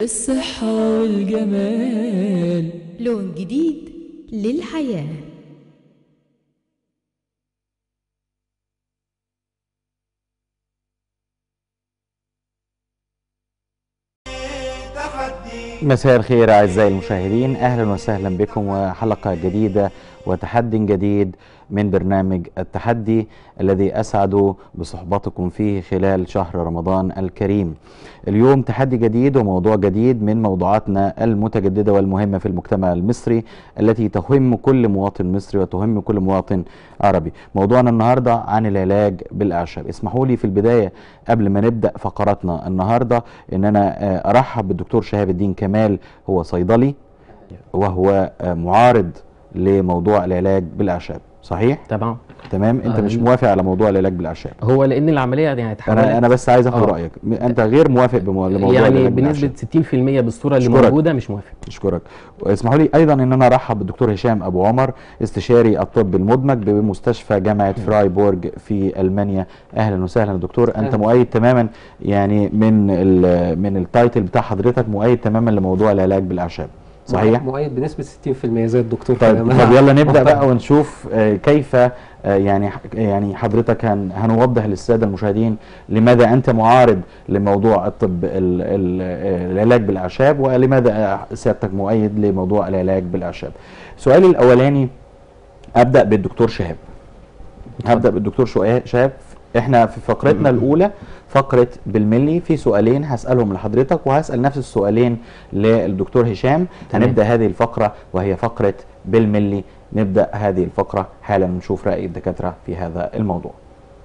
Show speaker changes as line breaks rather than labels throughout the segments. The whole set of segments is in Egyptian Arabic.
الصحة والجمال
لون جديد للحياة
مساء الخير أعزائي المشاهدين أهلا وسهلا بكم وحلقة جديدة وتحدي جديد من برنامج التحدي الذي أسعد بصحبتكم فيه خلال شهر رمضان الكريم اليوم تحدي جديد وموضوع جديد من موضوعاتنا المتجددة والمهمة في المجتمع المصري التي تهم كل مواطن مصري وتهم كل مواطن عربي موضوعنا النهاردة عن العلاج بالأعشاب اسمحوا لي في البداية قبل ما نبدأ فقراتنا النهاردة ان انا آه، ارحب بالدكتور شهاب الدين كمال هو صيدلي وهو آه، معارض لموضوع العلاج بالاعشاب صحيح
تمام
تمام انت
آه،
مش موافق على موضوع العلاج بالاعشاب
هو لان العمليه يعني اتحولت
انا انا بس عايز اخد
آه.
رايك م- انت غير موافق بمو... لموضوع
يعني
العلاج
بنسبه
بالأعشاب.
60% بالصوره اللي
أشكرك.
موجوده مش موافق
اشكرك واسمحوا لي ايضا ان انا ارحب بالدكتور هشام ابو عمر استشاري الطب المدمج بمستشفى جامعه فرايبورج في المانيا اهلا وسهلا يا دكتور انت
أهلا.
مؤيد تماما يعني من ال من التايتل بتاع حضرتك مؤيد تماما لموضوع العلاج بالاعشاب صحيح
مؤيد بنسبة 60% زي الدكتور
طيب
كده.
طب يلا نبدا بقى ونشوف آه، كيف آه، يعني يعني حضرتك هن هنوضح للساده المشاهدين لماذا انت معارض لموضوع الطب ال- ال- آه، العلاج بالاعشاب ولماذا آه، سيادتك مؤيد لموضوع العلاج بالاعشاب. سؤالي الاولاني ابدا بالدكتور شهاب. هبدا بالدكتور شؤا- شهاب احنا في فقرتنا الاولى فقره بالملي في سؤالين هسالهم لحضرتك وهسال نفس السؤالين للدكتور هشام
تمام.
هنبدا هذه الفقره وهي فقره بالملي نبدا هذه الفقره حالا نشوف راي الدكاتره في هذا الموضوع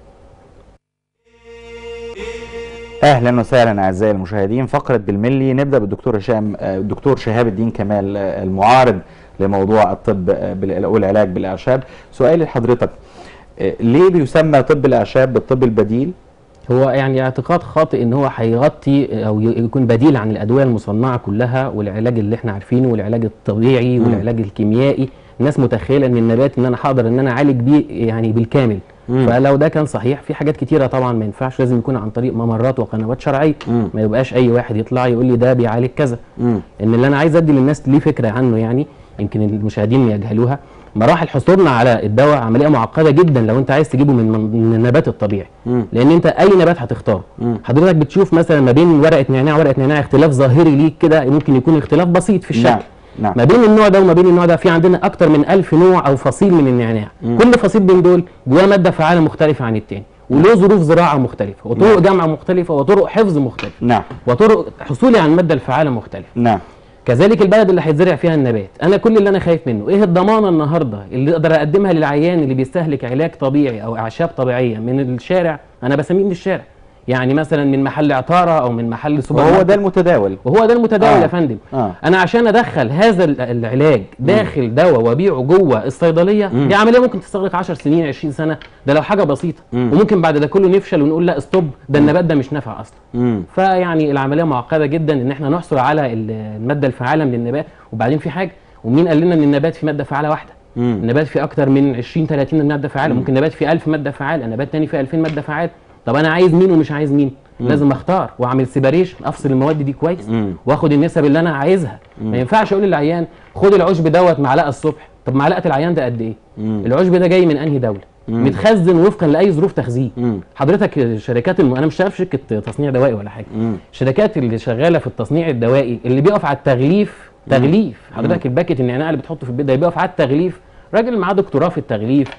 اهلا وسهلا اعزائي المشاهدين فقره بالملي نبدا بالدكتور هشام آه، الدكتور شهاب الدين كمال آه، المعارض لموضوع الطب آه، بال- والعلاج بالاعشاب سؤالي لحضرتك آه، ليه بيسمى طب الاعشاب بالطب البديل
هو يعني اعتقاد خاطئ ان هو هيغطي او ي- يكون بديل عن الادويه المصنعه كلها والعلاج اللي احنا عارفينه والعلاج الطبيعي
مم.
والعلاج الكيميائي الناس متخيله ان النبات ان انا هقدر ان انا اعالج بيه يعني بالكامل
مم.
فلو ده كان صحيح في حاجات كتيره طبعا ما ينفعش لازم يكون عن طريق ممرات وقنوات شرعيه
مم.
ما يبقاش اي واحد يطلع يقول لي ده بيعالج كذا
مم.
ان اللي انا عايز ادي للناس ليه فكره عنه يعني يمكن المشاهدين يجهلوها مراحل حصولنا على الدواء عمليه معقده جدا لو انت عايز تجيبه من من النبات الطبيعي
مم.
لان انت اي نبات هتختاره
مم.
حضرتك بتشوف مثلا ما بين ورقه نعناع وورقه نعناع اختلاف ظاهري ليك كده ممكن يكون اختلاف بسيط في الشكل
نعم نعم
ما بين النوع ده وما بين النوع ده في عندنا اكتر من ألف نوع او فصيل من النعناع
مم.
كل فصيل من دول جواه ماده فعاله مختلفه عن التاني وله ظروف زراعه مختلفه وطرق
نعم.
جمع مختلفه وطرق حفظ مختلفه
نعم
وطرق حصولي على الماده الفعاله مختلفه
نعم
كذلك البلد اللي هيتزرع فيها النبات انا كل اللي انا خايف منه ايه الضمانه النهارده اللي اقدر اقدمها للعيان اللي بيستهلك علاج طبيعي او اعشاب طبيعيه من الشارع انا بسميه من الشارع يعني مثلا من محل عطاره او من محل سوبر
وهو
ماركت.
ده المتداول
وهو ده المتداول
آه.
يا فندم
اه
انا عشان ادخل هذا ال- العلاج داخل دواء وابيعه جوه الصيدليه
مم.
دي عمليه ممكن تستغرق 10 سنين 20 سنه ده لو حاجه بسيطه
مم.
وممكن بعد ده كله نفشل ونقول لا ستوب ده النبات ده مش نافع اصلا
مم.
فيعني العمليه معقده جدا ان احنا نحصل على ال- الماده الفعاله من النبات وبعدين في حاجه ومين قال لنا ان النبات فيه ماده فعاله واحده
مم.
النبات فيه اكتر من 20 30 ماده فعاله ممكن نبات فيه 1000 ماده فعاله نبات تاني فيه 2000 ماده فعاله طب انا عايز مين ومش عايز مين لازم اختار واعمل سيباريشن افصل المواد دي كويس
مم.
واخد النسب اللي انا عايزها ما ينفعش اقول للعيان خد العشب دوت معلقه الصبح طب معلقه العيان ده قد ايه
مم.
العشب ده جاي من انهي دوله
مم.
متخزن وفقا لاي ظروف تخزين
مم.
حضرتك الشركات الم... انا مش شغال في شركه تصنيع دوائي ولا حاجه
مم.
الشركات اللي شغاله في التصنيع الدوائي اللي بيقف على التغليف تغليف حضرتك الباكت النعناع اللي بتحطه في البيت ده بيقف على التغليف راجل معاه دكتوراه في التغليف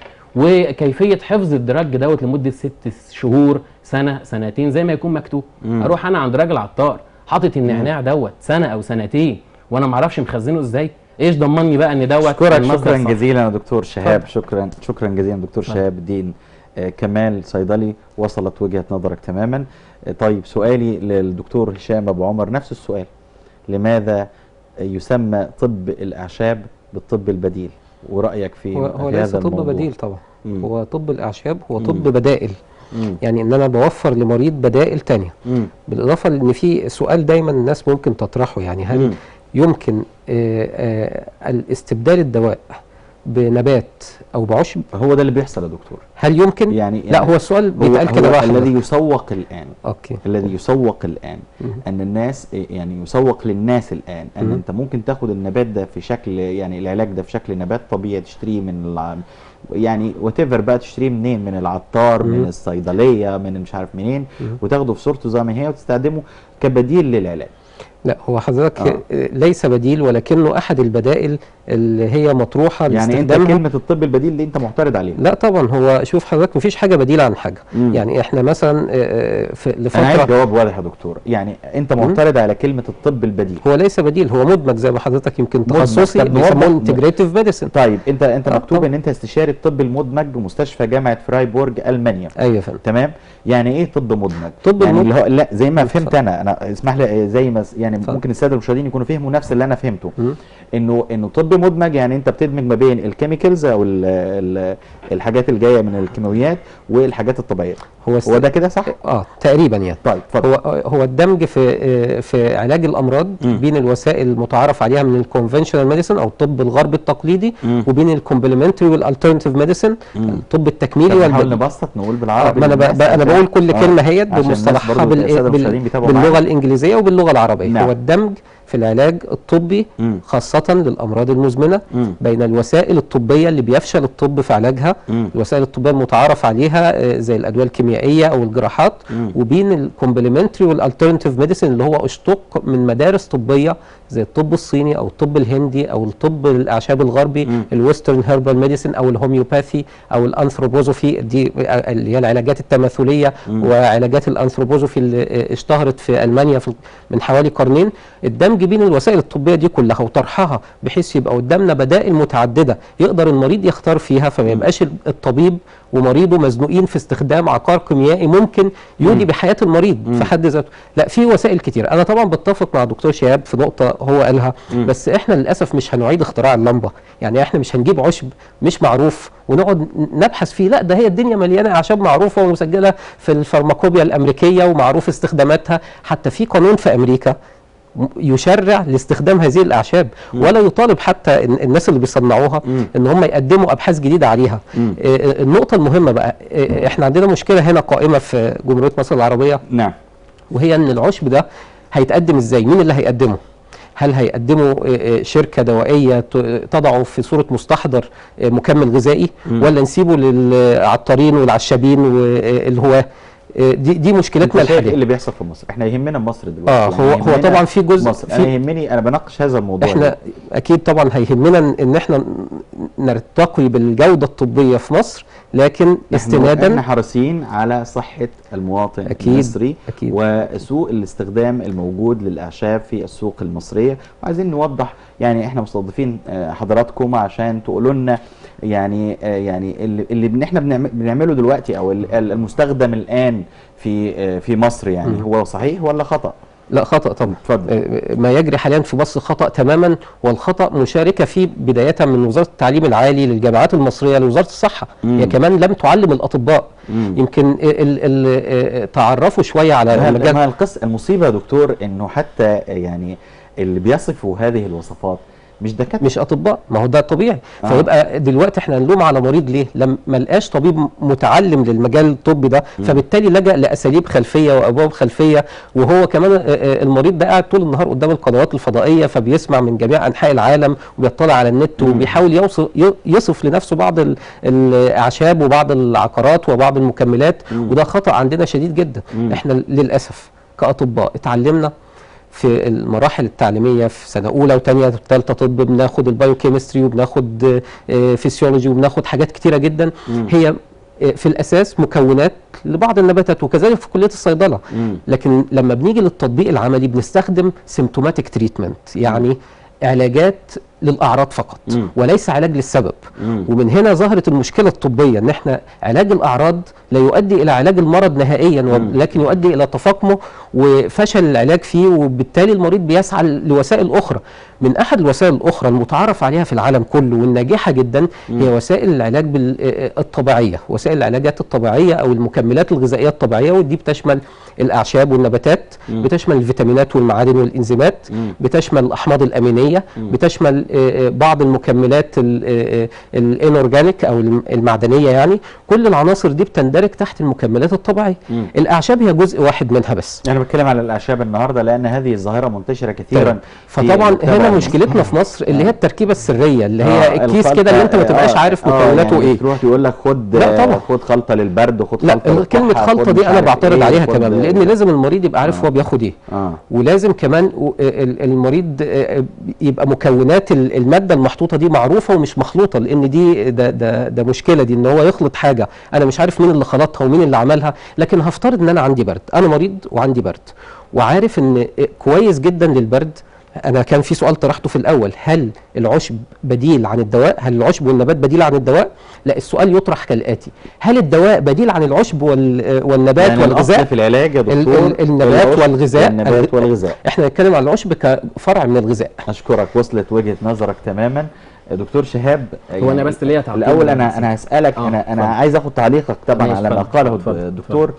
وكيفيه حفظ الدرج دوت لمده ست شهور سنه سنتين زي ما يكون مكتوب
مم.
اروح انا عند راجل عطار حاطط النعناع دوت سنه او سنتين وانا ما اعرفش مخزنه ازاي ايش ضمني بقى ان دوت
اشكرك
المصدر
شكرا
صح؟
جزيلا يا دكتور شهاب
اتفضل.
شكرا شكرا جزيلا دكتور
اتفضل.
شهاب الدين آه، كمال صيدلي وصلت وجهة نظرك تماما آه، طيب سؤالي للدكتور هشام ابو عمر نفس السؤال لماذا يسمى طب الاعشاب بالطب البديل ورأيك في,
هو, هو
في
ليس
هذا
طب
الموضوع
بديل طبعا
مم.
هو طب الأعشاب هو طب
مم.
بدائل
مم.
يعني إن أنا بوفر لمريض بدائل تانية
مم.
بالإضافة لأن في سؤال دايما الناس ممكن تطرحه يعني هل
مم.
يمكن آه، آه، الاستبدال الدواء بنبات او بعشب
هو ده اللي بيحصل يا دكتور
هل يمكن
يعني
لا هو السؤال
هو,
بيتقال كده
هو
بقى
الذي
حضرتك.
يسوق الان
اوكي
الذي يسوق الان ان الناس يعني يسوق للناس الان ان
مم.
انت ممكن تاخد النبات ده في شكل يعني العلاج ده في شكل نبات طبيعي تشتريه من الع... يعني وات بقى تشتريه منين من العطار
مم.
من الصيدليه من مش عارف منين
مم.
وتاخده في صورته زي ما هي وتستخدمه كبديل للعلاج
لا هو حضرتك
آه.
آه. ليس بديل ولكنه احد البدائل اللي هي مطروحه
يعني انت
لاستخدامها
كلمه الطب البديل دي انت معترض عليها
لا طبعا هو شوف حضرتك مفيش حاجه بديله عن حاجه
مم.
يعني احنا مثلا آه، آه، في
انا عايز
لفتره
جواب واضح يا دكتور يعني انت
مم.
معترض على كلمه الطب البديل
هو ليس بديل هو مدمج زي ما حضرتك يمكن
مدمج.
تخصصي
طب
بيسموه
نوضح-
انتجريتيف ميديسن
طيب انت انت
آه،
مكتوب
طبعا.
ان انت استشاري الطب المدمج بمستشفى جامعه فرايبورج المانيا
ايوه يا فندم
تمام يعني ايه طب مدمج
طب
يعني
المدمج-
اللي هو لا زي ما
اتفضل.
فهمت انا انا اسمح لي زي ما س- يعني
اتفضل.
ممكن الساده المشاهدين يكونوا فهموا نفس اللي انا فهمته
مم.
انه انه طب مدمج يعني انت بتدمج ما بين الكيميكالز او ال ال الحاجات اللي جايه من الكيماويات والحاجات الطبيعيه
هو است...
هو ده كده صح
اه تقريبا يعني
طيب اتفضل
هو هو الدمج في آه، في علاج الامراض
مم.
بين الوسائل المتعارف عليها من الكونفنشنال ميديسن او الطب الغربي التقليدي
مم.
وبين الكومبلمنتري والالترناتيف ميديسن
مم.
الطب التكميلي
طب نحاول
والب...
نبسط نقول
آه،
بالعربي
ما انا ب...
للناس
ب... انا
عشان-
بقول كل
آه،
كلمه هيت
عشان الناس
بمصطلحها
برضو
بال...
السادة
بال...
المشاهدين بيتابعوا
باللغه
معانا.
الانجليزيه وباللغه العربيه
نعم.
هو الدمج في العلاج الطبي
مم.
خاصه للامراض المزمنه
مم.
بين الوسائل الطبيه اللي بيفشل الطب في علاجها
مم.
الوسائل الطبيه المتعارف عليها آه، زي الادويه الكيميائيه او الجراحات
مم.
وبين الكومبلمنتري والالترناتيف ميديسن اللي هو اشتق من مدارس طبيه زي الطب الصيني او الطب الهندي او الطب الاعشاب الغربي
مم.
الويسترن هيربال ميديسن او الهوميوباثي او الانثروبوزوفي دي آه، اللي هي العلاجات التماثليه
مم.
وعلاجات الانثروبوزوفي اللي آه، اشتهرت في المانيا في من حوالي قرنين الدمج بين الوسائل الطبيه دي كلها وطرحها بحيث يبقى قدامنا بدائل متعدده يقدر المريض يختار فيها فما يبقاش الطبيب ومريضه مزنوقين في استخدام عقار كيميائي ممكن يودي بحياه المريض في حد ذاته لا في وسائل كتير انا طبعا بتفق مع دكتور شهاب في نقطه هو قالها بس احنا للاسف مش هنعيد اختراع اللمبه يعني احنا مش هنجيب عشب مش معروف ونقعد نبحث فيه لا ده هي الدنيا مليانه اعشاب معروفه ومسجله في الفارماكوبيا الامريكيه ومعروف استخداماتها حتى في قانون في امريكا م- يشرع لاستخدام هذه الاعشاب ولا يطالب حتى ال- الناس اللي بيصنعوها
مم.
ان هم يقدموا ابحاث جديده عليها
مم.
آه، آه، النقطه المهمه بقى آه، احنا عندنا مشكله هنا قائمه في جمهوريه مصر العربيه
نعم
وهي ان العشب ده هيتقدم ازاي مين اللي هيقدمه هل هيقدمه آه، آه، شركه دوائيه ت- تضعه في صوره مستحضر آه، مكمل غذائي ولا نسيبه للعطارين والعشابين والهواه آه، دي دي مشكلتنا
انت شايف ايه
الحاليه
اللي بيحصل في مصر احنا يهمنا مصر دلوقتي
اه هو هو
يهمنا
طبعا في جزء
مصر
في
انا يهمني انا بناقش هذا الموضوع
احنا اكيد طبعا هيهمنا ان احنا نرتقي بالجوده الطبيه في مصر لكن
احنا
استنادا
حريصين على صحة المواطن
أكيد،
المصري
أكيد.
وسوء الاستخدام الموجود للأعشاب في السوق المصرية وعايزين نوضح يعني احنا مستضيفين آه، حضراتكم عشان تقولوا لنا يعني آه، يعني اللي, اللي بن- احنا بنعم- بنعمله دلوقتي او ال- ال- المستخدم الآن في آه، في مصر يعني هو صحيح ولا خطأ؟
لا خطا طبعا
اتفضل.
آه، ما يجري حاليا في مصر خطا تماما والخطا مشاركه فيه بدايه من وزاره التعليم العالي للجامعات المصريه لوزاره الصحه
مم.
هي كمان لم تعلم الاطباء
مم.
يمكن ال ال ال تعرفوا شويه على
ما
مجال
ما القصة المصيبة يا دكتور انه حتى يعني اللي بيصفوا هذه الوصفات مش دكاترة
مش اطباء ما هو ده طبيعي
آه.
آه. فيبقى دلوقتي احنا نلوم على مريض ليه لما ما لقاش طبيب متعلم للمجال الطبي ده فبالتالي لجأ لاساليب خلفيه وابواب خلفيه وهو كمان آه، آه، المريض ده قاعد طول النهار قدام القنوات الفضائيه فبيسمع من جميع انحاء العالم وبيطلع على النت وبيحاول يوصف ي- يصف لنفسه بعض ال- الاعشاب وبعض العقارات وبعض المكملات وده خطأ عندنا شديد جدا احنا للاسف كاطباء اتعلمنا في المراحل التعليميه في سنه اولى وثانيه وثالثه طب بناخد البايوكيمستري وبناخد آه، فيسيولوجي وبناخد حاجات كتيره جدا هي آه، في الاساس مكونات لبعض النباتات وكذلك في كليه الصيدله
مم.
لكن لما بنيجي للتطبيق العملي بنستخدم سيمتوماتيك تريتمنت يعني علاجات للاعراض فقط
مم.
وليس علاج للسبب
مم.
ومن هنا ظهرت المشكله الطبيه ان احنا علاج الاعراض لا يؤدي الى علاج المرض نهائيا ولكن يؤدي الى تفاقمه وفشل العلاج فيه وبالتالي المريض بيسعى لوسائل اخرى من احد الوسائل الاخرى المتعارف عليها في العالم كله والناجحه جدا هي وسائل العلاج بال- آه، الطبيعيه وسائل العلاجات الطبيعيه او المكملات الغذائيه الطبيعيه ودي بتشمل الاعشاب والنباتات بتشمل الفيتامينات والمعادن والانزيمات
مم.
بتشمل الاحماض الامينيه بتشمل آه، آه، بعض المكملات ال- آه، آه، الانورجانيك او الم- المعدنيه يعني كل العناصر دي بتندرج تحت المكملات الطبيعيه
مم.
الاعشاب هي جزء واحد منها بس
انا بتكلم على الاعشاب النهارده لان هذه الظاهره منتشره كثيرا
تمام.
في
فطبعا
المجتمع
هنا
المصري.
مشكلتنا في مصر اللي هي التركيبه السريه اللي
آه،
هي الكيس
الخلطة-
كده اللي انت ما تبقاش
آه،
عارف
آه،
مكوناته
يعني
ايه
تروح يقول لك خد
لا
آه،
طبعا.
خد خلطه للبرد وخد
لا
خلطه
كلمه
للكحة،
خلطه
خد
دي
مش
انا
عارف
بعترض
إيه،
عليها
خد-
تماما لان لازم المريض يبقى عارف هو بياخد ايه
اه
ولازم كمان و- ال- المريض آه، يبقى مكونات ال- الماده المحطوطه دي معروفه ومش مخلوطه لان دي ده ده ده مشكله دي ان هو يخلط حاجه انا مش عارف مين اللي خلطها ومين اللي عملها لكن هفترض ان انا عندي برد انا مريض وعندي برد وعارف ان كويس جدا للبرد انا كان في سؤال طرحته في الاول هل العشب بديل عن الدواء هل العشب والنبات بديل عن الدواء لا السؤال يطرح كالاتي هل الدواء بديل عن العشب وال- والنبات
يعني
والغذاء
الأصل في العلاج يا
ال-
دكتور
ال- النبات
العشب
والغذاء
النبات
الغ-
والغذاء
احنا نتكلم عن العشب كفرع من الغذاء
اشكرك وصلت وجهه نظرك تماما دكتور شهاب
هو انا بس ليا تعقيب
الاول
بس.
انا انا هسالك
آه،
انا انا
اتفضل.
عايز اخد تعليقك طبعا
ماشي،
على ما
اتفضل،
قاله
اتفضل،
الدكتور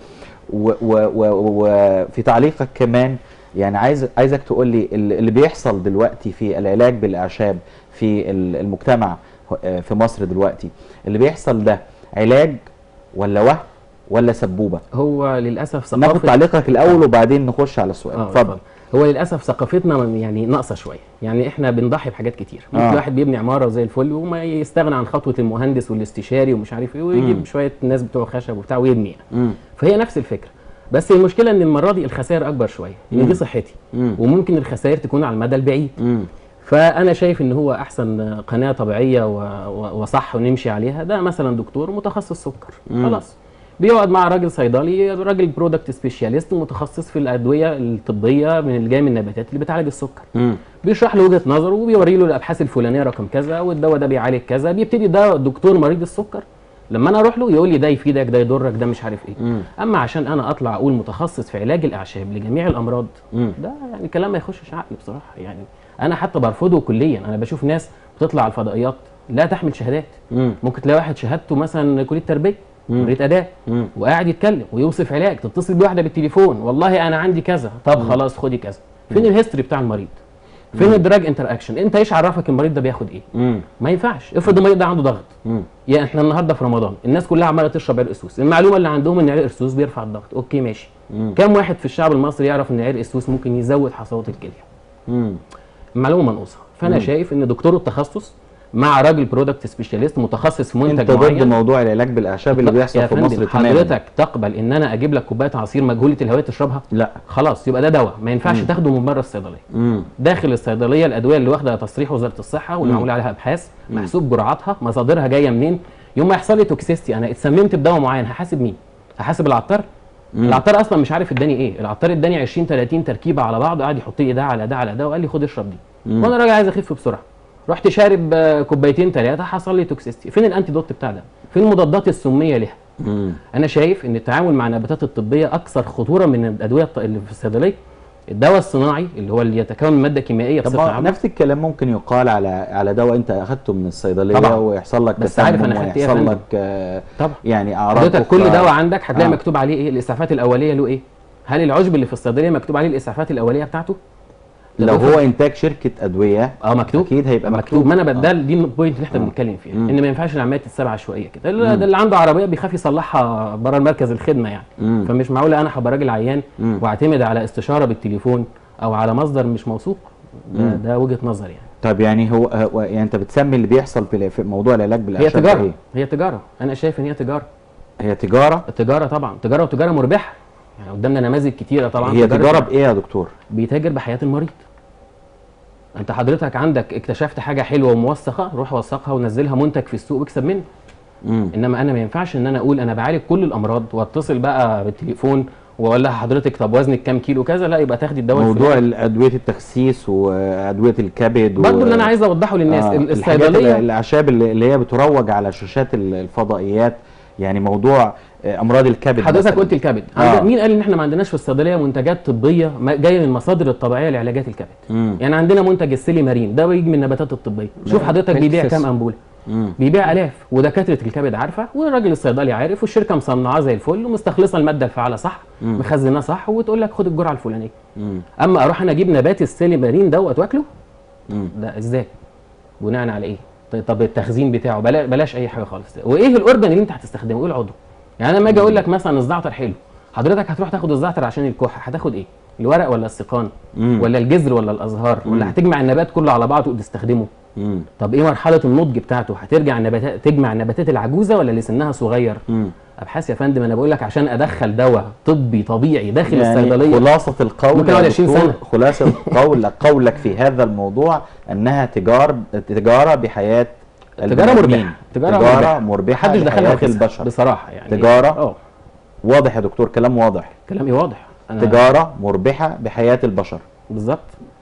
وفي تعليقك كمان يعني عايز عايزك تقول لي ال- اللي بيحصل دلوقتي في العلاج بالاعشاب في ال- المجتمع آه، في مصر دلوقتي اللي بيحصل ده علاج ولا وهم ولا سبوبه
هو للاسف
ناخد
ثقافه
تعليقك الاول وبعدين نخش على السؤال
آه،
اتفضل
هو للاسف ثقافتنا يعني ناقصه شويه يعني احنا بنضحي بحاجات كتير ممكن
آه.
الواحد بيبني عماره زي الفل وما يستغنى عن خطوه المهندس والاستشاري ومش عارف ايه
مم.
ويجيب شويه ناس بتوع خشب وبتاع ويبني يعني.
مم.
فهي نفس الفكره بس المشكله ان المره دي الخسائر اكبر شويه
مم.
ان دي صحتي
مم.
وممكن الخسائر تكون على المدى البعيد
مم.
فانا شايف ان هو احسن قناه طبيعيه و... و... وصح ونمشي عليها ده مثلا دكتور متخصص سكر
مم.
خلاص بيقعد مع راجل صيدلي راجل برودكت سبيشاليست متخصص في الادويه الطبيه من اللي جايه من النباتات اللي بتعالج السكر
مم.
بيشرح له وجهه نظره وبيوري له الابحاث الفلانيه رقم كذا والدواء ده بيعالج كذا بيبتدي ده دكتور مريض السكر لما انا اروح له يقول لي ده يفيدك ده يضرك ده مش عارف ايه
مم.
اما عشان انا اطلع اقول متخصص في علاج الاعشاب لجميع الامراض
مم.
ده يعني كلام ما يخشش عقلي بصراحه يعني انا حتى برفضه كليا انا بشوف ناس بتطلع على الفضائيات لا تحمل شهادات
مم.
ممكن تلاقي واحد شهادته مثلا كليه تربيه
مم.
كليه اداه
مم.
وقاعد يتكلم ويوصف علاج تتصل بواحده بالتليفون والله انا عندي كذا طب خلاص خدي كذا فين الهيستوري بتاع المريض فين الدراج انتر اكشن انت ايش عرفك المريض ده بياخد ايه
مم.
ما ينفعش افرض المريض ده عنده ضغط
مم.
يعني احنا النهارده في رمضان الناس كلها عماله تشرب عرق سوس المعلومه اللي عندهم ان عرق السوس بيرفع الضغط اوكي ماشي
مم.
كم واحد في الشعب المصري يعرف ان عرق السوس ممكن يزود حصوات الكليه
مم.
المعلومه منقوصه فانا
مم.
شايف ان دكتور التخصص مع راجل برودكت سبيشاليست متخصص في منتج
انت ضد
معين
موضوع العلاج بالاعشاب اللي بيحصل
يا
في
فندم،
مصر تماما
حضرتك تقبل ان انا اجيب لك كوبايه عصير مجهوله الهويه تشربها
لا
خلاص يبقى ده دواء ما ينفعش تاخده من بره الصيدليه
مم.
داخل الصيدليه الادويه اللي واخده تصريح وزاره الصحه واللي
مم.
معمول عليها ابحاث محسوب جرعاتها مصادرها جايه منين يوم ما يحصل لي توكسيستي انا اتسممت بدواء معين هحاسب مين هحاسب العطار
مم.
العطار اصلا مش عارف اداني ايه العطار اداني 20 30 تركيبه على بعض قعد يحط لي ده على ده على ده وقال لي خد اشرب دي
مم.
وانا راجع عايز اخف بسرعه رحت شارب آه، كوبايتين ثلاثه حصل لي توكسيستي فين الانتي دوت بتاع ده فين المضادات السميه لها
مم.
انا شايف ان التعامل مع النباتات الطبيه اكثر خطوره من الادويه الط- اللي في الصيدليه الدواء الصناعي اللي هو اللي يتكون من ماده كيميائيه
طب
بصفه
ما
عامه
نفس الكلام ممكن يقال على على دواء انت اخدته من الصيدليه
طبعاً.
ويحصل لك
بس عارف
تسمم
أنا خدت إيه يا
ويحصل
فندم؟
لك آه،
طبعا
يعني اعراض
حضرتك كل
أخرى.
دواء عندك هتلاقي
آه.
مكتوب عليه ايه الاسعافات الاوليه له ايه هل العشب اللي في الصيدليه مكتوب عليه الاسعافات الاوليه بتاعته
لو
ده
هو انتاج شركه ادويه
اه مكتوب
اكيد هيبقى
مكتوب
مكتوب
ما انا ده دي البوينت اللي احنا
آه.
بنتكلم فيها
مم.
ان ما ينفعش العمليه تتساب عشوائيه كده
مم.
ده اللي عنده عربيه بيخاف يصلحها بره المركز الخدمه يعني
مم.
فمش معقول انا هبقى راجل عيان
مم.
واعتمد على استشاره بالتليفون او على مصدر مش موثوق ده,
مم.
ده وجهه نظر يعني
طب يعني هو هو- يعني انت بتسمي اللي بيحصل في في موضوع العلاج
هي
بالاعشاب
تجاره
ايه؟
هي تجاره انا شايف ان هي تجاره
هي تجاره
التجاره طبعا تجاره وتجاره مربحه يعني قدامنا نماذج كتيره طبعا
هي تجاره بايه يا دكتور؟
بيتاجر بحياه المريض انت حضرتك عندك اكتشفت حاجه حلوه وموثقه روح وثقها ونزلها منتج في السوق واكسب منه
مم.
انما انا ما ينفعش ان انا اقول انا بعالج كل الامراض واتصل بقى بالتليفون واقول لها حضرتك طب وزنك كام كيلو كذا لا يبقى تاخدي الدواء
موضوع
الفلاني.
ادويه التخسيس وادويه الكبد و-
برضه اللي انا عايز اوضحه للناس
آه،
ال-
الحاجات
الصيدليه
اللي- الاعشاب اللي اللي هي بتروج على شاشات ال- الفضائيات يعني موضوع آه، امراض الكبد
حضرتك
مثلاً.
قلت الكبد
آه.
عندك مين قال ان احنا ما عندناش في الصيدليه منتجات طبيه ما- جايه من المصادر الطبيعيه لعلاجات الكبد
مم.
يعني عندنا منتج السيلي مارين ده بيجي من النباتات الطبيه شوف حضرتك بيبيع
ميكسس.
كام امبوله
مم.
بيبيع الاف ودكاتره الكبد عارفه والراجل الصيدلي عارف والشركه مصنعاه زي الفل ومستخلصه الماده الفعاله صح
مم.
مخزناه صح وتقول لك خد الجرعه الفلانيه
مم.
اما اروح انا اجيب نبات السيلي مارين دوت واكله
مم.
ده ازاي بناء على ايه طيب- طب التخزين بتاعه بلا بلاش اي حاجه خالص وايه الاورجن اللي انت هتستخدمه ايه العضو يعني انا لما اجي اقول لك مثلا الزعتر حلو حضرتك هتروح تاخد الزعتر عشان الكحه هتاخد ايه الورق ولا السيقان
مم.
ولا الجذر ولا الازهار
مم.
ولا هتجمع النبات كله على بعضه وتستخدمه
مم.
طب ايه مرحله النضج بتاعته هترجع النباتات تجمع النباتات العجوزه ولا اللي سنها صغير
مم.
ابحاث يا فندم انا بقول لك عشان ادخل دواء طبي طبيعي داخل
يعني
الصيدليه
خلاصة القول
ممكن
يا
أقعد 20
دكتور،
سنة.
خلاصة قول قولك في هذا الموضوع أنها تجار تجارة بحياة
تجاره
المواطنين.
مربحه تجاره,
تجارة مربحة
محدش دخلها
لحياة
وخسر
البشر
بصراحه يعني
تجارة؟
اه
واضح يا دكتور كلام واضح
كلامي واضح أنا
تجارة مربحة بحياة البشر
بالظبط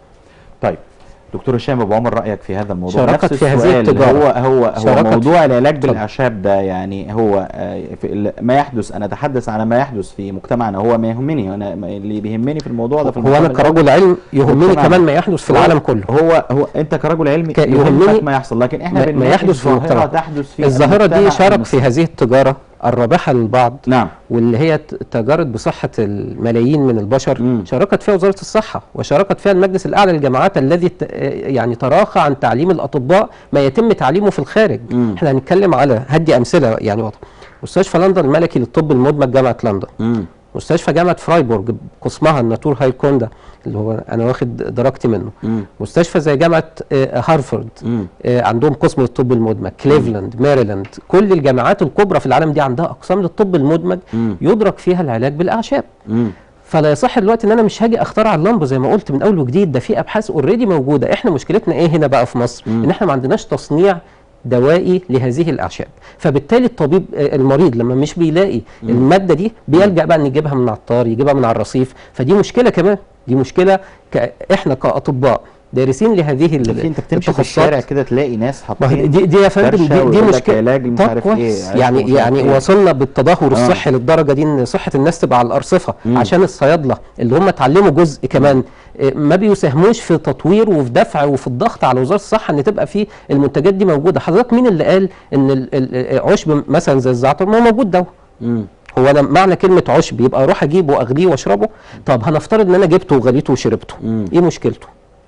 طيب دكتور هشام ابو عمر رايك في هذا الموضوع
شاركت
نفس
في هذه
السؤال
التجارة.
هو هو هو
شاركت
موضوع العلاج
اتفضل.
بالاعشاب ده يعني هو آه، في ال- ما يحدث انا اتحدث على ما يحدث في مجتمعنا هو ما يهمني انا ما- اللي بيهمني في الموضوع ده في
هو انا
المجتمع
كرجل علم يهمني
مجتمعنا.
كمان ما يحدث في
هو-
العالم كله
هو هو انت كرجل علمي
ك-
يهمك
يهمني
ما يحصل لكن احنا
ما- ما
بنناقش
يحدث في
ظاهرة
المجتمع.
تحدث في
الظاهرة دي
المجتمع
شارك
المصري.
في هذه التجارة الرابحة للبعض
نعم
واللي هي ت- تجارت بصحة الملايين من البشر
مم.
شاركت فيها وزارة الصحة وشاركت فيها المجلس الأعلى للجامعات الذي ت- يعني تراخى عن تعليم الأطباء ما يتم تعليمه في الخارج
مم.
احنا هنتكلم على هدي أمثلة يعني واضحة مستشفى لندن الملكي للطب المدمج جامعة لندن
مم.
مستشفى جامعة فرايبورج قسمها الناتور هاي كوندا اللي هو أنا واخد درجتي منه
مم.
مستشفى زي جامعة آه، هارفارد
مم.
آه، عندهم قسم للطب المدمج كليفلاند ماريلاند كل الجامعات الكبرى في العالم دي عندها اقسام للطب المدمج
مم.
يدرك فيها العلاج بالاعشاب
مم.
فلا يصح دلوقتي ان انا مش هاجي اخترع اللمبه زي ما قلت من اول وجديد ده في ابحاث اوريدي موجوده احنا مشكلتنا ايه هنا بقى في مصر
مم.
ان احنا ما عندناش تصنيع دوائي لهذه الاعشاب فبالتالي الطبيب آه، المريض لما مش بيلاقي الماده دي بيلجا بقى ان يجيبها من العطار يجيبها من على الرصيف فدي مشكله كمان دي مشكله ك... احنا كاطباء دارسين لهذه ال-
في انت بتمشي في
التخصصات.
الشارع كده تلاقي ناس
ما هي
حاطين
دي دي يا فندم
فرشة
دي, دي
ويقول لك
مشكله
علاج مش
طب
عارف
كويس
ايه علاج
يعني
مش عارف
يعني
إيه.
وصلنا بالتدهور
آه.
الصحي للدرجه دي ان صحه الناس تبقى على الارصفه
مم.
عشان الصيادله اللي هم اتعلموا جزء كمان آه، ما بيساهموش في تطوير وفي دفع وفي الضغط على وزاره الصحه ان تبقى في المنتجات دي موجوده حضرتك مين اللي قال ان ال- ال- عشب مثلا زي الزعتر ما هو موجود ده
مم.
هو انا معنى كلمه عشب يبقى اروح اجيبه واغليه واشربه طب هنفترض ان انا جبته وغليته وشربته
مم.
ايه مشكلته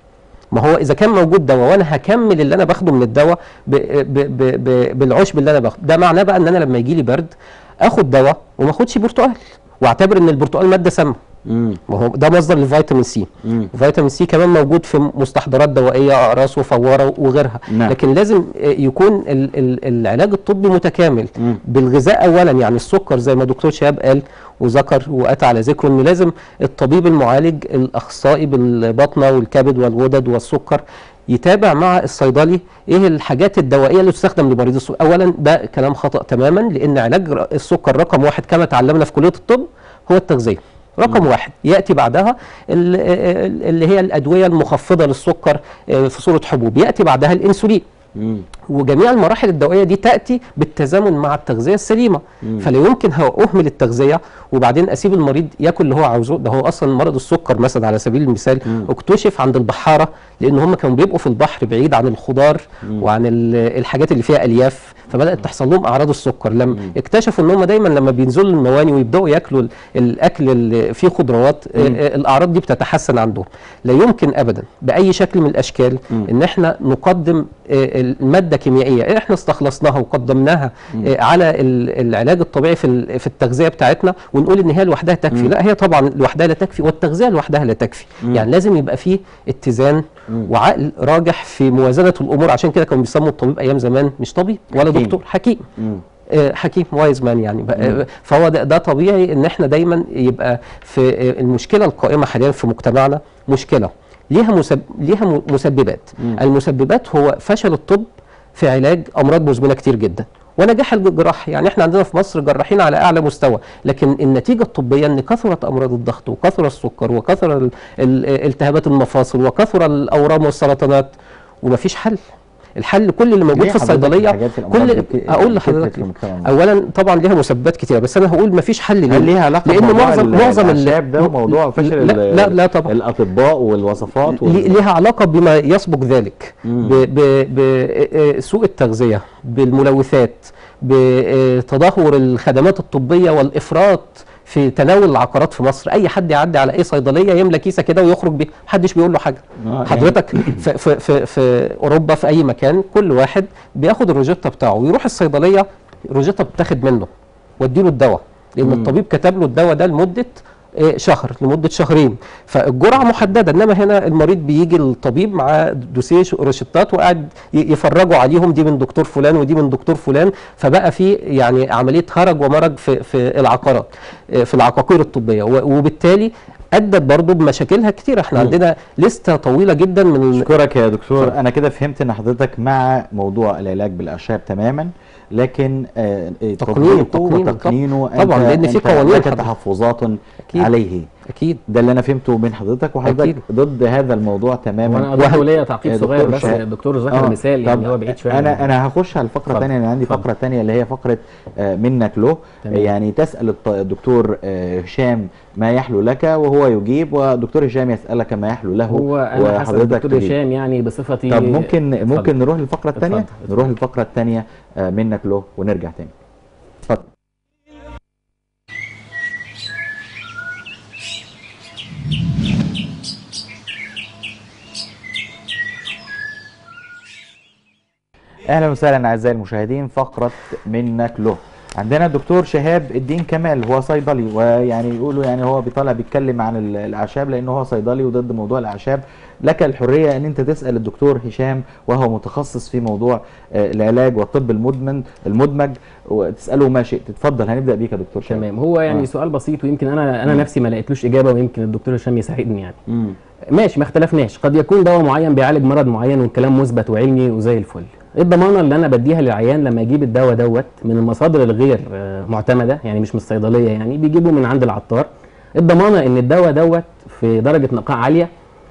ما هو اذا كان موجود دواء وانا هكمل اللي انا باخده من الدواء ب ب ب ب بالعشب اللي انا باخده ده معناه بقى ان انا لما يجي لي برد اخد دواء وما اخدش برتقال واعتبر ان البرتقال ماده سامه
مم.
ما هو ده مصدر لفيتامين سي
مم.
فيتامين سي كمان موجود في مستحضرات دوائيه اقراص وفواره وغيرها
نعم.
لكن لازم آه، يكون ال ال العلاج الطبي متكامل
مم.
بالغذاء اولا يعني السكر زي ما دكتور شهاب قال وذكر واتى على ذكره ان لازم الطبيب المعالج الاخصائي بالبطنه والكبد والغدد والسكر يتابع مع الصيدلي ايه الحاجات الدوائيه اللي تستخدم لمريض السكر اولا ده كلام خطا تماما لان علاج ر- السكر رقم واحد كما تعلمنا في كليه الطب هو التغذيه رقم واحد ياتي بعدها ال- ال- اللي هي الادويه المخفضه للسكر آه، في صوره حبوب ياتي بعدها الانسولين
مم.
وجميع المراحل الدوائيه دي تاتي بالتزامن مع التغذيه السليمه فلا يمكن هو اهمل التغذيه وبعدين اسيب المريض ياكل اللي هو عاوزه ده هو اصلا مرض السكر مثلا على سبيل المثال اكتشف عند البحاره لان هم كانوا بيبقوا في البحر بعيد عن الخضار وعن ال- الحاجات اللي فيها الياف فبدات تحصل لهم اعراض السكر لما اكتشفوا ان هم دايما لما بينزلوا المواني ويبداوا ياكلوا ال- الاكل اللي فيه خضروات آه، آه، الاعراض دي بتتحسن عندهم لا يمكن ابدا باي شكل من الاشكال ان احنا نقدم آه، الماده كيميائيه احنا استخلصناها وقدمناها آه، على ال- العلاج الطبيعي في ال- في التغذيه بتاعتنا ونقول ان هي لوحدها تكفي لا هي طبعا لوحدها لا تكفي والتغذيه لوحدها لا تكفي يعني لازم يبقى فيه اتزان وعقل راجح في موازنه الامور عشان كده كانوا بيسموا الطبيب ايام زمان مش طبيب ولا
حكيم.
دكتور حكيم
مم.
آه، حكيم وايز مان يعني بقى- آه، فهو ده, ده طبيعي ان احنا دايما يبقى في آه، المشكله القائمه حاليا في مجتمعنا مشكله ليها مسب... ليها م- مسببات المسببات هو فشل الطب في علاج امراض مزمنه كتير جدا ونجاح الجراح يعني احنا عندنا في مصر جراحين على اعلى مستوى لكن النتيجه الطبيه ان كثرت امراض الضغط وكثر السكر وكثر ال- ال- التهابات المفاصل وكثر الاورام والسرطانات ومفيش حل الحل كل اللي موجود
ليه
في
حضرتك
الصيدليه
الحاجات الأمراض
كل
دي بت-
اقول
كترت
لحضرتك
في المجتمع
اولا طبعا ليها مسببات كتيره بس انا هقول مفيش حل ليه
هل ليها علاقه
لان
بموضوع
معظم
ال-
معظم ال-
الاعشاب ده وموضوع فشل
لا
ال-
لا, لا طبعا
الاطباء والوصفات وال-
لي- ليها علاقه بما يسبق ذلك
مم.
بسوء التغذيه بالملوثات بتدهور الخدمات الطبيه والافراط في تناول العقارات في مصر اي حد يعدي على اي صيدليه يملى كيسه كده ويخرج بيه محدش بيقول له حاجه
آه،
حضرتك في, في, في, في اوروبا في اي مكان كل واحد بياخد الروجيتا بتاعه ويروح الصيدليه الروجيتا بتاخد منه واديله الدواء لان
مم.
الطبيب كتب له الدواء ده لمده آه، شهر لمده شهرين فالجرعه محدده انما هنا المريض بيجي الطبيب مع دوسيه ش- روشتات وقاعد ي- يفرجوا عليهم دي من دكتور فلان ودي من دكتور فلان فبقى في يعني عمليه هرج ومرج في في العقارات آه، في العقاقير الطبيه و- وبالتالي ادت برضه بمشاكلها كتير احنا عندنا لسته طويله جدا من
اشكرك يا دكتور انا كده فهمت ان حضرتك مع موضوع العلاج بالاعشاب تماما لكن آه، آه،
تقنينه-
تطبيقه
تقنينه
وتقنينه
طبعاً،
أنت-
لأن في
أنت
قوانين
لك
حضرتك.
تحفظات
أكيد.
عليه
اكيد
ده اللي انا فهمته من حضرتك وحضرتك
أكيد.
ضد هذا الموضوع تماما
وانا اضيف
وهل-
ليا تعقيب
يا
صغير
دكتور
بس
شهاب.
الدكتور ذكر
آه،
مثال يعني
طب
هو بعيد شويه
انا انا هخش على الفقره
اتفضل.
الثانيه انا عندي
اتفضل.
فقره ثانيه اللي هي فقره آه، منك له
تمام.
يعني تسال الط- الدكتور آه، هشام ما يحلو لك وهو يجيب ودكتور هشام يسالك ما يحلو له
هو انا حسب
وحضرتك
الدكتور
تجيب.
هشام يعني بصفتي
طب ممكن
اتفضل.
ممكن نروح للفقره الثانيه
اتفضل.
نروح للفقره الثانيه منك له ونرجع تاني اتفضل اهلا وسهلا اعزائي المشاهدين فقره منك له عندنا الدكتور شهاب الدين كمال هو صيدلي ويعني يقولوا يعني هو بيطلع بيتكلم عن ال- الاعشاب لانه هو صيدلي وضد موضوع الاعشاب لك الحريه ان انت تسال الدكتور هشام وهو متخصص في موضوع آه، العلاج والطب المدمن المدمج وتساله ما شئت اتفضل هنبدا بيك يا دكتور شهاب
تمام هو يعني
آه.
سؤال بسيط ويمكن انا انا نفسي ما لقيتلوش اجابه ويمكن الدكتور هشام يساعدني يعني
مم.
ماشي ما اختلفناش قد يكون دواء معين بيعالج مرض معين والكلام مثبت وعلمي وزي الفل ايه الضمانه اللي انا بديها للعيان لما يجيب الدواء دوت من المصادر الغير آه، معتمده يعني مش من الصيدليه يعني بيجيبه من عند العطار الضمانه ان الدواء دوت في درجه نقاء عاليه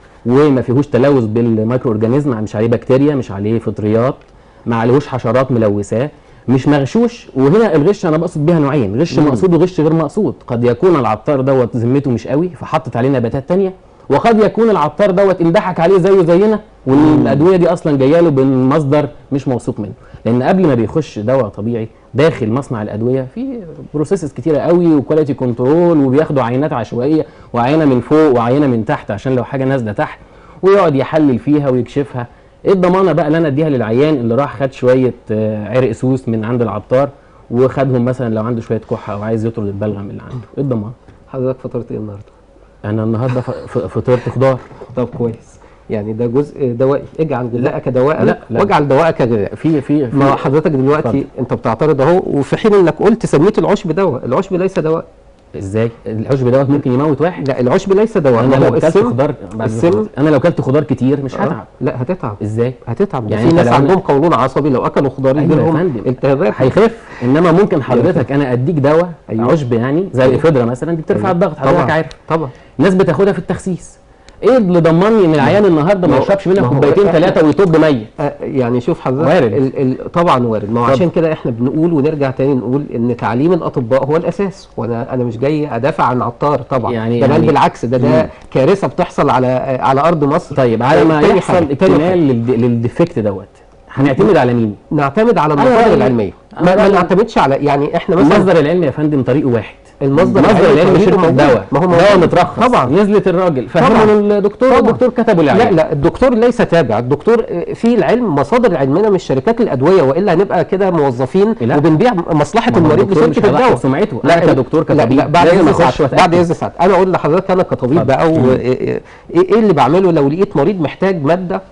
وما فيهوش تلوث بالمايكرو اورجانيزم مش عليه بكتيريا مش عليه فطريات ما عليهوش حشرات ملوثاه مش مغشوش وهنا الغش انا بقصد بيها نوعين غش مقصود وغش غير مقصود قد يكون العطار دوت ذمته مش قوي فحطت عليه نباتات تانية وقد يكون العطار دوت انضحك عليه زيه زينا وان الادويه دي اصلا جايه له من مصدر مش موثوق منه لان قبل ما بيخش دواء طبيعي داخل مصنع الادويه في بروسيسز كتيره قوي وكواليتي كنترول وبياخدوا عينات عشوائيه وعينه من فوق وعينه من تحت عشان لو حاجه نازله تحت ويقعد يحلل فيها ويكشفها ايه الضمانه بقى اللي انا اديها للعيان اللي راح خد شويه آه، عرق سوس من عند العطار وخدهم مثلا لو عنده شويه كحه او عايز يطرد البلغم اللي عنده ايه الضمان
حضرتك فطرت ايه النهارده
انا النهارده ف- ف- فطرت خضار
طب كويس يعني ده جزء دوائي اجعل غذائك دواء
لا، لا.
واجعل دواءك غذاء
في في
ما
في
حضرتك دلوقتي
اتفضل.
انت بتعترض اهو وفي حين انك قلت سميت العشب دواء العشب ليس دواء
ازاي العشب دوت ممكن يموت واحد
لا العشب ليس دواء
انا
ما
لو
هو
اكلت
السم
خضار بعد
السم
السم انا لو اكلت خضار كتير مش
آه،
هتعب
لا هتتعب
ازاي
هتتعب ده
يعني
في
انت
ناس
لو أنا-
عندهم قولون عصبي لو اكلوا خضار يجي
أيوة يا
لهم
فندم.
التهابات
هيخف انما ممكن حضرتك انا اديك دواء
أيوة.
عشب يعني زي الافيدرا مثلا دي بترفع
أيوة.
الضغط حضرتك
طبعا
عارف
طبعا
الناس بتاخدها في التخسيس ايه اللي ضمني ان العيان النهارده ما
ما هو-
يشربش منها
ما هو
كوبايتين
إحنا-
ثلاثه ويطب ميت
آه، يعني شوف حضرتك
وارد.
ال ال طبعا وارد ما هو
اتفضل.
عشان كده احنا بنقول ونرجع تاني نقول ان تعليم الاطباء هو الاساس وانا انا مش جاي ادافع عن عطار طبعا
يعني-
ده بل
يعني-
بالعكس ده ده كارثه بتحصل على آه، على ارض مصر
طيب على ما
تاني
يحصل
حاجة- تاني
اكتمال للد- للديفكت دوت هنعتمد على مين؟
نعتمد على
أيوة،
المصادر
أيوة.
العلميه
أنا
ما, ما
بقى-
نعتمدش على يعني احنا مثلا
المصدر العلمي يا فندم طريقه واحد
المصدر
المصدر
العلمي
العلمي
طريقه
شركه
موجود.
دواء
ما هو
دواء
موجود.
مترخص
طبعا
نزلت الراجل فهمه
طبعا.
للدكتور
طبعا.
والدكتور كتبه
لا
للعيان
لا الدكتور ليس تابع الدكتور آه، في العلم مصادر علمنا مش شركات الادويه والا هنبقى كده موظفين
لا.
وبنبيع مصلحه
ما هو
المريض
الدكتور مش
لشركه
هيضحي
الدواء
بسمعته.
لا
أنا كدكتور
لا
كطبيب
لا بعد
لازم
اذن
أخش
ساعتك
وأتأكد.
بعد اذن ساعتك انا اقول لحضرتك انا كطبيب
اتفضل.
بقى و- ايه إيه اللي بعمله لو لقيت مريض محتاج ماده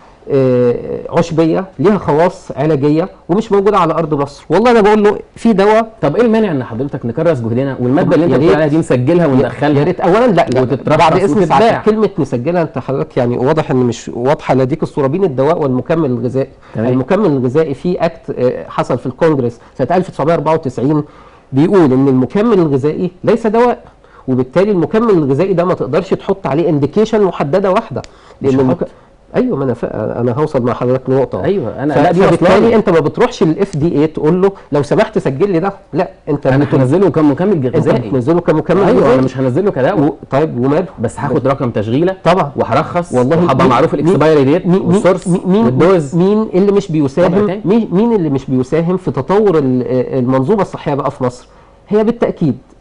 آه، عشبيه ليها خواص علاجيه ومش موجوده على ارض مصر والله انا بقول له في دواء
طب ايه المانع ان حضرتك نكرس جهدنا والماده اللي انت
يا
بتقول
ريت.
عليها دي نسجلها وندخلها
يا ريت اولا لا لا
وتترخص
بعد اذن
وتتباع.
ساعتك كلمه نسجلها انت حضرتك يعني واضح ان مش واضحه لديك الصوره بين الدواء والمكمل الغذائي
تمام.
المكمل الغذائي في اكت آه، حصل في الكونجرس سنه 1994 بيقول ان المكمل الغذائي ليس دواء وبالتالي المكمل الغذائي ده ما تقدرش تحط عليه انديكيشن محدده واحده
مش
لان
هحط.
المك... ايوه ما انا ف... انا هوصل مع حضرتك لنقطه أهو.
ايوه انا
ف...
لا دي
فبالتالي
وصلاني
انت ما بتروحش للاف دي اي تقول له لو سمحت سجل لي ده لا انت
انا
بت-
هنزله كمكمل
انت
غذائي
بتنزله كمكمل
ايوه
غذائي.
انا مش هنزله كدواء
و... طيب وماله
بس هاخد رقم تشغيله
طبعا
وهرخص
والله
وهبقى
مين-
معروف
مين-
الاكسبايري ديت
مين
والسورس
مين مين,
والدوز
مين اللي مش
طبعا
بيساهم
تاني.
مين, مين اللي مش بيساهم في تطور ال- المنظومه الصحيه بقى في مصر هي بالتاكيد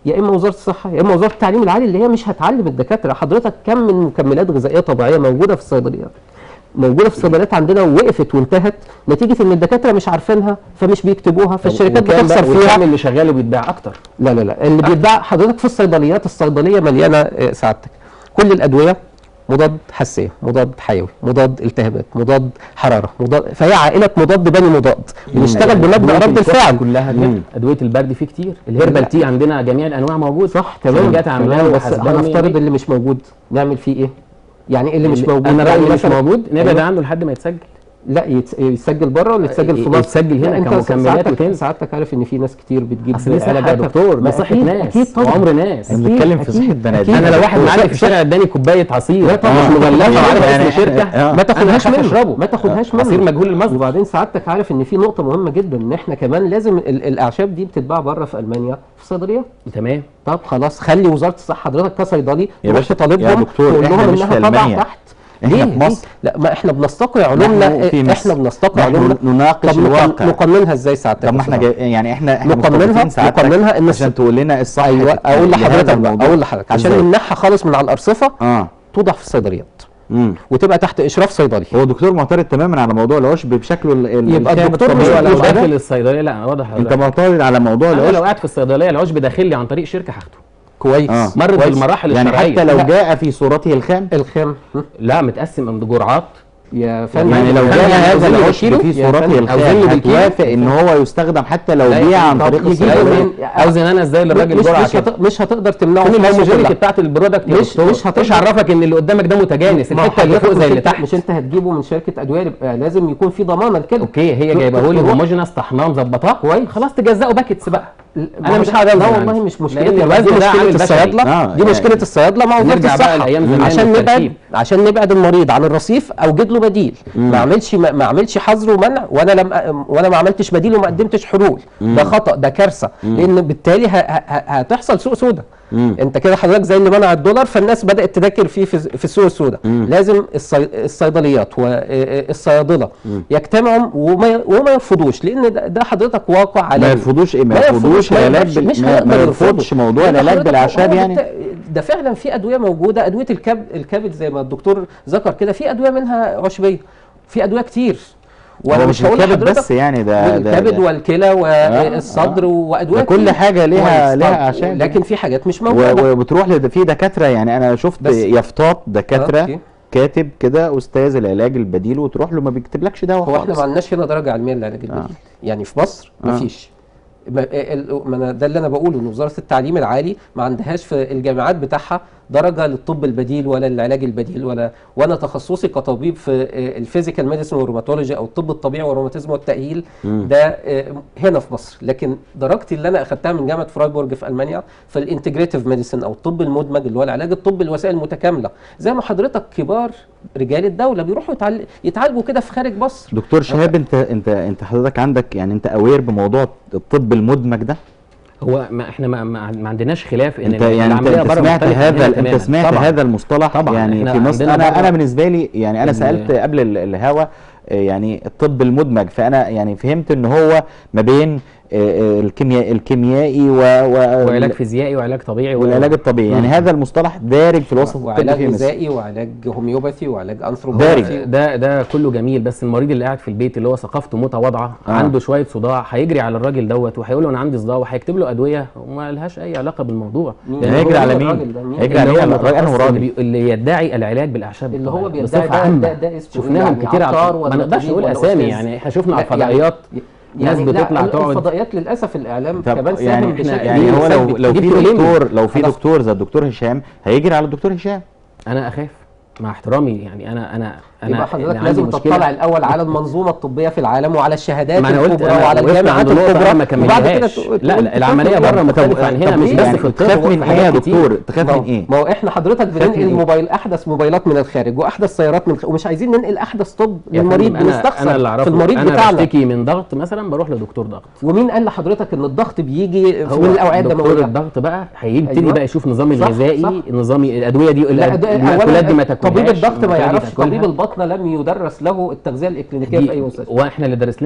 يا اما وزاره الصحه يا اما وزاره التعليم العالي اللي هي مش هتعلم الدكاتره حضرتك كم من مكملات غذائيه طبيعيه موجوده في الصيدليات موجوده في الصيدليات عندنا ووقفت وانتهت نتيجه ان الدكاتره مش عارفينها فمش بيكتبوها فالشركات
وكان
بتخسر
بقى-
فيها
وكان اللي شغال وبيتباع اكتر
لا لا لا اللي بيتباع حضرتك في الصيدليات الصيدليه مليانه آه، سعادتك كل الادويه مضاد حساسيه مضاد حيوي مضاد التهابات مضاد حراره مضاد فهي عائله مضاد بني مضاد بنشتغل بمبدا
أدوية
رد
الكحة
الفعل
كلها كده ادويه البرد فيه كتير الهيربال تي عندنا جميع الانواع موجود
صح تمام
شركات عاملاه
تمام، بس
وحاسباه
هنفترض اللي مش موجود نعمل فيه ايه؟ يعني ايه اللي مش موجود؟
انا رايي
يعني
اللي مش
مثلاً-
موجود نبعد
أيوة.
عنه لحد ما يتسجل
لا يتس- يتسجل بره ولا يتسجل في مصر؟
يتسجل هنا
لا، أنت
كمكملات
سعادتك-
وتنزل.
سعادتك عارف ان في ناس كتير بتجيب
اصل دي صحه يا
علاجاتها-
دكتور
ما
دي صحه
أكيد-
ناس
اكيد طبعا
وعمر ناس
احنا بنتكلم في
أكيد،
صحه بني
أكيد.
ادمين
انا لو واحد
وصح-
معدي في الشارع اداني كوبايه عصير
لا طبعا.
مش مغلفه وعارف
يعني
اسم شركه
آه.
ما تاخدهاش
أنا هخاف
منه
أشربه.
ما تاخدهاش منه
عصير مجهول المصدر
وبعدين سعادتك عارف ان في نقطه مهمه جدا ان احنا كمان لازم ال- الاعشاب دي بتتباع بره في المانيا في الصيدليات
تمام
طب خلاص خلي وزاره الصحه حضرتك كصيدلي
يا
تروح
باشا،
تطالبهم
يا دكتور،
تقول
إحنا
لهم
مش
انها
في
تضع
ألمانيا.
تحت
إحنا
ليه؟
في
ليه؟
مصر.
لا ما احنا بنستقي علومنا
نحن في
احنا
مصر.
بنستقي
نحن
علومنا
نناقش
طب نقن-
الواقع.
نقننها ازاي سعادتك
طب ما
يا
احنا
أستاذ
جاي يعني احنا احنا
نقننها-
متفقين ساعتك
نقننها إن
عشان
الص-
تقول لنا الصح
ايوه اقول
لهذا
لحضرتك بقى
الموضوع.
اقول لحضرتك عشان
إزاي؟
نمنعها خالص من على الارصفه
اه
توضع في الصيدليات
امم
وتبقى تحت اشراف صيدلي
هو الدكتور معترض تماما على موضوع العشب بشكله ال- ال-
يبقى
الخام
الدكتور
الطبيعي
مش-
ولا
لو
مش
كده؟
داخل الصيدليه لا واضح
انت معترض على موضوع
انا لو
العشب
قاعد في الصيدليه العشب داخل لي عن طريق شركه هاخده
كويس
آه.
مرت
كويس.
بالمراحل
يعني
الشرعيه
حتى لو
لا,
جاء في صورته الخام
الخام م?
لا متقسم بجرعات
يا فندم
يعني لو
فندم،
جاء
يعني
هذا
أوزنه
العشب
بالكيلو؟
في
يا
صورته
فندم،
الخام
أوزنه بالكيلو؟
هتوافق ان هو يستخدم حتى لو
لا،
بيع عن
طب
طريق
يجيبه
الصيدليه
منين؟
اوزن انا ازاي للراجل
مش
جرعه
مش,
كده
هت... مش هتقدر تمنعه
فين
في مصر
الهوموجينيتي
كلها.
بتاعت البرودكت يا
مش-
دكتور؟
مش هتقدر-
ايش عرفك ان اللي قدامك ده متجانس
ما هو
الحته اللي فوق
حضرتك
زي
مش
اللي
انت
تحت
مش انت هتجيبه من شركه ادويه يبقى لازم يكون في ضمانه لكده
اوكي هي جايبه لي
تروح-
هوموجينس طحناه مظبطاه
كويس.
خلاص تجزئوا باكتس بقى
ما
انا
هو
مش
ده-
هقعد
لا
أوزن
والله
عندي.
مش
لأن
مشكله
الوزن
دي
ده
مشكله
عامل بشري.
الصيادله
آه،
دي
يعني-
مشكله الصيادله مع وزاره
نرجع بقى
الصحه
لأيام زمان
عشان نبعد
والتركيب.
عشان نبعد المريض عن الرصيف اوجد له بديل ما اعملش ما ما اعملش حظر ومنع وانا لم أ- وانا ما عملتش بديل وما قدمتش حلول ده خطا ده كارثه لان بالتالي ه- ه- ه- هتحصل سوق سودا انت كده حضرتك زي اللي منع الدولار فالناس بدات تذاكر فيه في في السوق السوداء لازم الصي... الصيدليات والصيادله يجتمعوا وما ي- وما يرفضوش لان ده, ده حضرتك واقع
ما
عالمي
يرفضوش ايه ما
ما
يرفضوش
ما
العلاج
يقدرش-
بال-
مش
ما-
هيقدر
ما
يرفضه.
يرفضش موضوع
لأن
العلاج
حضرتك
بالاعشاب
هو
يعني
بالت- ده فعلا في ادويه موجوده ادويه الكبد الكبد زي ما الدكتور ذكر كده في ادويه منها عشبيه في ادويه كتير
هو مش
هقول
الكبد
لحضرتك
بس يعني ده ده-
الكبد
ده-
والكلى والصدر
آه.
وادويه
ده كل
كتير.
حاجة ليها-
كويس.
ليها
طب،
أعشاب.
لكن في حاجات مش
و-
موجوده
وبتروح لد- في دكاتره يعني انا شفت
بس-
يافطات
آه،
دكاتره
أوكي.
كاتب كده استاذ العلاج البديل وتروح له ما بيكتبلكش دواء
هو احنا
خالص
ما عندناش هنا درجه علميه للعلاج البديل يعني في مصر
آه.
مفيش ما ال- ما أنا ده اللي انا بقوله ان وزاره التعليم العالي ما عندهاش في الجامعات بتاعها درجه للطب البديل ولا للعلاج البديل ولا وانا تخصصي كطبيب في آه، الفيزيكال ميديسن والروماتولوجي او الطب الطبيعي والروماتيزم والتاهيل ده آه، هنا في مصر لكن درجتي اللي انا اخدتها من جامعه فرايبورج في المانيا في الانتجريتيف ميديسن او الطب المدمج اللي هو العلاج الطبي الوسائل المتكامله زي ما حضرتك كبار رجال الدوله بيروحوا يتعال- يتعالجوا كده في خارج مصر
دكتور شهاب انت انت انت حضرتك عندك يعني انت اوير بموضوع الطب المدمج ده
هو ما احنا ما, ما ما عندناش خلاف ان
انت يعني انت,
العملية
انت
بره
سمعت
مختلفة
هذا
عننا
انت
تماماً.
سمعت
طبعاً.
هذا المصطلح
طبعاً،
يعني
احنا
في مصر
عندنا
انا
بره
انا بالنسبه لي يعني انا
ال-
سالت قبل ال- الهوا آه، يعني الطب المدمج فانا يعني فهمت ان هو ما بين آه، آه، الكيمياء الكيميائي و, و
وعلاج فيزيائي وعلاج طبيعي
والعلاج الطبيعي يعني هذا المصطلح دارج في الوسط الطبي
وعلاج
في مصر
غذائي وعلاج هوميوباثي وعلاج
دارج.
انثروبوثي
ده ده كله جميل بس المريض اللي قاعد في البيت اللي هو ثقافته متواضعه
آه.
آه. عنده شويه صداع هيجري على الراجل دوت وهيقول له انا عندي صداع وهيكتب له ادويه وما لهاش اي علاقه بالموضوع
مين؟
لأن
هيجري
هو
على
الراجل
مين؟
ده مين؟
هيجري
اللي
على
هو
مين؟ انه
المتخصص اللي,
راجل
بي... اللي يدعي العلاج بالاعشاب
اللي هو
الطبيعية
بيدعي
بصفه
ده-
عامه
ده- ده اسمه
شفناهم
يعني
كتير على
عطار
ما
ولا
نقدرش
طبيب
نقول
ولا
اسامي
أستاذ؟
يعني احنا شفنا
لا،
على الفضائيات ناس
يعني لا،
بتطلع تقعد
الفضائيات للاسف الاعلام
طب
كمان ساهم
يعني
بشكل
احنا يعني
كبير.
هو لو
سلبي.
لو في
جبت منين؟
دكتور لو في
خلاص.
دكتور زي الدكتور هشام هيجري على الدكتور هشام
انا اخاف مع احترامي يعني انا انا انا
يبقى حضرتك
اللي عندي
لازم
مشكلة-
تطلع الاول على المنظومه الطبيه في العالم وعلى الشهادات
ما انا قلت
الكبرى
أنا
وعلى
وقفت
الجامعات
عند نقطة أنا ما
الكبرى وبعد كده
كملتهاش.
تقول-
لا
تقول-
لا العمليه
تقول-
بره
طب-
مختلفه عن هنا
طب
مش
ليه؟
بس
يعني
في الطب
تخاف من
في
ايه يا
حاجات كتير.
دكتور تخاف
ما
من
هو-
ايه
ما هو احنا حضرتك
خايف من
بننقل
إيه؟
موبايل احدث موبايلات من الخارج واحدث سيارات من الخارج ومش عايزين ننقل احدث طب
يا
للمريض
فندم، انا انا اللي
بنستخسر
اعرفه
في المريض
انا
بتاعنا
بشتكي من ضغط مثلا بروح لدكتور ضغط
ومين قال لحضرتك ان الضغط بيجي
هو
من الاوعيه
دكتور
الدمويه
الضغط بقى هيبتدي
أيوة.
بقى يشوف نظامي
صح،
الغذائي
صح.
نظامي الادويه دي
لا ده
المأكولات دي ما
اولا
تاكلهاش
طبيب الضغط ما
المأكولات دي
يعرفش
تاكلها.
طبيب البطنه لم يدرس له التغذيه الاكلينيكيه
دي-
في اي مستشفى
واحنا اللي درس لنا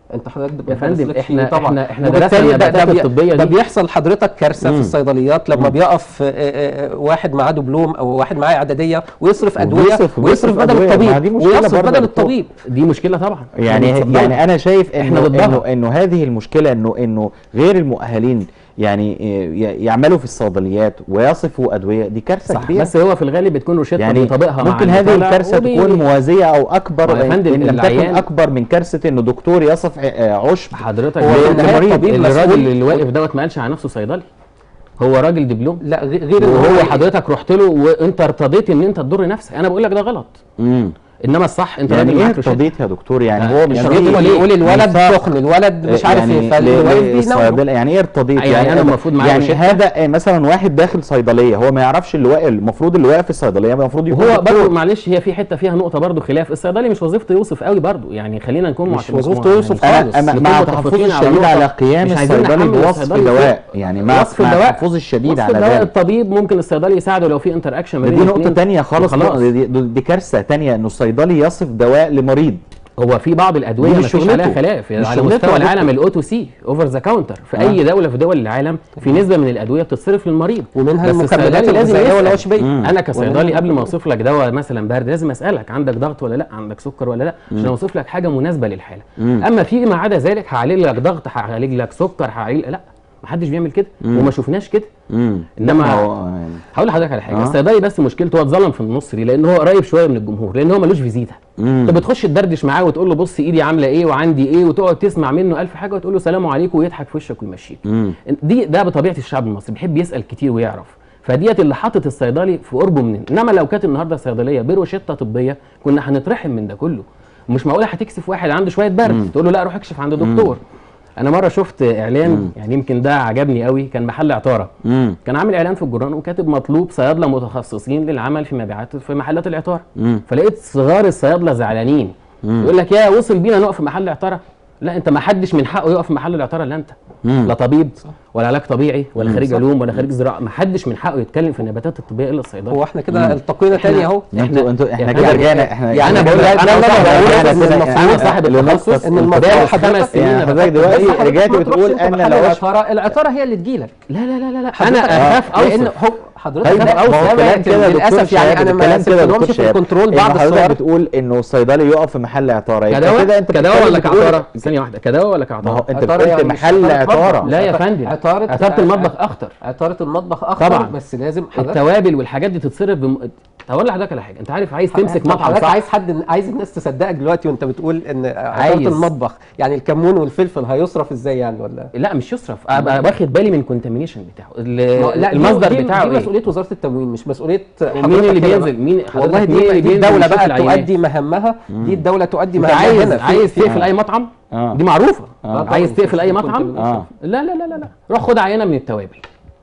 انت حضرتك
يا
ما
فندم،
درستش
إحنا-
طبعا
إحنا- إحنا
وبالتالي
درسنا
ده-
النباتات
ده بي-
الطبية
ده
دي.
بيحصل لحضرتك كارثه في الصيدليات لما بيقف آه، آه، آه، واحد معاه دبلوم او واحد معاه اعداديه ويصرف ادويه
وبيصرف-
ويصرف
وبيصرف
بدل
أدوية. ما دي
الطبيب
مشكلة
ويصرف
برضه
بدل
يا دكتور.
الطبيب
دي مشكله طبعا
يعني
اتفضلوا.
يعني انا شايف
إحنا
انه
ضدها.
انه انه هذه المشكله انه انه غير المؤهلين يعني ي- يعملوا في الصيدليات ويصفوا ادويه دي كارثه
صح
كبيره
بس هو في الغالب بتكون روشته
يعني
بيطبقها مع
ممكن
اللي
هذه
طالع
الكارثه
وبي-
تكون موازيه او اكبر
ما يا
إن
فندم
إن لم تكن
العيان-
اكبر من كارثه انه دكتور يصف ع- عشب
حضرتك
هو
هو
في النهاية
المريض
الطبيب
الراجل
مسؤول-
اللي واقف دوت ما قالش على نفسه صيدلي هو راجل دبلوم
لا غ- غير إن
وهو حضرتك رحت له وانت ارتضيت ان انت تضر نفسك انا بقول لك ده غلط
امم
انما الصح انت
يعني
راجل
ايه
معاك روشته.
ارتضيت يا دكتور يعني
لا،
هو مش
يعني
راضي
هو
يقول يقول الولد
ينفع-
سخن الولد مش عارف ايه
يعني
فالوالد بيناوله
الصيدله يعني ايه ارتضيت
يعني أنا المفروض معايا
يعني
روشتة.
هذا آه، مثلا واحد داخل صيدليه هو ما يعرفش اللي واقف المفروض اللي واقف في الصيدليه المفروض يكون
وهو
دكتور.
برضه معلش هي في حته فيها نقطه برضه خلاف الصيدلي مش وظيفته يوصف قوي برضه يعني خلينا نكون
مش
معت-
وظيفته
مع-
يوصف
يعني
خالص.
أنا- أنا
نكون
مع
متفقين
تحفظي
على
الشديد
نقطة.
على قيام
مش عايزين
الصيدلي
نحمل
بوصف
الصيدلي
دواء
فوق.
يعني مع
وصف
مع
الدواء
تحفظي الشديد
وصف
على
الدواء
ذلك
الطبيب ممكن الصيدلي يساعده لو في انتر اكشن ما
دي
بين
نقطة
الاتنين.
تانية خالص
وخلاص.
دي, دي, دي كارثة تانية انه الصيدلي يصف دواء لمريض
هو في بعض الادويه
دي
ما
مش
فيش عليها
شغلته.
خلاف
مش
على
شغلته
مستوى
يا
العالم
دكتور.
الاو تو سي اوفر ذا كاونتر في
آه.
اي دوله في دول العالم في نسبه من الادويه بتصرف للمريض
ومنها
بس
المكملات
الصيدلي لازم
الغذائيه
يسأل.
والعشبيه
انا كصيدلي قبل ما اوصف لك دواء مثلا برد لازم اسالك عندك ضغط ولا لا عندك سكر ولا لا عشان اوصف لك حاجه مناسبه للحاله اما فيما عدا ذلك هعالج لك ضغط هعالج لك سكر هعالج لا ما حدش بيعمل كده وما شفناش كده
امم
انما
هو-
هقول لحضرتك على حاجه
آه.
الصيدلي بس مشكلته هو اتظلم في النص دي لان هو قريب شويه من الجمهور لان هو ملوش فيزيتا انت بتخش تدردش معاه وتقول له بص ايدي عامله ايه وعندي ايه وتقعد تسمع منه الف حاجه وتقول له سلام عليكم ويضحك في وشك ويمشيك
مم.
دي ده بطبيعه الشعب المصري بيحب يسال كتير ويعرف فديت اللي حاطط الصيدلي في قربه مننا انما لو كانت النهارده صيدليه بروشته طبيه كنا هنترحم من ده كله مش معقوله هتكسف واحد عنده شويه برد تقول له لا روح اكشف عند دكتور انا مره شفت اعلان يعني يمكن ده عجبني قوي كان محل عطاره
امم
كان عامل اعلان في الجران وكاتب مطلوب صيادله متخصصين للعمل في مبيعات في محلات العطاره
مم.
فلقيت صغار الصيادله زعلانين يقول لك يا وصل بينا نقف في محل عطاره لا انت ما حدش من حقه يقف في محل العطاره الا انت
مم.
لا طبيب ولا علاج طبيعي ولا خريج علوم ولا خريج زراعه ما حدش من حقه يتكلم في النباتات الطبيه الا الصيدلي
هو احنا كده التقينا تاني اهو
انتوا انتوا احنا
يعني-
كده رجعنا احنا
يعني
احنا
بقول لك
كده-
انا
كده-
صاحب
كده-
بقول لك
كده-
انا صاحب
لنقطة-
التخصص
إن
ان
الموضوع
دارس
حضرتك-
خمس سنين
يعني
نباتات
حضرتك دلوقتي
طبية.
رجعتي
ما تروحش
بتقول
انت
ان
محل
لو
العطاره العطاره هي اللي تجيلك
لا لا لا لا لا
حضرتك-
انا اخاف
لان
اوصف
هو حضرتك
طيب
أخاف
لا، ما هو
أوصف.
الكلام كده يا دكتور
للاسف
شهاب،
يعني انا ما
الكلام كده يا
سبتلهمش
دكتور
في
شهاب.
الكنترول
إن
بعض
حضرتك
الصور
بتقول انه الصيدلي يقف في محل عطاره يبقى كده
كدواء
انت
كدواء ولا
بتتكلم بتقول-
كعطاره ثانيه واحده كدواء ولا
ما هو
كعطاره
انت
عطارة
قلت
يعني مش
محل
عطارة
عطاره
مطبخ.
لا يا فندم
عطارة
عطاره المطبخ اخطر
عطاره المطبخ اخطر
طبعاً.
بس لازم حضرتك
التوابل والحاجات دي تتصرف بم... هقول لحضرتك على حاجه انت عارف عايز تمسك
طب
مطعم
حضرتك
صح
عايز حد عايز الناس تصدقك دلوقتي وانت بتقول ان عطاره
عايز.
المطبخ يعني الكمون والفلفل هيصرف ازاي يعني ولا
لا مش يصرف ابقى واخد بالي من الكونتامينيشن بتاعه ال-
ما- لا دي-
المصدر
دي
بتاعه
دي
ايه
مسؤوليه وزاره التموين مش مسؤوليه
ومين
حضرتك
اللي
هنا
بينزل
بقى.
مين
والله
حضرتك مين
دي,
اللي
دي
بينزل
الدوله
يشوف
بقى
العينات؟
تؤدي مهمها دي الدوله تؤدي
انت
مهمها
عايز
هنا في-
عايز
في-
تقفل اي مطعم
آه.
دي معروفه
آه.
عايز
طبعاً.
تقفل اي
كنت-
مطعم
اه
لا لا لا لا لا روح خد عينه من التوابل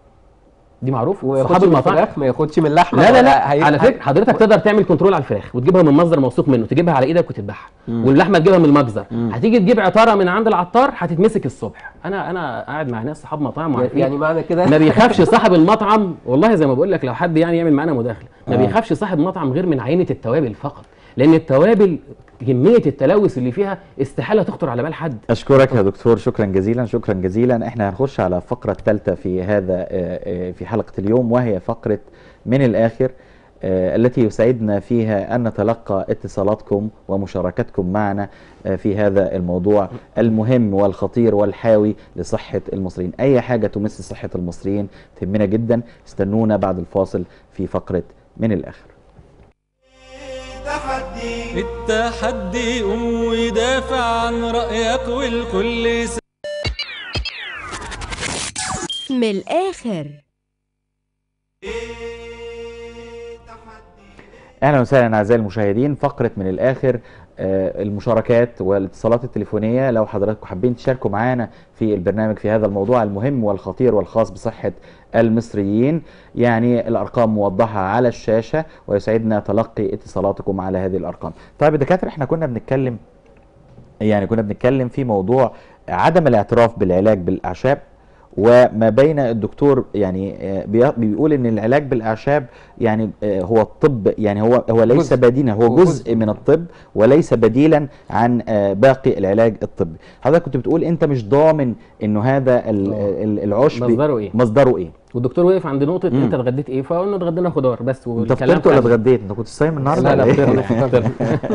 دي معروفه
وما
صحاب
ياخدش من
المطاعم
الفراخ ما ياخدش من اللحمه
لا لا
ولا
لا
هي-
على فكره حضرتك تقدر تعمل كنترول على الفراخ وتجيبها من مصدر موثوق منه تجيبها على ايدك وتذبحها واللحمه تجيبها من المجزر هتيجي تجيب عطاره من عند العطار هتتمسك الصبح انا انا قاعد مع ناس صحاب مطاعم وعارفين
يعني معنى كده
ما بيخافش صاحب المطعم والله زي ما بقول لك لو حد يعني يعمل معانا مداخله ما بيخافش صاحب مطعم غير من عينه التوابل فقط لان التوابل كميه التلوث اللي فيها استحاله تخطر على بال حد
اشكرك يا دكتور شكرا جزيلا شكرا جزيلا احنا هنخش على الفقره الثالثه في هذا آه، آه، في حلقه اليوم وهي فقره من الاخر آه، التي يسعدنا فيها ان نتلقى اتصالاتكم ومشاركتكم معنا آه، في هذا الموضوع المهم والخطير والحاوي لصحه المصريين اي حاجه تمس صحه المصريين تهمنا جدا استنونا بعد الفاصل في فقره من الاخر
التحدي قوم ودافع عن رأيك والكل س...
من الآخر
اهلا وسهلا اعزائي المشاهدين فقره من الاخر آه، المشاركات والاتصالات التليفونيه لو حضراتكم حابين تشاركوا معانا في البرنامج في هذا الموضوع المهم والخطير والخاص بصحه المصريين يعني الارقام موضحه على الشاشه ويسعدنا تلقي اتصالاتكم على هذه الارقام طيب يا دكاتره احنا كنا بنتكلم يعني كنا بنتكلم في موضوع عدم الاعتراف بالعلاج بالاعشاب وما بين الدكتور يعني آه، بي- بيقول ان العلاج بالاعشاب يعني آه، هو الطب يعني هو هو ليس
جزء.
بديلا هو
هو
جزء
جزء.
من الطب وليس بديلا عن آه، باقي العلاج الطبي حضرتك كنت بتقول انت مش ضامن انه هذا ال-
آه.
ال- العشب
مصدره ايه
مصدره ايه
والدكتور وقف عند نقطه
مم.
انت اتغديت ايه فقلنا اتغدينا خضار بس
انت
والكلام
فطرت ولا
خلص.
اتغديت انت كنت صايم النهارده
لا لا
ولا إيه؟
فطرنا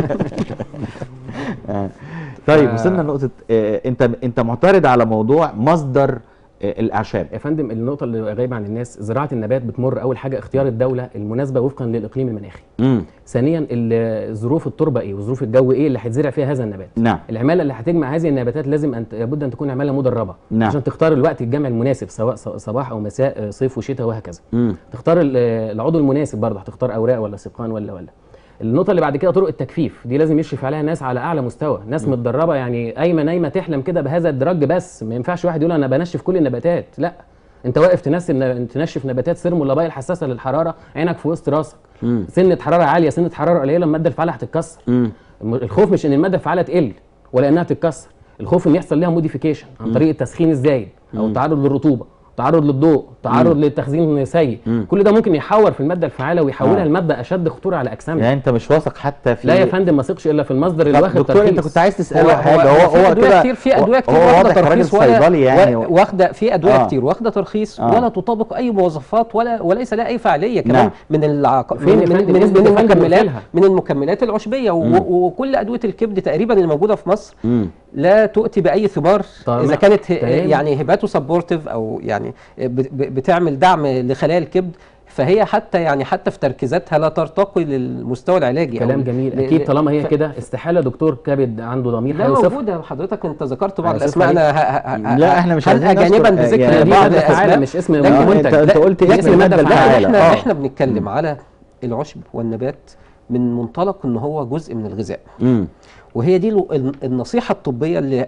آه. طيب
ف-
وصلنا لنقطه آه، انت انت معترض على موضوع مصدر آه، الاعشاب
يا فندم النقطه اللي غايبه عن الناس زراعه النبات بتمر اول حاجه اختيار الدوله المناسبه وفقا للاقليم المناخي
امم
ثانيا ال- ظروف التربه ايه وظروف الجو ايه اللي هيتزرع فيها هذا النبات
نعم
العماله اللي هتجمع هذه النباتات لازم أن لابد ان تكون عماله مدربه
نعم.
عشان تختار الوقت الجمع المناسب سواء ص- صباح او مساء آه، صيف وشتاء وهكذا
امم
تختار ال- العضو المناسب برضه هتختار اوراق ولا سقان ولا ولا النقطه اللي بعد كده طرق التجفيف دي لازم يشرف عليها ناس على اعلى مستوى ناس متدربه يعني قايمه نايمه تحلم كده بهذا الدرج بس ما ينفعش واحد يقول انا بنشف كل النباتات لا انت واقف تنشف تنشف نباتات سيرمو اللبايل الحساسه للحراره عينك في وسط راسك
مم.
سنه حراره عاليه سنه حراره قليله الماده الفعاله هتتكسر
امم
الم- الخوف مش ان الماده الفعاله تقل ولا انها تتكسر الخوف ان يحصل لها موديفيكيشن عن طريق التسخين الزايد او التعرض للرطوبه تعرض للضوء تعرض للتخزين سيء كل ده ممكن يحور في الماده الفعاله ويحولها
آه.
لماده اشد خطوره على اجسامنا
يعني انت مش واثق حتى في
لا يا فندم ما ثقش الا في المصدر اللي
طب
واخد
دكتور
ترخيص
انت كنت عايز تساله
هو-
حاجه
هو-
هو
في
هو
أدوية
كده
كتير في ادويه كتير
هو
واخده
واضح راجل
ترخيص ولا
صيدلي يعني
و- واخده في ادويه
آه.
كتير واخده ترخيص
آه.
ولا تطابق اي مواصفات ولا وليس لها اي فعاليه كمان
نعم.
من العق...
فين
من,
يا
من,
فندم؟
من,
اثبت
من
يا فندم
المكملات
وقفلها.
من المكملات العشبيه و...
مم.
وكل ادويه الكبد تقريبا اللي موجوده في مصر
امم
لا تؤتي باي ثمار
طبعا.
اذا كانت ه-
تمام.
يعني هيباتو سبورتيف او يعني ب- ب- بتعمل دعم لخلايا الكبد فهي حتى يعني حتى في تركيزاتها لا ترتقي للمستوى العلاجي أو
كلام جميل
ل-
اكيد
ل-
طالما هي
ف-
كده استحاله دكتور كبد عنده ضمير
لا
هيوصفها.
موجوده حضرتك انت ذكرت بعض
هيوصفها
الاسماء
إيه؟
انا ه- ه- ه-
لا، إحنا مش
هل
عايزين
جانبا
نذكر-
بذكر
يعني
دي
بعض
مادة فعالة
الاسماء
مش اسم
لكن
آه،
منتج
انت انت
لا،
قلت
لكن
اسم الماده
مادة
لا
الفعاله
احنا
اه
احنا بنتكلم على العشب والنبات من منطلق ان هو جزء من الغذاء
امم
وهي دي الو- الن- النصيحه الطبيه اللي ه-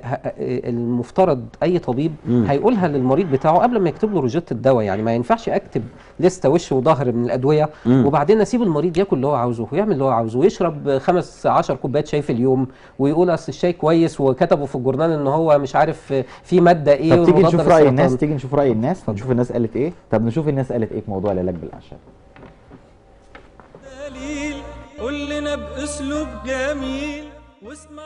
المفترض اي طبيب
مم.
هيقولها للمريض بتاعه قبل ما يكتب له روجيت الدواء يعني ما ينفعش اكتب لسته وش وظهر من الادويه
مم.
وبعدين اسيب المريض ياكل اللي هو عاوزه ويعمل اللي هو عاوزه ويشرب خمس عشر كوبايات شاي في اليوم ويقول اصل الشاي كويس وكتبوا في الجورنال ان هو مش عارف في ماده ايه
طب تيجي
ومضادة
نشوف راي
للسرطان.
الناس تيجي نشوف راي الناس نشوف الناس قالت ايه طب نشوف الناس قالت ايه في موضوع العلاج بالاعشاب
دليل قول لنا باسلوب جميل واسمع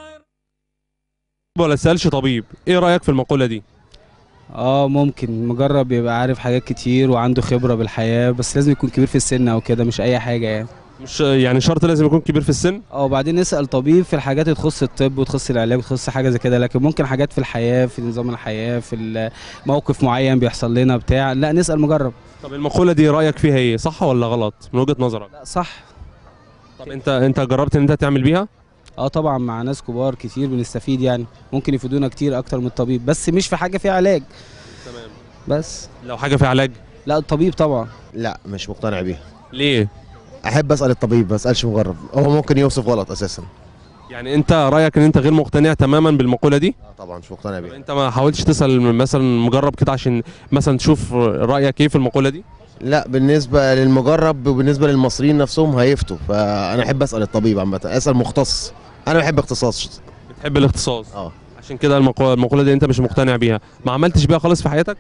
ولا سألش طبيب ايه رأيك في المقولة دي
اه ممكن مجرب يبقى عارف حاجات كتير وعنده خبرة بالحياة بس لازم يكون كبير في السن او كده مش اي حاجة يعني
مش يعني شرط لازم يكون كبير في السن
اه وبعدين نسأل طبيب في الحاجات اللي تخص الطب وتخص العلاج وتخص حاجة زي كده لكن ممكن حاجات في الحياة في نظام الحياة في موقف معين بيحصل لنا بتاع لا نسأل مجرب
طب المقولة دي رأيك فيها ايه صح ولا غلط من وجهة نظرك
لا صح
طب انت انت جربت ان انت تعمل بيها
اه طبعا مع ناس كبار كتير بنستفيد يعني ممكن يفيدونا كتير اكتر من الطبيب بس مش في حاجة فيها علاج
تمام
بس
لو حاجة في علاج
لا الطبيب طبعا
لا مش مقتنع بيها
ليه
احب اسال الطبيب ما اسالش مجرب هو ممكن يوصف غلط اساسا
يعني انت رأيك ان انت غير مقتنع تماما بالمقولة دي
آه طبعا مش مقتنع
طب
بيها
انت ما حاولتش تسأل مثلا مجرب كده عشان مثلا تشوف رأيك ايه في المقولة دي
لا بالنسبه للمجرب وبالنسبه للمصريين نفسهم هيفتوا فانا احب اسال الطبيب عامه اسال مختص انا بحب اختصاص
بتحب الاختصاص
اه
عشان كده المقولة, المقولة دي انت مش مقتنع بيها ما عملتش بيها خالص في حياتك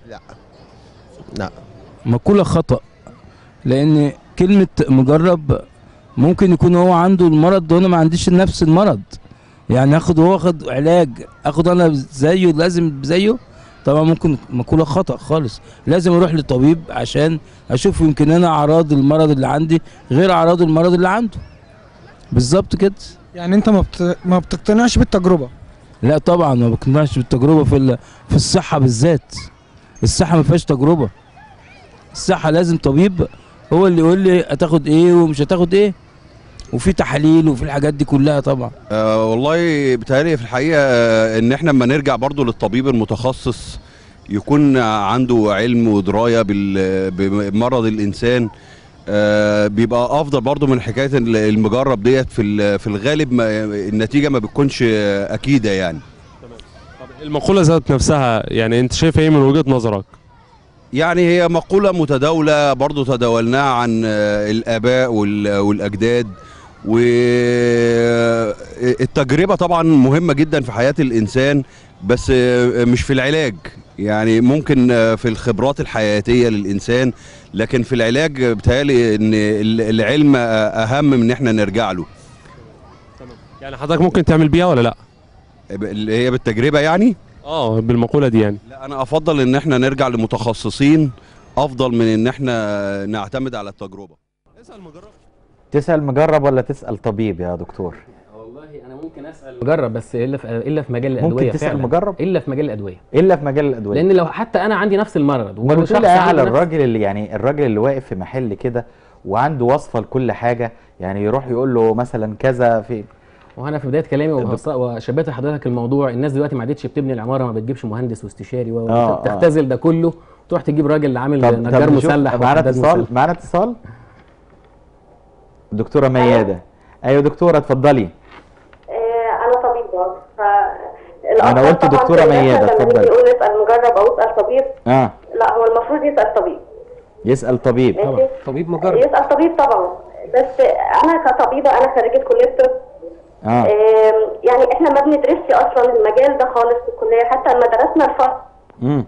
لا
مقولة خطأ لأن كلمة مجرب ممكن يكون هو عنده المرض وأنا ما عنديش نفس المرض يعني اخد هو اخد علاج اخد انا زيه لازم زيه طبعا ممكن مقولة خطأ خالص لازم اروح للطبيب عشان اشوف يمكن انا اعراض المرض اللي عندي غير اعراض المرض اللي عنده بالظبط كده
يعني انت ما بت... ما بتقتنعش بالتجربه
لا طبعا ما بقتنعش بالتجربه في ال- في الصحه بالذات الصحه ما فيهاش تجربه الصحه لازم طبيب هو اللي يقول لي هتاخد ايه ومش هتاخد ايه وفي تحاليل وفي الحاجات دي كلها طبعا
آه والله بيتهيألي في الحقيقة آه، إن إحنا لما نرجع برضو للطبيب المتخصص يكون عنده علم ودراية بال- بمرض الإنسان آه بيبقى أفضل برضو من حكاية ال- المجرب ديت في ال- في الغالب ما النتيجة ما بتكونش آه، أكيدة يعني
المقولة ذات نفسها يعني انت شايف ايه من وجهة نظرك
يعني هي مقولة متداولة برضو تداولناها عن آه، الآباء وال- والأجداد والتجربة طبعا مهمة جدا في حياة الإنسان بس آه، مش في العلاج يعني ممكن آه، في الخبرات الحياتيه للانسان لكن في العلاج آه، بيتهيألي ان ال- العلم آه، اهم من ان احنا نرجع له
يعني حضرتك ممكن تعمل بيها ولا لا
اللي هي بالتجربه يعني
اه بالمقوله دي يعني
لا انا افضل ان احنا نرجع لمتخصصين افضل من ان احنا نعتمد على التجربه
تسال مجرب ولا تسال طبيب يا دكتور
والله انا ممكن اسال مجرب بس الا في الا في مجال
ممكن
الادويه
تسأل
فعلا.
مجرب؟
الا في مجال الادويه
الا في مجال الادويه
لان لو حتى انا عندي نفس المرض
امال
وشخص
بتقول ايه على
عنده نفس-
الراجل اللي يعني الراجل اللي واقف في محل كده وعنده وصفه لكل حاجه يعني يروح يقول له مثلا كذا في
وانا في بدايه كلامي وبص- وشبهت لحضرتك الموضوع الناس دلوقتي ما عادتش بتبني العماره ما بتجيبش مهندس واستشاري و-
آه، آه.
تختزل ده كله تروح تجيب راجل عامل
طب
نجار
طب نشوف
مسلح
معانا
وحداد
اتصال
مسلح.
معانا اتصال دكتوره مياده ايوه دكتوره اتفضلي
آه، انا طبيب برضه ف
أنا قلت
طبعاً
دكتورة
في الناس
ميادة،
لما نيجي
اتفضلي.
نقول اسال مجرب او اسال طبيب
اه
لا هو المفروض يسال طبيب
يسال طبيب
ماشي
طبيب مجرب
يسال طبيب طبعا بس انا كطبيبه انا خريجه كليه طب
اه
آم، يعني احنا ما بندرسش اصلا المجال ده خالص في الكليه حتى لما درسنا الفرق
امم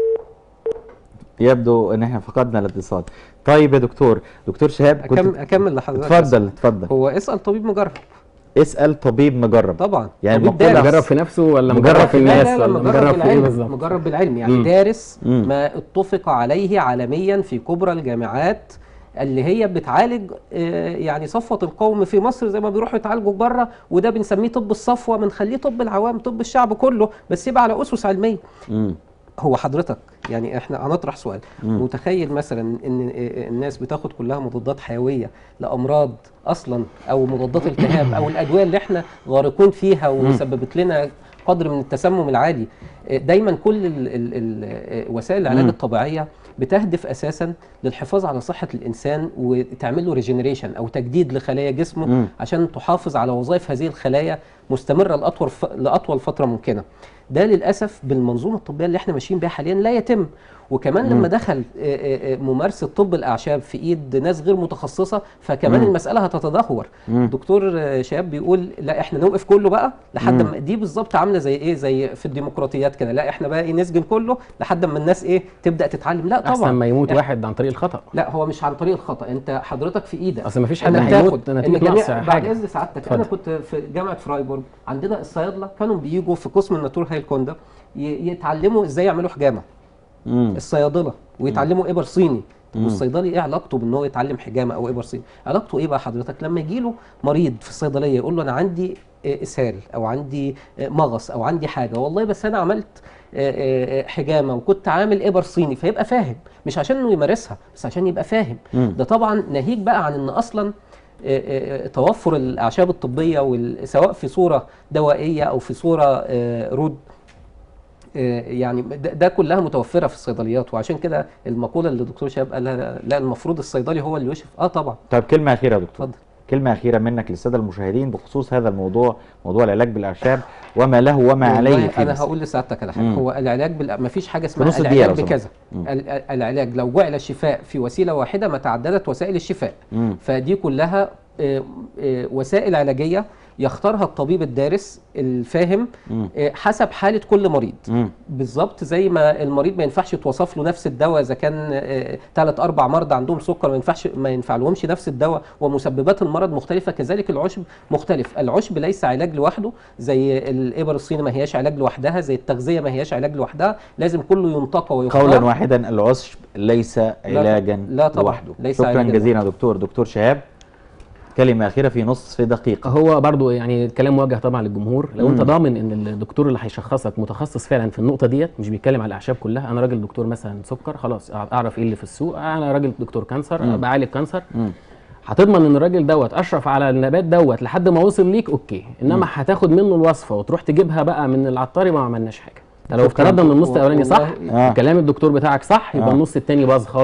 يبدو ان احنا فقدنا الاتصال طيب يا دكتور دكتور شهاب كنت
أكمل, اكمل لحضرتك
اتفضل اتفضل
هو اسال طبيب مجرب
اسال طبيب مجرب
طبعا
يعني
طبيب
المقولة
دارس.
مجرب في نفسه ولا
مجرب
مجرب في
في-
الناس
لا لا
ولا
مجرب
مجرب في ايه
بالعلم
بالظبط
مجرب بالعلم يعني
مم.
دارس
مم.
ما اتفق عليه عالميا في كبرى الجامعات اللي هي بتعالج آه، يعني صفوة القوم في مصر زي ما بيروحوا يتعالجوا بره وده بنسميه طب الصفوة بنخليه طب العوام طب الشعب كله بس يبقى على أسس علمية
امم
هو حضرتك يعني احنا هنطرح سؤال
مم.
متخيل مثلا ان الناس بتاخد كلها مضادات حيويه لامراض اصلا او مضادات التهاب او الادويه اللي احنا غارقون فيها وسببت لنا قدر من التسمم العالي دايما كل ال ال ال وسائل العلاج
مم.
الطبيعيه بتهدف اساسا للحفاظ على صحه الانسان وتعمل له ريجنريشن او تجديد لخلايا جسمه
مم.
عشان تحافظ على وظائف هذه الخلايا مستمره لاطول ف... لاطول فتره ممكنه ده للاسف بالمنظومه الطبيه اللي احنا ماشيين بيها حاليا لا يتم وكمان
مم.
لما دخل آه، آه، آه، ممارسه طب الاعشاب في ايد ناس غير متخصصه فكمان
مم.
المساله هتتدهور
مم.
دكتور آه، شهاب بيقول لا احنا نوقف كله بقى لحد
مم.
ما دي بالظبط عامله زي ايه زي في الديمقراطيات كده لا احنا بقى ايه نسجن كله لحد ما الناس ايه تبدا تتعلم لا طبعا
احسن ما يموت
إح-
واحد عن طريق الخطا
لا هو مش عن طريق الخطا انت حضرتك في ايدك
اصل مفيش حد
إنك
هيموت
تاخد-
نتيجة
إن جميع-
نقص
بعد
حاجة.
اذن سعادتك انا
اتفضل.
كنت في جامعه فرايبورغ عندنا الصيادله كانوا بيجوا في قسم الناتور هايلكوندا ي- يتعلموا ازاي يعملوا حجامه
امم
الصيادله ويتعلموا ابر صيني طب
مم.
والصيدلي ايه علاقته بان هو يتعلم حجامه او ابر صيني علاقته ايه بقى حضرتك لما يجي له مريض في الصيدليه يقول له انا عندي آه، اسهال او عندي آه، مغص او عندي حاجه والله بس انا عملت آه، آه، آه، حجامه وكنت عامل ابر صيني فيبقى فاهم مش عشان انه يمارسها بس عشان يبقى فاهم
مم.
ده طبعا ناهيك بقى عن ان اصلا آه، آه، آه، توفر الاعشاب الطبيه وال- سواء في صوره دوائيه او في صوره آه، رود آه، يعني ده, ده كلها متوفره في الصيدليات وعشان كده المقوله اللي الدكتور شهاب قالها لا المفروض الصيدلي هو اللي يشرف اه طبعا
طيب كلمه اخيره يا دكتور
اتفضل
كلمه اخيره منك للساده المشاهدين بخصوص هذا الموضوع موضوع العلاج بالاعشاب وما له وما عليه
والله
في
انا
مصر.
هقول لسعادتك على حاجه
مم.
هو العلاج بال... ما فيش حاجه
في
اسمها
نص دقيقة
العلاج
لو سمحت.
بكذا
مم.
ال- ال- العلاج لو جعل الشفاء في وسيله واحده ما تعددت وسائل الشفاء
مم.
فدي كلها آه، آه، وسائل علاجيه يختارها الطبيب الدارس الفاهم
مم.
آه، حسب حاله كل مريض
مم.
بالظبط زي ما المريض ما ينفعش يتوصف له نفس الدواء اذا كان ثلاث اربع مرضى عندهم سكر ما ينفعش ما ينفع لهمش نفس الدواء ومسببات المرض مختلفه كذلك العشب مختلف العشب ليس علاج لوحده زي الابر الصيني ما هياش علاج لوحدها زي التغذيه ما هياش علاج لوحدها لازم كله ينتقى ويختار
قولا واحدا العشب ليس علاجا
لا طبعا،
لوحده
ليس
شكرا
علاجاً
جزيلا يا دكتور دكتور شهاب كلمه اخيره في نصف دقيقه
هو برضو يعني الكلام موجه طبعا للجمهور لو انت
مم.
ضامن ان الدكتور اللي هيشخصك متخصص فعلا في النقطه ديت مش بيتكلم على الاعشاب كلها انا راجل دكتور مثلا سكر خلاص اعرف ايه اللي في السوق انا راجل دكتور كانسر
مم.
بعالج كانسر
مم.
هتضمن ان الراجل دوت اشرف على النبات دوت لحد ما وصل ليك اوكي انما
مم.
هتاخد منه الوصفه وتروح تجيبها بقى من العطاري ما عملناش حاجه ده لو
شكراً.
افترضنا ان النص الاولاني صح
آه.
وكلام الدكتور بتاعك صح يبقى
آه.
النص التاني باظ خالص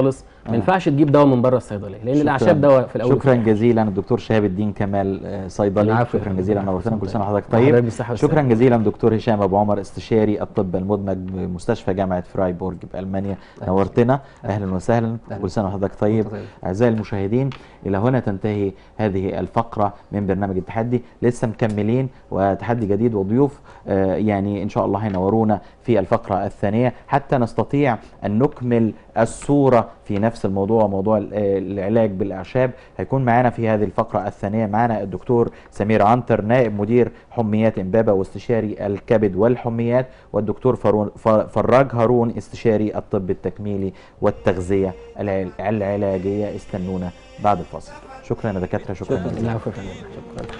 ما ينفعش تجيب دواء من بره الصيدليه لان
شكراً.
الاعشاب دواء في الاول
شكرا
وفي الآخر.
جزيلا الدكتور شهاب الدين كمال آه، صيدلي
العفو يا
شكرا
فندم.
جزيلا
العفو.
نورتنا كل سنه وحضرتك
حضرتك
طيب
بالصحة
شكرا
والسلامة.
جزيلا دكتور هشام ابو عمر استشاري الطب المدمج بمستشفى جامعه فرايبورج بالمانيا نورتنا اهلا وسهلا كل سنه وحضرتك طيب اعزائي المشاهدين الى هنا تنتهي هذه الفقره من برنامج التحدي لسه مكملين وتحدي جديد وضيوف آه، يعني ان شاء الله هينورونا في الفقره الثانيه حتى نستطيع ان نكمل الصوره في نفس الموضوع موضوع ال- آه، العلاج بالاعشاب هيكون معانا في هذه الفقره الثانيه معانا الدكتور سمير عنتر نائب مدير حميات امبابه واستشاري الكبد والحميات والدكتور فرون- ف- فراج هارون استشاري الطب التكميلي والتغذيه الع- العلاجيه استنونا بعد الفاصل شكرا يا دكاتره شكرا,
شكرا
جزيلا
العفو يا فندم. شكرا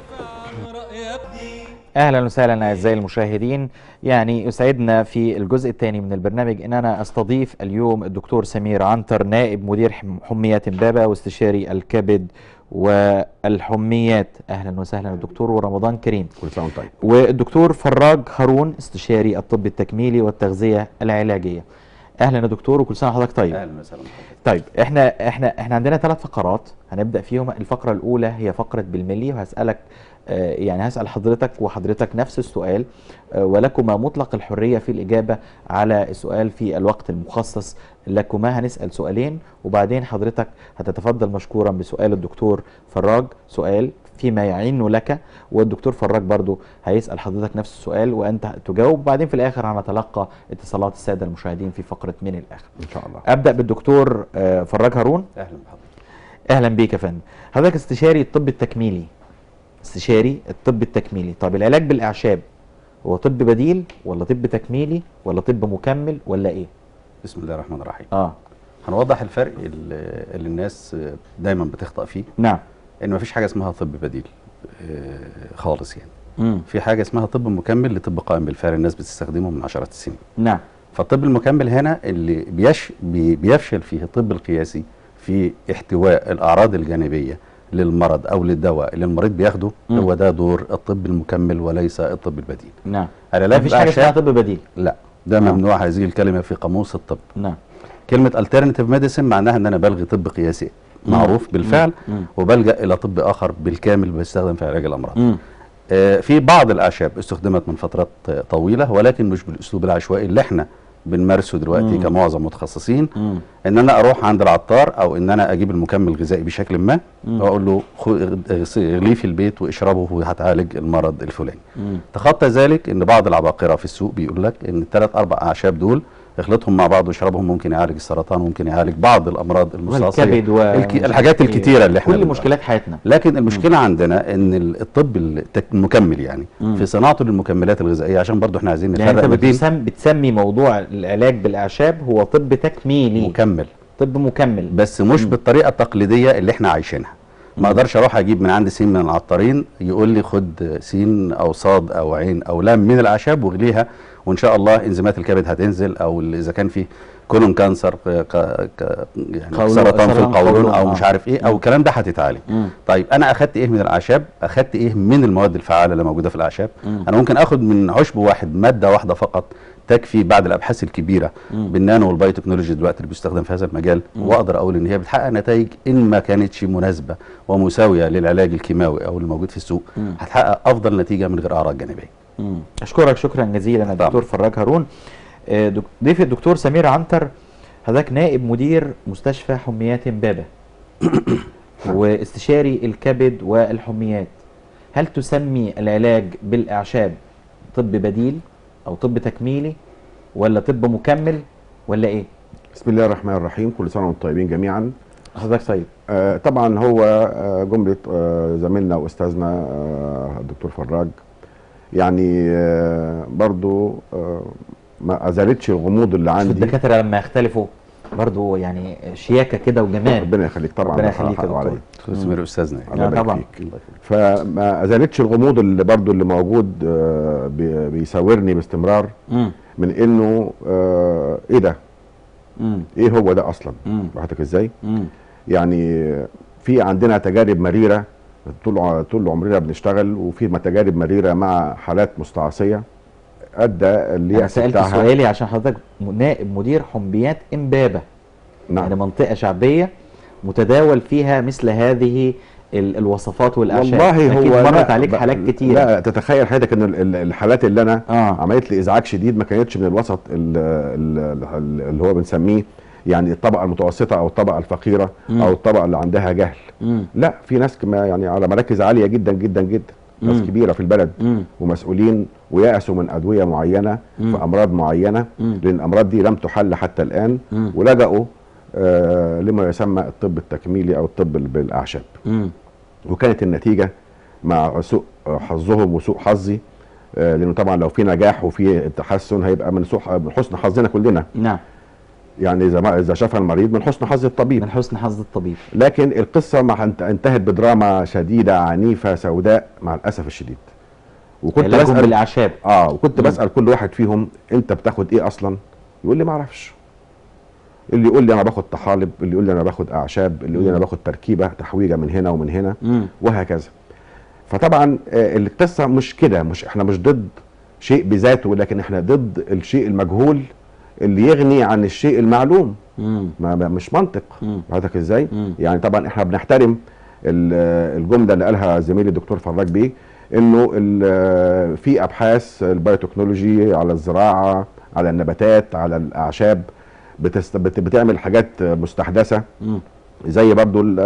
اهلا وسهلا اعزائي المشاهدين يعني يسعدنا في الجزء الثاني من البرنامج ان انا استضيف اليوم الدكتور سمير عنتر نائب مدير حم- حميات امبابه واستشاري الكبد والحميات اهلا وسهلا الدكتور ورمضان كريم
كل سنه وانت طيب
والدكتور فراج هارون استشاري الطب التكميلي والتغذيه العلاجيه اهلا يا دكتور وكل سنه وحضرتك طيب
اهلا وسهلا
طيب احنا احنا احنا عندنا ثلاث فقرات هنبدا فيهم الفقره الاولى هي فقره بالملي وهسالك آه، يعني هسال حضرتك وحضرتك نفس السؤال آه، ولكما مطلق الحريه في الاجابه على السؤال في الوقت المخصص لكما هنسال سؤالين وبعدين حضرتك هتتفضل مشكورا بسؤال الدكتور فراج سؤال فيما يعين لك والدكتور فراج برضو هيسال حضرتك نفس السؤال وانت تجاوب وبعدين في الاخر هنتلقى اتصالات الساده المشاهدين في فقره من الاخر
ان شاء الله
ابدا بالدكتور آه، فراج هارون
اهلا بحضرتك
اهلا بيك يا فندم حضرتك استشاري الطب التكميلي استشاري الطب التكميلي طب العلاج بالاعشاب هو طب بديل ولا طب تكميلي ولا طب مكمل ولا ايه
بسم الله الرحمن الرحيم
اه
هنوضح الفرق اللي اللي الناس دايما بتخطأ فيه
نعم
ان مفيش حاجه اسمها طب بديل آه، خالص يعني
مم.
في حاجه اسمها طب مكمل لطب قائم بالفعل الناس بتستخدمه من عشرات السنين
نعم
فالطب المكمل هنا اللي بيش بي- بيفشل فيه الطب القياسي في احتواء الاعراض الجانبيه للمرض او للدواء اللي المريض بياخده
مم.
هو ده دور الطب المكمل وليس الطب البديل
نعم
العلاج
مفيش حاجه اسمها
بالأعشاب-
طب بديل
لا ده ممنوع هذه الكلمه في قاموس الطب
نعم
كلمه alternative medicine معناها ان انا بلغي طب قياسي
مم.
معروف بالفعل
مم.
وبلجا الى طب اخر بالكامل بيستخدم في علاج الامراض
مم.
آه، في بعض الاعشاب استخدمت من فترات آه، طويله ولكن مش بالاسلوب العشوائي اللي احنا بنمارسه دلوقتي
مم.
كمعظم متخصصين
مم.
ان انا اروح عند العطار او ان انا اجيب المكمل الغذائي بشكل ما
مم.
واقول له خو- اغس- اغليه في البيت واشربه وهتعالج المرض الفلاني
مم.
تخطى ذلك ان بعض العباقره في السوق بيقول لك ان الثلاث اربع اعشاب دول اخلطهم مع بعض واشربهم ممكن يعالج السرطان وممكن يعالج بعض الامراض المستعصيه
والكبد و...
الك... الحاجات الكتيره اللي احنا
كل
بنقولها.
مشكلات حياتنا
لكن المشكله عندنا ان ال- الطب التك- المكمل يعني
مم.
في صناعته للمكملات الغذائيه عشان برضو احنا عايزين
يعني
نفرق
انت
ما بين
بتسمي, بتسمي موضوع العلاج بالاعشاب هو طب تكميلي
مكمل
طب مكمل
بس مش بالطريقه التقليديه اللي احنا عايشينها ما اقدرش اروح اجيب من عند سين من العطارين يقول لي خد سين او صاد او عين او لام من الاعشاب واغليها وان شاء الله انزيمات الكبد هتنزل او ال- اذا كان في كولون كانسر ك ك يعني
قولون-
سرطان في
سرطان
القولون
قولون،
او
آه.
مش عارف ايه او الكلام ده هتتعالج
مم.
طيب انا اخدت ايه من الاعشاب اخدت ايه من المواد الفعاله اللي موجوده في الاعشاب
مم.
انا ممكن اخد من عشب واحد ماده واحده فقط تكفي بعد الابحاث الكبيره
مم.
بالنانو والبايوتكنولوجي دلوقتي اللي بيستخدم في هذا المجال
مم.
واقدر اقول ان هي بتحقق نتائج ان ما كانتش مناسبه ومساويه للعلاج الكيماوي او اللي موجود في السوق
مم.
هتحقق افضل نتيجه من غير اعراض جانبيه
مم. اشكرك شكرا جزيلا الدكتور فراج هارون آه، دك- ضيف الدكتور سمير عنتر حضرتك نائب مدير مستشفى حميات امبابه واستشاري الكبد والحميات هل تسمي العلاج بالاعشاب طب بديل او طب تكميلي ولا طب مكمل ولا ايه
بسم الله الرحمن الرحيم كل سنه وانتم طيبين جميعا
حضرتك طيب
آه طبعا هو آه جمله آه زميلنا واستاذنا آه الدكتور فراج يعني آه برضو آه ما ازالتش الغموض اللي
شوف
عندي
الدكاتره لما يختلفوا برضو يعني شياكه كده وجمال
ربنا يخليك طبعا
ربنا
ده
يخليك يا
حقه عليا.
دكتور
دكتور سمير استاذنا يعني.
الله
لا
يبارك
طبعا
فيك. فما ازالتش الغموض اللي برضو اللي موجود آه بي- بيساورني باستمرار
مم.
من انه آه ايه ده
مم.
ايه هو ده اصلا
مم.
راحتك ازاي
مم.
يعني في عندنا تجارب مريره طول ع- طول عمرنا بنشتغل وفي م- تجارب مريره مع حالات مستعصيه ادى
انا
اليأس
سالت
بتاعها
سؤالي عشان حضرتك م- نائب مدير حميات امبابه نعم. يعني منطقه شعبيه متداول فيها مثل هذه ال- الوصفات والاعشاب
والله هو
أكيد مرت
لا
عليك
ب-
حالات كتير
لا تتخيل حضرتك ان ال- ال- الحالات اللي انا آه. عملت لي ازعاج شديد ما كانتش من الوسط ال- ال- ال- اللي هو بنسميه يعني الطبقه المتوسطه او الطبقه الفقيره
مم.
او الطبقه اللي عندها جهل
مم.
لا في ناس كما يعني على مراكز عاليه جدا جدا جدا ناس
مم.
كبيره في البلد
مم.
ومسؤولين ويأسوا من ادويه معينه
مم.
في امراض معينه
مم.
لان الامراض دي لم تحل حتى الان
مم.
ولجأوا آه لما يسمى الطب التكميلي او الطب بالاعشاب
مم.
وكانت النتيجه مع سوء حظهم وسوء حظي آه، لانه طبعا لو في نجاح وفي تحسن هيبقى من سوء من حسن حظنا كلنا
نعم
يعني اذا ما اذا شاف المريض من حسن حظ الطبيب
من حسن حظ الطبيب
لكن القصه ما انت- انتهت بدراما شديده عنيفه سوداء مع الاسف الشديد وكنت
علاجهم
بسال
بالاعشاب
اه وكنت
مم.
بسال كل واحد فيهم انت بتاخد ايه اصلا يقول لي ما اعرفش اللي يقول لي انا باخد طحالب اللي يقول لي انا باخد اعشاب اللي يقول لي انا
مم.
باخد تركيبه تحويجه من هنا ومن هنا
مم.
وهكذا فطبعا آه، القصه مش كده مش احنا مش ضد شيء بذاته لكن احنا ضد الشيء المجهول اللي يغني عن الشيء المعلوم
مم.
ما ما- مش منطق
مم.
حضرتك ازاي
مم.
يعني طبعا احنا بنحترم ال- آه، الجمله اللي قالها زميلي الدكتور فراج بيه انه ال- آه، في ابحاث البايوتكنولوجي على الزراعه على النباتات على الاعشاب بتست... بت- بتعمل حاجات آه، مستحدثه
مم.
زي برضو ال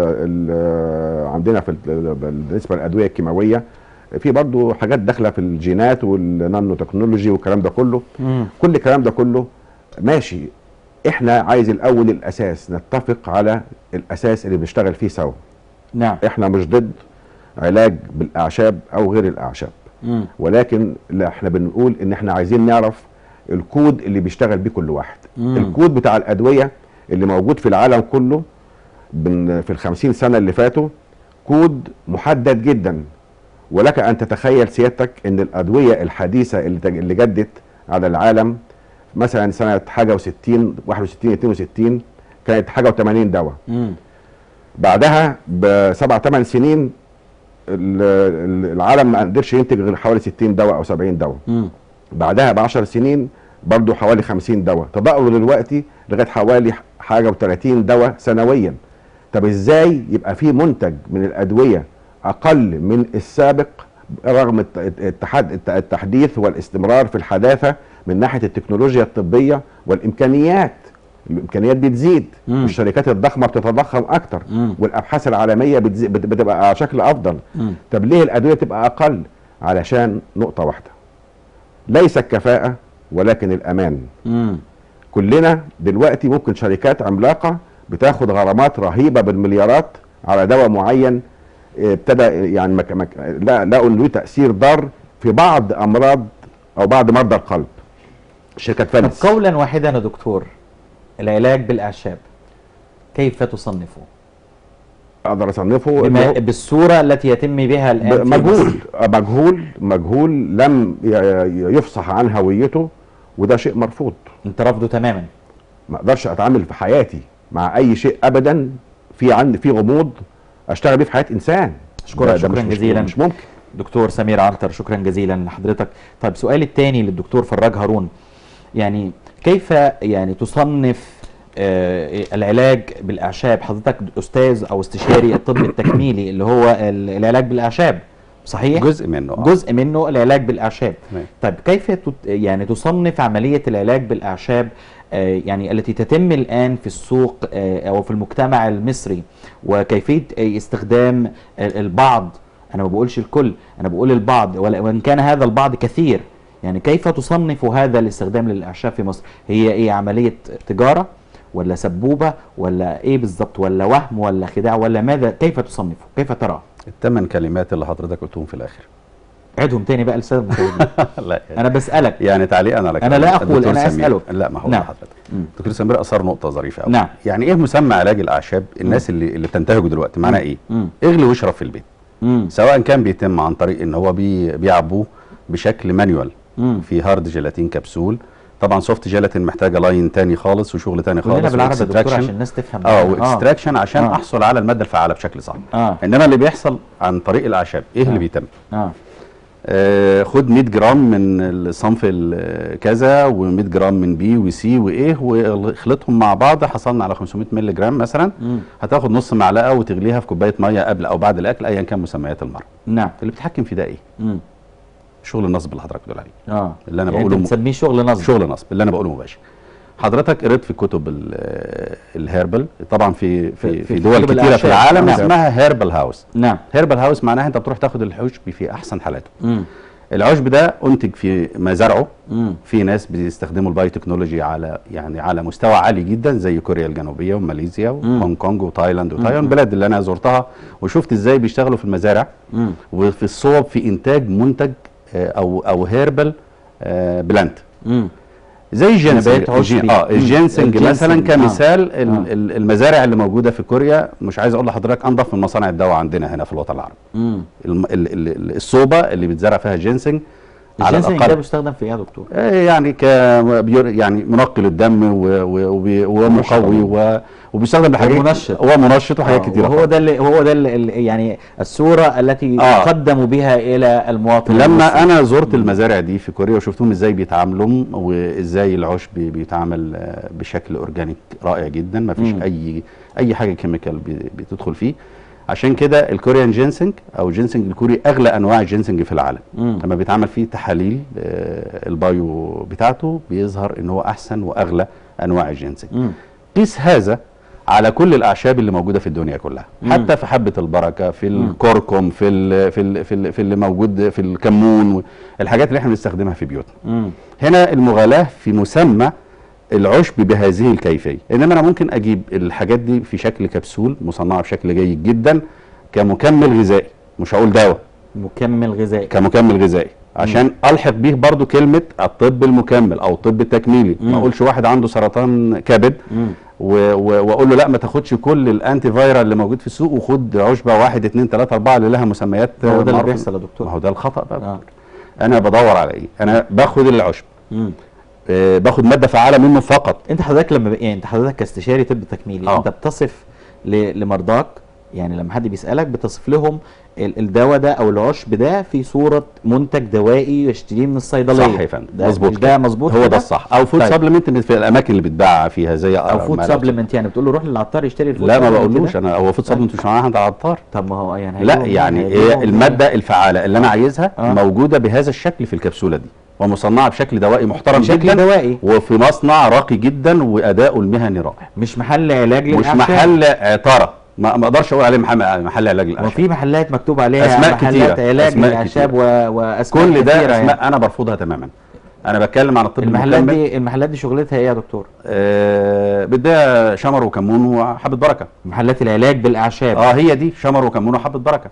ال عندنا في ال- بالنسبه للادويه الكيماويه في برضو حاجات داخله في الجينات والنانو تكنولوجي والكلام ده كله
مم.
كل الكلام ده كله ماشي احنا عايز الاول الاساس نتفق على الاساس اللي بنشتغل فيه سوا
نعم
احنا مش ضد علاج بالاعشاب او غير الاعشاب
مم.
ولكن لا احنا بنقول ان احنا عايزين نعرف الكود اللي بيشتغل بيه كل واحد
مم.
الكود بتاع الادويه اللي موجود في العالم كله بن- في الخمسين سنه اللي فاتوا كود محدد جدا ولك ان تتخيل سيادتك ان الادويه الحديثه اللي تج- اللي جدت على العالم مثلا سنه حاجه و60 61 62 كانت حاجه و80 دواء
مم.
بعدها بسبع ثمان سنين ال- ال- العالم ما قدرش ينتج غير حوالي 60 دواء او 70 دواء
مم.
بعدها ب 10 سنين برضو حوالي 50 دواء تضاءلوا دلوقتي لغايه حوالي حاجه و30 دواء سنويا طب ازاي يبقى في منتج من الادويه اقل من السابق رغم الت- التحد الت- التحديث والاستمرار في الحداثه من ناحيه التكنولوجيا الطبيه والامكانيات الامكانيات بتزيد
مم.
والشركات الضخمه بتتضخم اكتر
مم.
والابحاث العالميه بتزي- بت- بتبقى على شكل افضل
مم.
طب ليه الادويه تبقى اقل علشان نقطه واحده ليس الكفاءه ولكن الامان
مم.
كلنا دلوقتي ممكن شركات عملاقه بتاخد غرامات رهيبه بالمليارات على دواء معين اه، ابتدى يعني مك مك لا لقوا انه له تاثير ضار في بعض امراض او بعض مرضى القلب شركه
طب
فالس
قولا واحدا يا دكتور العلاج بالاعشاب كيف تصنفه؟
اقدر اصنفه
بما
إنه
بالصوره التي يتم بها الان في
مجهول
مصر.
مجهول مجهول لم ي- ي- يفصح عن هويته وده شيء مرفوض
انت رافضه تماما
ما اقدرش اتعامل في حياتي مع اي شيء ابدا في عندي في غموض اشتغل بيه في حياه انسان ده-
اشكرك
ده
شكرا
مش- مش-
جزيلا
مش ممكن
دكتور سمير عنتر شكرا جزيلا لحضرتك طيب سؤالي الثاني للدكتور فراج هارون يعني كيف يعني تصنف آه، العلاج بالاعشاب حضرتك استاذ او استشاري الطب التكميلي اللي هو ال- العلاج بالاعشاب صحيح
جزء منه آه.
جزء منه العلاج بالاعشاب
تمام.
طيب كيف تت يعني تصنف عمليه العلاج بالاعشاب آه، يعني التي تتم الان في السوق آه، او في المجتمع المصري وكيفيه آه، استخدام ال- البعض انا ما بقولش الكل انا بقول البعض ولا- وان كان هذا البعض كثير يعني كيف تصنف هذا الاستخدام للاعشاب في مصر هي ايه عمليه تجاره ولا سبوبه ولا ايه بالظبط ولا وهم ولا خداع ولا ماذا كيف تصنفه كيف تراه
الثمان كلمات اللي حضرتك قلتهم في الاخر
عدهم تاني بقى لسبب
لا
انا بسالك
يعني تعليقا على
أنا
كلام
لا أقول،
الدكتور
أنا
سمير.
أسألك.
لا ما هو
نعم.
حضرتك دكتور سمير اثار نقطه ظريفه قوي
نعم.
يعني ايه مسمى علاج الاعشاب الناس اللي اللي بتنتهجه دلوقتي معناه ايه
مم.
اغلي واشرب في البيت
مم.
سواء كان بيتم عن طريق ان هو بي بيعبوه بشكل مانيوال
مم.
في هارد جيلاتين كبسول طبعا سوفت جيلاتين محتاجه لاين تاني خالص وشغل تاني خالص
كلنا بالعربي يا دكتور
وإكستراكشن.
عشان الناس تفهم
اه
آه.
واكستراكشن عشان
آه.
احصل على الماده الفعاله بشكل صح
اه
انما اللي بيحصل عن طريق الاعشاب ايه اللي بيتم
اه
آه، خد 100 جرام من الصنف ال- كذا و100 جرام من بي وسي وايه واخلطهم مع بعض حصلنا على 500 مللي جرام مثلا
مم.
هتاخد نص معلقه وتغليها في كوبايه ميه قبل او بعد الاكل ايا كان مسميات المرض
نعم
اللي بتحكم في ده ايه
مم.
شغل النصب اللي حضرتك بتقول عليه
اه
اللي انا
يعني
بقوله
انت بتسميه شغل نصب
شغل نصب اللي انا بقوله مباشر حضرتك قريت في كتب ال- الهيربل طبعا في في
في
في دول
كتب
كتيره في
الأعشاب.
العالم
نعم.
اسمها هيربل هاوس
نعم
هيربل هاوس معناها انت بتروح تاخد العشب في احسن حالاته
مم.
العشب ده انتج في مزارعه
مم.
في ناس بيستخدموا البايوتكنولوجي على يعني على مستوى عالي جدا زي كوريا الجنوبيه وماليزيا وهونج كونج وتايلاند وتايوان البلاد اللي انا زرتها وشفت ازاي بيشتغلوا في المزارع
مم.
وفي الصوب في انتاج منتج آه، او او هيربل آه، بلانت
مم.
زي الجينسنج
نبات عشبي.
الجين- اه
مم.
الجينسنج مثلا
الجينسنج، آه.
كمثال ال-
آه.
ال- المزارع اللي موجوده في كوريا مش عايز اقول لحضرتك انضف من مصانع الدواء عندنا هنا في الوطن العربي
مم.
الم- ال- ال- ال- الصوبه اللي بيتزرع فيها الجينسنج على
الجنسنج ده
الاقل
بيستخدم في ايه يا دكتور؟
آه، يعني ك بيور- يعني منقل الدم و- و- وبي- ومقوي و- وبيستخدم لحاجات
ومنشط.
ومنشط وحاجات
آه،
كتيره
وهو ده اللي هو ده اللي اللي- يعني الصوره التي
آه.
قدموا بها الى المواطن المصري.
لما انا زرت المزارع دي في كوريا وشفتهم ازاي بيتعاملوا وازاي العشب بيتعامل آه، بشكل اورجانيك رائع جدا ما فيش
مم.
اي اي حاجه كيميكال بي- بتدخل فيه عشان كده الكوريان جينسنج او الجينسنج الكوري اغلى انواع الجينسنج في العالم
مم.
لما بيتعمل فيه تحاليل آه، البايو بتاعته بيظهر ان هو احسن واغلى انواع الجينسنج
مم.
قيس هذا على كل الاعشاب اللي موجوده في الدنيا كلها
مم.
حتى في حبه البركه في
مم.
الكركم في ال في ال في, ال في اللي موجود في الكمون الحاجات اللي احنا بنستخدمها في بيوتنا
مم.
هنا المغالاه في مسمى العشب بهذه الكيفيه انما انا ممكن اجيب الحاجات دي في شكل كبسول مصنعه بشكل جيد جدا كمكمل غذائي مش هقول دواء
مكمل غذائي
كمكمل غذائي عشان الحق بيه برضو كلمه الطب المكمل او الطب التكميلي
مم.
ما اقولش واحد عنده سرطان كبد
مم.
و- و- واقول له لا ما تاخدش كل الانتي فايرال اللي موجود في السوق وخد عشبه واحد اتنين تلاته اربعه اللي لها مسميات
هو ده اللي
معروفة.
بيحصل يا دكتور.
ما هو ده الخطا بقى
آه.
انا بدور على ايه انا باخد العشب
مم.
آه باخد ماده فعاله منه فقط
انت حضرتك لما ب... يعني انت حضرتك كاستشاري طب تكميلي
آه.
انت بتصف ل... لمرضاك يعني لما حد بيسالك بتصف لهم ال- الدواء ده او العشب ده في صوره منتج دوائي يشتريه من الصيدليه
صح يا فندم
ده
مظبوط
مش
كده.
ده مظبوط
هو
كده؟
ده الصح او فود
طيب.
سبلمنت في الاماكن اللي بتباع فيها زي
او فود
مالك.
سبلمنت يعني بتقول له روح للعطار يشتري الفود
لا ما
supplement
بقولوش
ده؟
انا هو فود سبلمنت مش معناها عند العطار
طب ما هو يعني
لا
هيجيبهم
يعني
منين؟
هي
هيجيبهم
الماده الفعاله اللي انا عايزها
آه.
موجوده بهذا الشكل في الكبسوله دي ومصنعه بشكل دوائي محترم
بشكل
جدا
دوائي.
وفي مصنع راقي جدا واداؤه المهني رائع
مش محل علاج
مش
للأعشاب.
محل عطاره ما ما اقدرش اقول عليه محل محل علاج للاعشاب
وفي محلات مكتوب عليها
أسماء
محلات
كتيرة.
علاج
أسماء
للاعشاب
كتيرة.
و... واسماء
كل ده
كتيرة
اسماء
يعني.
انا برفضها تماما انا بتكلم عن الطب
المحلات
المكمل
دي المحلات دي شغلتها ايه يا دكتور؟
آه بتبيع شمر وكمون وحبه بركه
محلات العلاج بالاعشاب
اه هي دي شمر وكمون وحبه بركه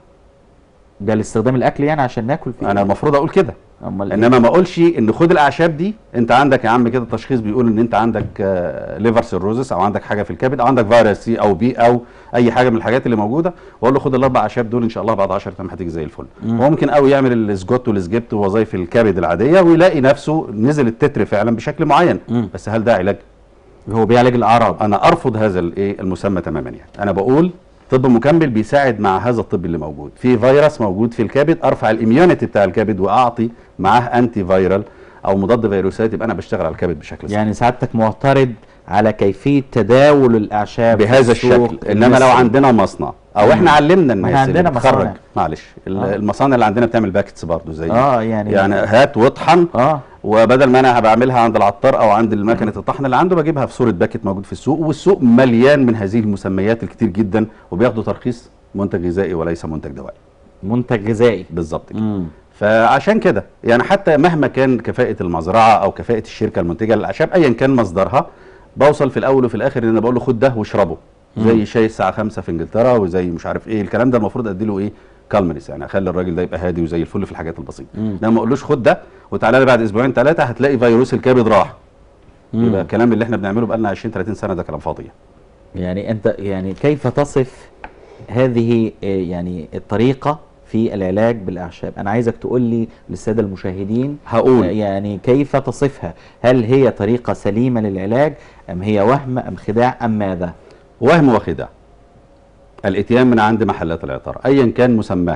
ده لاستخدام الاكل يعني عشان ناكل فيه
انا المفروض اقول كده
امال إيه؟
انما ما اقولش ان خد الاعشاب دي انت عندك يا عم كده تشخيص بيقول ان انت عندك آه ليفر سيروزس او عندك حاجه في الكبد او عندك فيروس سي او بي او اي حاجه من الحاجات اللي موجوده واقول له خد الاربع اعشاب دول ان شاء الله بعد 10 ايام هتيجي زي الفل
مم.
هو ممكن قوي يعمل السجوت والسجبت ووظائف الكبد العاديه ويلاقي نفسه نزل التتر فعلا بشكل معين
مم.
بس هل ده علاج
هو بيعالج الاعراض
انا ارفض هذا الايه المسمى تماما يعني انا بقول طب مكمل بيساعد مع هذا الطب اللي موجود في فيروس موجود في الكبد ارفع الاميونيتي بتاع الكبد واعطي معاه انتي فيرال او مضاد فيروسات يبقى انا بشتغل على الكبد بشكل صحيح
يعني سعادتك معترض على كيفيه تداول الاعشاب في
بهذا
السوق
الشكل انما لو
المصري.
عندنا مصنع او احنا علمنا الناس
احنا
اللي
عندنا
بتخرج
مصانع.
معلش ال-
آه.
المصانع اللي عندنا بتعمل باكتس برضه زي
اه يعني
يعني هات واطحن
اه
وبدل ما انا بعملها عند العطار او عند مكنه الطحن اللي عنده بجيبها في صوره باكت موجود في السوق والسوق مليان من هذه المسميات الكتير جدا وبياخدوا ترخيص منتج غذائي وليس منتج دوائي
منتج غذائي
بالظبط كده
مم.
فعشان كده يعني حتى مهما كان كفاءه المزرعه او كفاءه الشركه المنتجه للاعشاب ايا كان مصدرها بوصل في الاول وفي الاخر ان انا بقول له خد ده واشربه زي شاي الساعه 5 في انجلترا وزي مش عارف ايه الكلام ده المفروض ادي له ايه كالمنس يعني اخلي الراجل ده يبقى هادي وزي الفل في الحاجات البسيطه
مم.
انما ما اقولوش خد ده وتعالى لي بعد اسبوعين ثلاثه هتلاقي فيروس الكبد راح يبقى الكلام اللي احنا بنعمله بقالنا 20 30 سنه ده كلام فاضي
يعني انت يعني كيف تصف هذه آه، يعني الطريقه في العلاج بالاعشاب انا عايزك تقول لي للساده المشاهدين
هقول.
آه، يعني كيف تصفها هل هي طريقه سليمه للعلاج ام هي وهم ام خداع ام ماذا
وهم وخداع الاتيان من عند محلات العطار ايا كان مسماها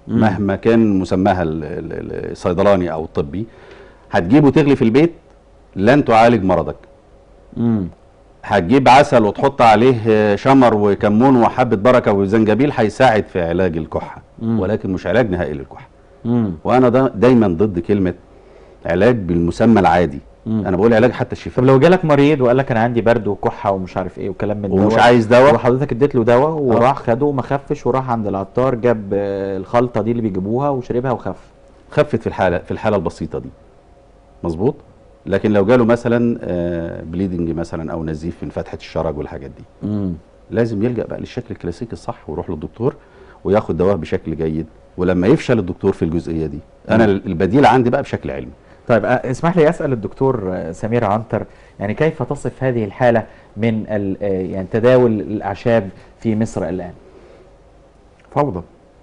مم.
مهما كان مسماها ال- ال- ال- الصيدلاني او الطبي هتجيبه تغلي في البيت لن تعالج مرضك
مم.
هتجيب عسل وتحط عليه آه، شمر وكمون وحبه بركه وزنجبيل هيساعد في علاج الكحه
مم.
ولكن مش علاج نهائي للكحه
مم.
وانا دا دايما ضد كلمه علاج بالمسمى العادي
مم.
انا بقول علاج حتى الشفاء
طب لو جالك مريض وقال لك انا عندي برد وكحه ومش عارف ايه وكلام من
ومش
دوت،
عايز دواء؟
وحضرتك اديت له دواء وراح خده وما خفش وراح عند العطار جاب آه، الخلطه دي اللي بيجيبوها وشربها وخف
خفت في الحاله في الحاله البسيطه دي مظبوط لكن لو جاله مثلا بليدنج مثلا او نزيف من فتحه الشرج والحاجات دي
مم.
لازم يلجا بقى للشكل الكلاسيكي الصح ويروح للدكتور وياخد دواء بشكل جيد ولما يفشل الدكتور في الجزئيه دي انا
مم.
البديل عندي بقى بشكل علمي
طيب آه، اسمح لي اسال الدكتور آه، سمير عنتر يعني كيف تصف هذه الحاله من ال- آه، يعني تداول الاعشاب في مصر الان؟
فوضى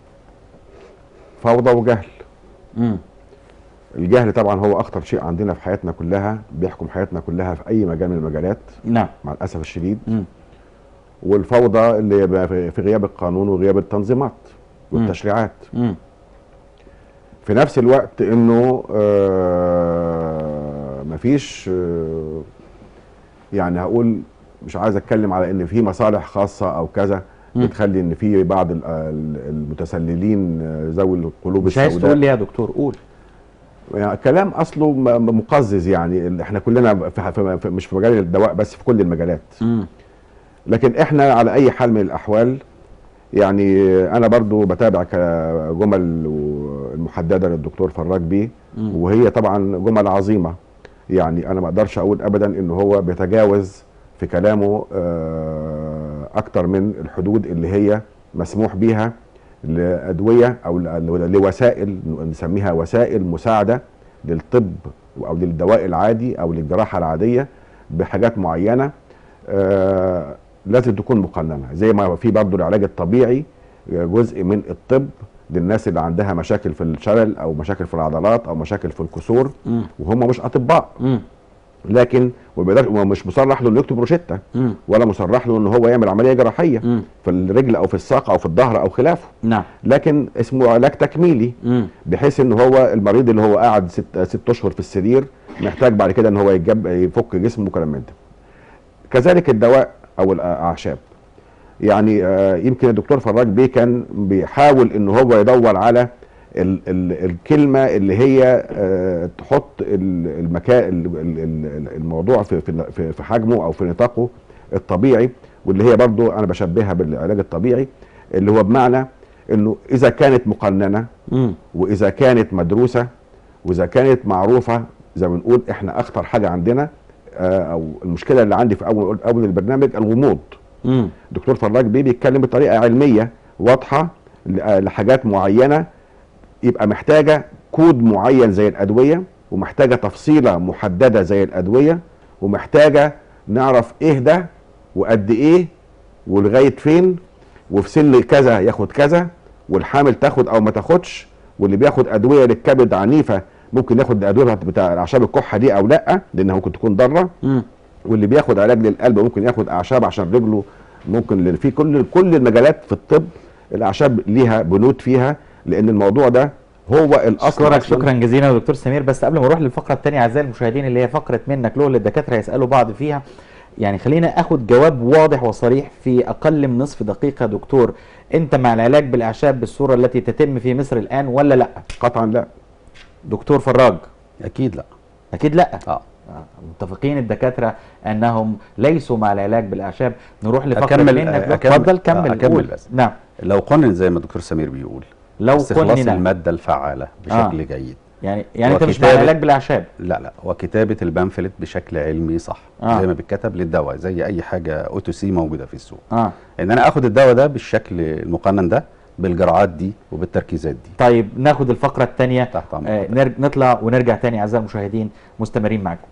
فوضى وجهل
مم.
الجهل طبعا هو اخطر شيء عندنا في حياتنا كلها بيحكم حياتنا كلها في اي مجال من المجالات
نعم
مع الاسف الشديد
مم.
والفوضى اللي يبقى في في غياب القانون وغياب التنظيمات والتشريعات
مم.
في نفس الوقت انه آه مفيش آه يعني هقول مش عايز اتكلم على ان في مصالح خاصه او كذا
مم.
بتخلي ان في بعض ال- ال- المتسللين آه، ذوي القلوب
مش عايز
السوداء
تقول لي يا دكتور قول
يعني كلام اصله م- م- مقزز يعني ال- احنا كلنا في في في مش في مجال الدواء بس في كل المجالات
مم.
لكن احنا على اي حال من الاحوال يعني انا برضو بتابع كجمل المحدده للدكتور فراج بيه
مم.
وهي طبعا جمل عظيمه يعني انا ما اقدرش اقول ابدا ان هو بيتجاوز في كلامه آه، اكتر من الحدود اللي هي مسموح بيها لادويه او ل- لوسائل نسميها وسائل مساعده للطب او للدواء العادي او للجراحه العاديه بحاجات معينه آه، لازم تكون مقننه زي ما في برضه العلاج الطبيعي آه، جزء من الطب للناس اللي عندها مشاكل في الشلل او مشاكل في العضلات او مشاكل في الكسور
مم.
وهم مش اطباء
مم.
لكن وبيقدرش- ومش مصرح له انه يكتب روشته
مم.
ولا مصرح له ان هو يعمل عمليه جراحيه
مم.
في الرجل او في الساق او في الظهر او خلافه
نعم
لكن اسمه علاج تكميلي
مم.
بحيث ان هو المريض اللي هو قاعد ست, ست اشهر في السرير محتاج بعد كده ان هو يجب يفك جسمه وكلام من ده كذلك الدواء او الاعشاب يعني آه، يمكن الدكتور فراج بيه كان بيحاول ان هو يدور على ال ال الكلمه اللي هي آه، تحط المكان الموضوع في في في- في حجمه او في نطاقه الطبيعي واللي هي برضو انا بشبهها بالعلاج الطبيعي اللي هو بمعنى انه اذا كانت مقننه
مم.
واذا كانت مدروسه واذا كانت معروفه زي ما بنقول احنا اخطر حاجه عندنا آه، او المشكله اللي عندي في اول اول البرنامج الغموض
مم.
دكتور فراج بيه بيتكلم بطريقه علميه واضحه ل- آه، لحاجات معينه يبقى محتاجه كود معين زي الادويه ومحتاجه تفصيله محدده زي الادويه ومحتاجه نعرف ايه ده وقد ايه ولغايه فين وفي سن كذا ياخد كذا والحامل تاخد او ما تاخدش واللي بياخد ادويه للكبد عنيفه ممكن ياخد الادويه بتاع اعشاب الكحه دي او لا لانها ممكن تكون ضاره
مم.
واللي بياخد علاج للقلب ممكن ياخد اعشاب عشان رجله ممكن لأن في كل كل المجالات في الطب الاعشاب ليها بنود فيها لان الموضوع ده هو الاصل
اشكرك
أصلاً.
شكرا جزيلا يا دكتور سمير بس قبل ما نروح للفقره الثانيه اعزائي المشاهدين اللي هي فقره منك له اللي الدكاتره يسالوا بعض فيها يعني خلينا اخد جواب واضح وصريح في اقل من نصف دقيقه دكتور انت مع العلاج بالاعشاب بالصوره التي تتم في مصر الان ولا لا
قطعا لا
دكتور فراج
اكيد لا
اكيد لا
اه
متفقين الدكاتره انهم ليسوا مع العلاج بالاعشاب نروح لفقره
اكمل
منك له
اكمل
اتفضل كمل
اكمل
قول.
بس
نعم
لو قنن زي ما الدكتور سمير بيقول
لو
استخلاص
قنن.
الماده الفعاله بشكل
آه.
جيد
يعني يعني انت مش مع
وكتابة-
العلاج بالاعشاب
لا لا وكتابه البامفلت بشكل علمي صح
آه.
زي ما بيتكتب للدواء زي اي حاجه او تو سي موجوده في السوق
اه
ان انا اخد الدواء ده بالشكل المقنن ده بالجرعات دي وبالتركيزات دي
طيب ناخد الفقره الثانيه
تحت امرك
آه نرج... نطلع ونرجع تاني اعزائي المشاهدين مستمرين معاكم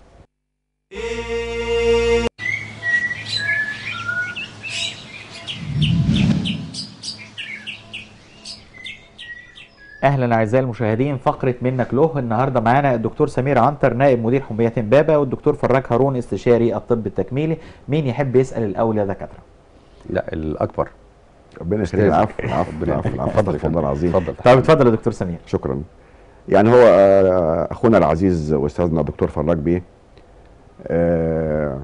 اهلا اعزائي المشاهدين فقره منك له النهارده معانا الدكتور سمير عنتر نائب مدير حميات امبابه والدكتور فراج هارون استشاري الطب التكميلي مين يحب يسال الاول يا دكاتره
لا الاكبر
ربنا
أستاذ.
يخليك العفو العفو
ربنا
العفو
يخليك.
العفو
اتفضل يا
اتفضل العظيم
اتفضل. طيب اتفضل يا دكتور سمير
شكرا يعني هو آه، اخونا العزيز واستاذنا الدكتور فراج بيه آه،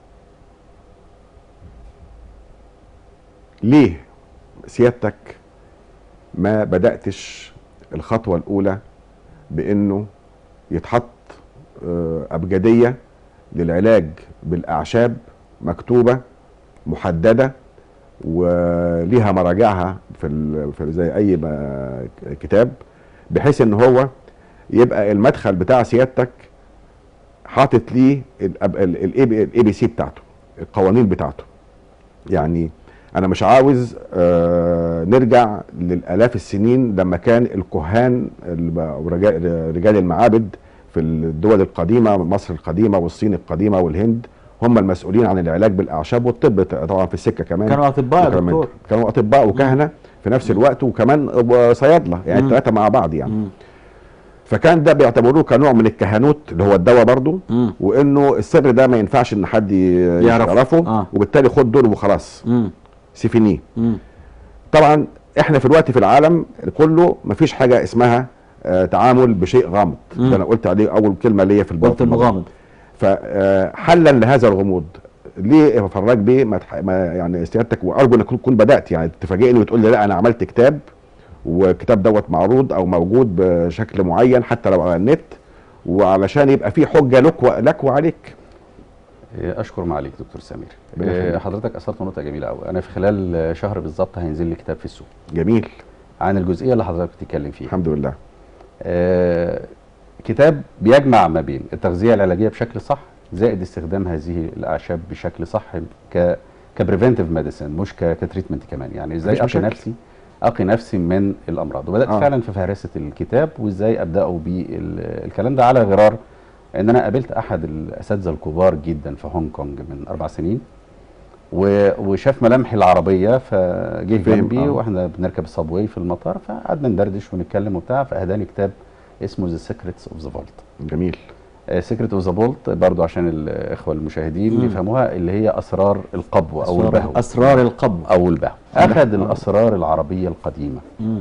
ليه سيادتك ما بداتش الخطوه الاولى بانه يتحط آه، ابجديه للعلاج بالاعشاب مكتوبه محدده وليها مراجعها في ال- في زي اي ما- كتاب بحيث ان هو يبقى المدخل بتاع سيادتك حاطط ليه الاي بي سي بتاعته القوانين بتاعته يعني انا مش عاوز آه نرجع للالاف السنين لما كان الكهان الب- أو رجال رجال المعابد في الدول القديمه مصر القديمه والصين القديمه والهند هم المسؤولين عن العلاج بالاعشاب والطب طبعا في السكه كمان
كانوا أطباء يا
وكمان-
دكتور.
كانوا اطباء وكهنه في نفس الوقت وكمان صيادله يعني
مم.
الثلاثه مع بعض يعني فكان ده بيعتبروه كنوع من الكهنوت اللي هو الدواء برضه وانه السر ده ما ينفعش ان حد ي-
يعرفه.
يعرفه
آه.
وبالتالي خد دول وخلاص
مم.
سيفينيه
مم.
طبعا احنا في الوقت في العالم كله ما فيش حاجه اسمها آه تعامل بشيء غامض
مم.
ده انا قلت عليه اول كلمه ليا في الباب
قلت انه غامض
فحلا لهذا الغموض ليه فراج بيه ما, تح... ما يعني سيادتك وارجو انك تكون بدات يعني تفاجئني وتقول لي لا انا عملت كتاب والكتاب دوت معروض او موجود بشكل معين حتى لو على النت وعلشان يبقى في حجه لك و... لك وعليك
إيه، اشكر معاليك دكتور سمير
ربنا
إيه،
يخليك.
حضرتك اثرت نقطه جميله قوي انا في خلال شهر بالظبط هينزل لي كتاب في السوق
جميل
عن الجزئيه اللي حضرتك بتتكلم فيها
الحمد لله
آه كتاب بيجمع ما بين التغذيه العلاجيه بشكل صح زائد استخدام هذه الاعشاب بشكل صح ك كبريفنتيف ميديسن مش ك كتريتمنت كمان يعني ازاي
مفيش
اقي
مشاكل.
نفسي اقي نفسي من الامراض وبدات
آه.
آه. فعلا في فهرسه الكتاب وازاي ابداه بالكلام ده على غرار ان انا قابلت احد الاساتذه الكبار جدا في هونج كونج من اربع سنين و- وشاف ملامحي العربيه فجه
فهم،
جنبي
آه.
واحنا بنركب الصابواي في المطار فقعدنا ندردش ونتكلم وبتاع فاهداني كتاب اسمه ذا سيكريتس اوف ذا فولت
جميل
سيكريت اوف ذا فولت برضو عشان الاخوه المشاهدين
مم.
يفهموها اللي هي اسرار القبو او
أسرار-
البهو
أسرار القبو.
او البهو اخذ الاسرار العربيه القديمه
مم.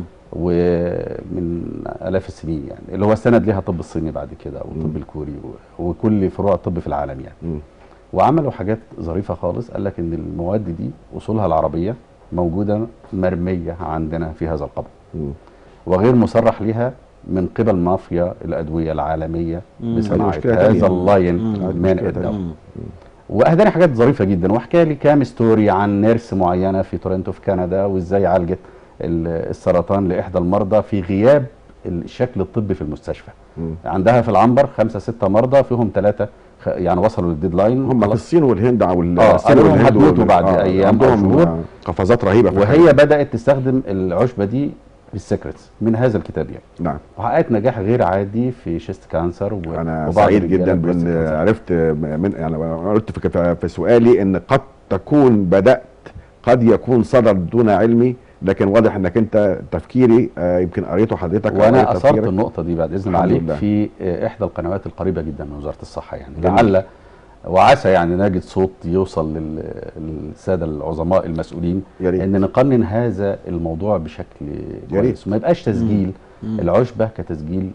ومن الاف السنين يعني اللي هو استند ليها الطب الصيني بعد كده او الطب الكوري و- وكل فروع الطب في العالم يعني
مم.
وعملوا حاجات ظريفه خالص قال لك ان المواد دي اصولها العربيه موجوده مرميه عندنا في هذا القبو
مم.
وغير مصرح ليها من قبل مافيا الادويه العالميه
مم.
بصناعه
مشكلة تانية.
هذا اللاين
مم.
من
مشكلة
الدواء
مم.
واهداني حاجات ظريفه جدا وحكى لي كام ستوري عن نيرس معينه في تورنتو في كندا وازاي عالجت ال- السرطان لاحدى المرضى في غياب الشكل الطبي في المستشفى
مم.
عندها في العنبر خمسه سته مرضى فيهم ثلاثه يعني وصلوا للديدلاين
هم في الصين والهند او ال-
آه،
الصين
قالوا لهم
والهند
هتموتوا
وال-
بعد
آه،
أيام أو
عندهم
شهور.
آه، قفزات رهيبه في
وهي
الحياة.
بدات تستخدم العشبه دي في السكرتس من هذا الكتاب يعني
نعم
وحققت نجاح غير عادي في شيست كانسر و...
انا
وبعض
سعيد
الرجالة
جدا
بريست
بان
كانسر.
عرفت من يعني انا قلت في كف- في سؤالي ان قد تكون بدات قد يكون صدر دون علمي لكن واضح انك انت تفكيري آه، يمكن قريته حضرتك أو قريت
وانا اثرت
تفكيرك.
النقطه دي بعد اذن
الحمد
عليك
لله.
في آه، احدى القنوات القريبه جدا من وزاره الصحه يعني
جميل.
لعل وعسى يعني نجد صوت يوصل لل- للساده العظماء المسؤولين
يا ريت.
ان نقنن هذا الموضوع بشكل
يا ريت.
كويس وما يبقاش تسجيل
مم.
العشبه كتسجيل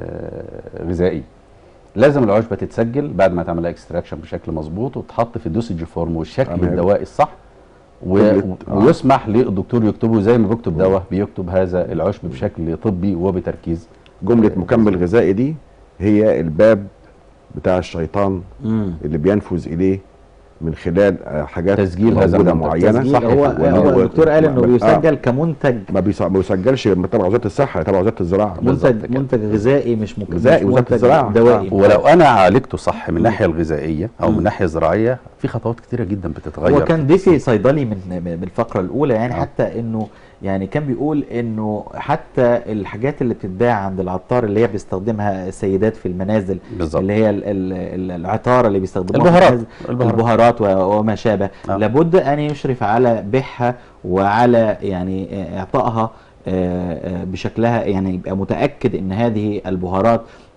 آه، غذائي لازم العشبه تتسجل بعد ما تعمل اكستراكشن بشكل مظبوط وتتحط في الدوسج فورم والشكل
تمام.
الدوائي الصح و...
جملة- آه.
ويسمح للدكتور يكتبه زي ما بيكتب دواء بيكتب هذا العشب بشكل طبي وبتركيز
جمله مكمل غذائي دي هي الباب بتاع الشيطان
مم.
اللي بينفذ اليه من خلال آه، حاجات
تسجيل هذا
موجوده
المنتج.
معينه
تسجيل
صح
هو,
وإن
هو الدكتور قال انه
آه،
بيسجل كمنتج
ما بيس- ما بيسجلش تبع وزاره الصحه تبع وزاره الزراعه
منتج منتج غذائي مش مك-
غذائي،
مش
وزارة
منتج
الزراعة.
دوائي
ولو انا عالجته صح من الناحيه الغذائيه او
مم.
من الناحيه الزراعيه في خطوات كتيره جدا بتتغير
هو كان ضيفي صيدلي من من الفقره الاولى يعني
آه.
حتى انه يعني كان بيقول انه حتى الحاجات اللي بتتباع عند العطار اللي هي بيستخدمها السيدات في المنازل
بالظبط.
اللي هي ال- ال- ال- العطاره اللي بيستخدموها في
البهارات.
المنازل،
البهارات.
البهارات و- وما شابه
آه.
لابد ان يشرف على بيعها وعلى يعني اعطائها آه، آه، بشكلها يعني يبقى متاكد ان هذه البهارات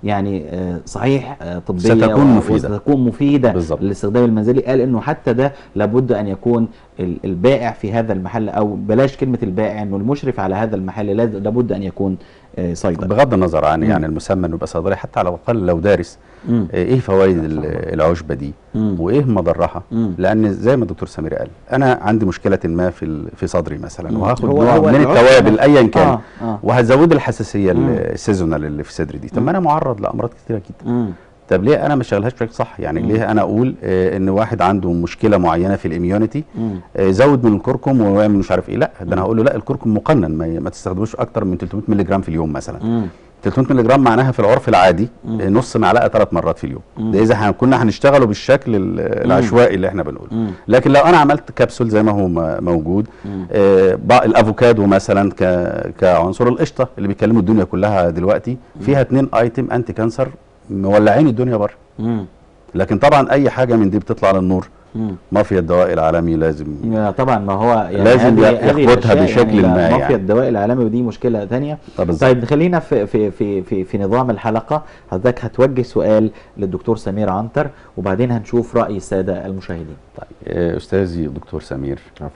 يعني آه، صحيح آه، طبيه
ستكون
و-
مفيدة.
وستكون مفيده
بالظبط.
للاستخدام المنزلي قال انه حتى ده لابد ان يكون ال- البائع في هذا المحل او بلاش كلمه البائع انه المشرف على هذا المحل لاز- لابد ان يكون آه، صيدلي
بغض النظر عن
مم.
يعني المسمى انه يبقى صيدلي حتى على الاقل لو دارس
مم.
آه، ايه فوائد ال- العشبه دي
مم.
وايه مضرها
مم.
لان زي ما الدكتور سمير قال انا عندي مشكله ما في ال- في صدري مثلا
مم.
وهاخد
هو-
نوع
هو
من
العشبة
التوابل
نفسها-
ايا كان
آه، آه.
وهزود الحساسيه
مم.
ال- السيزونال اللي في صدري دي طب ما انا معرض لامراض كتيره جدا
مم.
طب ليه انا ما اشتغلهاش بشكل صح يعني
مم.
ليه انا اقول آه ان واحد عنده مشكله معينه في الاميونيتي
مم.
آه زود من الكركم واعمل مش عارف ايه لا ده انا هقول له لا الكركم مقنن ما, ما تستخدموش اكتر من 300 مللي جرام في اليوم مثلا
مم.
300 مللي جرام معناها في العرف العادي آه، نص معلقه ثلاث مرات في اليوم
مم.
ده اذا هن- كنا هنشتغله بالشكل ال- العشوائي اللي احنا بنقوله
مم.
لكن لو انا عملت كبسول زي ما هو م- موجود
مم.
آه بع- الافوكادو مثلا ك كعنصر القشطه اللي بيكلموا الدنيا كلها دلوقتي فيها اتنين ايتم انتي كانسر مولعين الدنيا بره
مم.
لكن طبعا اي حاجه من دي بتطلع للنور
مم.
مافيا الدواء العالمي لازم
يا طبعا ما هو يعني
لازم
هذه-
ياخدها
هذه الأشياء
بشكل
يعني
ما
مافيا
يعني.
الدواء العالمي ودي مشكله ثانيه
طب بالظبط.
طيب خلينا في في في في, في نظام الحلقه حضرتك هتوجه سؤال للدكتور سمير عنتر وبعدين هنشوف راي الساده المشاهدين
طيب آه، استاذي دكتور سمير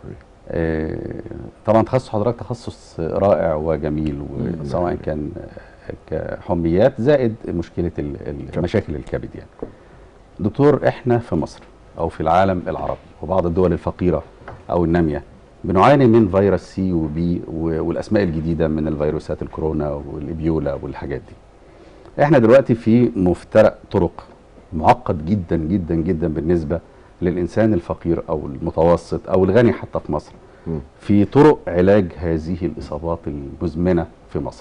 آه، طبعا تخصص حضرتك تخصص رائع وجميل وسواء كان آه، كحميات زائد مشكله ال- ال- مشاكل الكبد يعني دكتور احنا في مصر او في العالم العربي وبعض الدول الفقيره او الناميه بنعاني من فيروس سي وبي و- والاسماء الجديده من الفيروسات الكورونا والابيولا والحاجات دي احنا دلوقتي في مفترق طرق معقد جدا جدا جدا بالنسبه للانسان الفقير او المتوسط او الغني حتى في مصر في طرق علاج هذه الاصابات المزمنه في مصر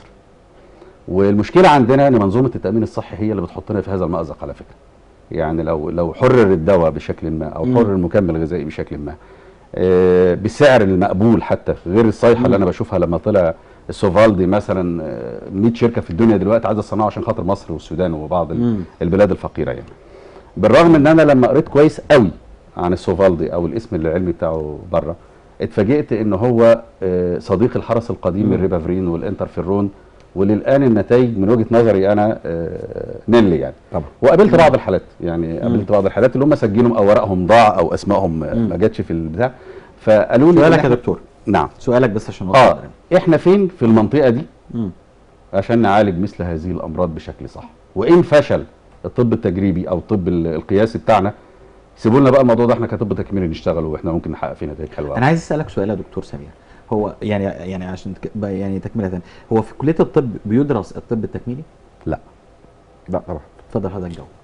والمشكله عندنا ان منظومه التامين الصحي هي اللي بتحطنا في هذا المازق على فكره يعني لو لو حرر الدواء بشكل ما او
مم.
حرر المكمل الغذائي بشكل ما آه، بالسعر المقبول حتى غير الصيحه اللي انا بشوفها لما طلع السوفالدي مثلا آه، 100 شركه في الدنيا دلوقتي عايزه تصنعه عشان خاطر مصر والسودان وبعض ال-
مم.
البلاد الفقيره يعني بالرغم ان انا لما قريت كويس قوي عن السوفالدي او الاسم العلمي بتاعه بره اتفاجئت ان هو آه، صديق الحرس القديم
مم.
الريبافرين والانترفيرون وللان النتائج من وجهه نظري انا آه، نيل يعني
طبعا
وقابلت بعض الحالات يعني قابلت بعض الحالات اللي هم سجلوا اوراقهم ضاع او اسمائهم آه،
مم.
ما جاتش في البتاع فقالوا لي
سؤالك
إن
يا
إحنا-
دكتور
نعم
سؤالك بس عشان نوضح
اه
الأمر.
احنا فين في المنطقه دي
مم.
عشان نعالج مثل هذه الامراض بشكل صح وان فشل الطب التجريبي او الطب ال- القياسي بتاعنا سيبوا لنا بقى الموضوع ده احنا كطب تكميلي نشتغل واحنا ممكن نحقق فيه نتائج حلوه
انا عايز اسالك سؤال يا دكتور سمير هو يعني يعني عشان تك... يعني تكمله هو في كليه الطب بيدرس الطب التكميلي
لا
لا طبعا
اتفضل حضرتك جاوب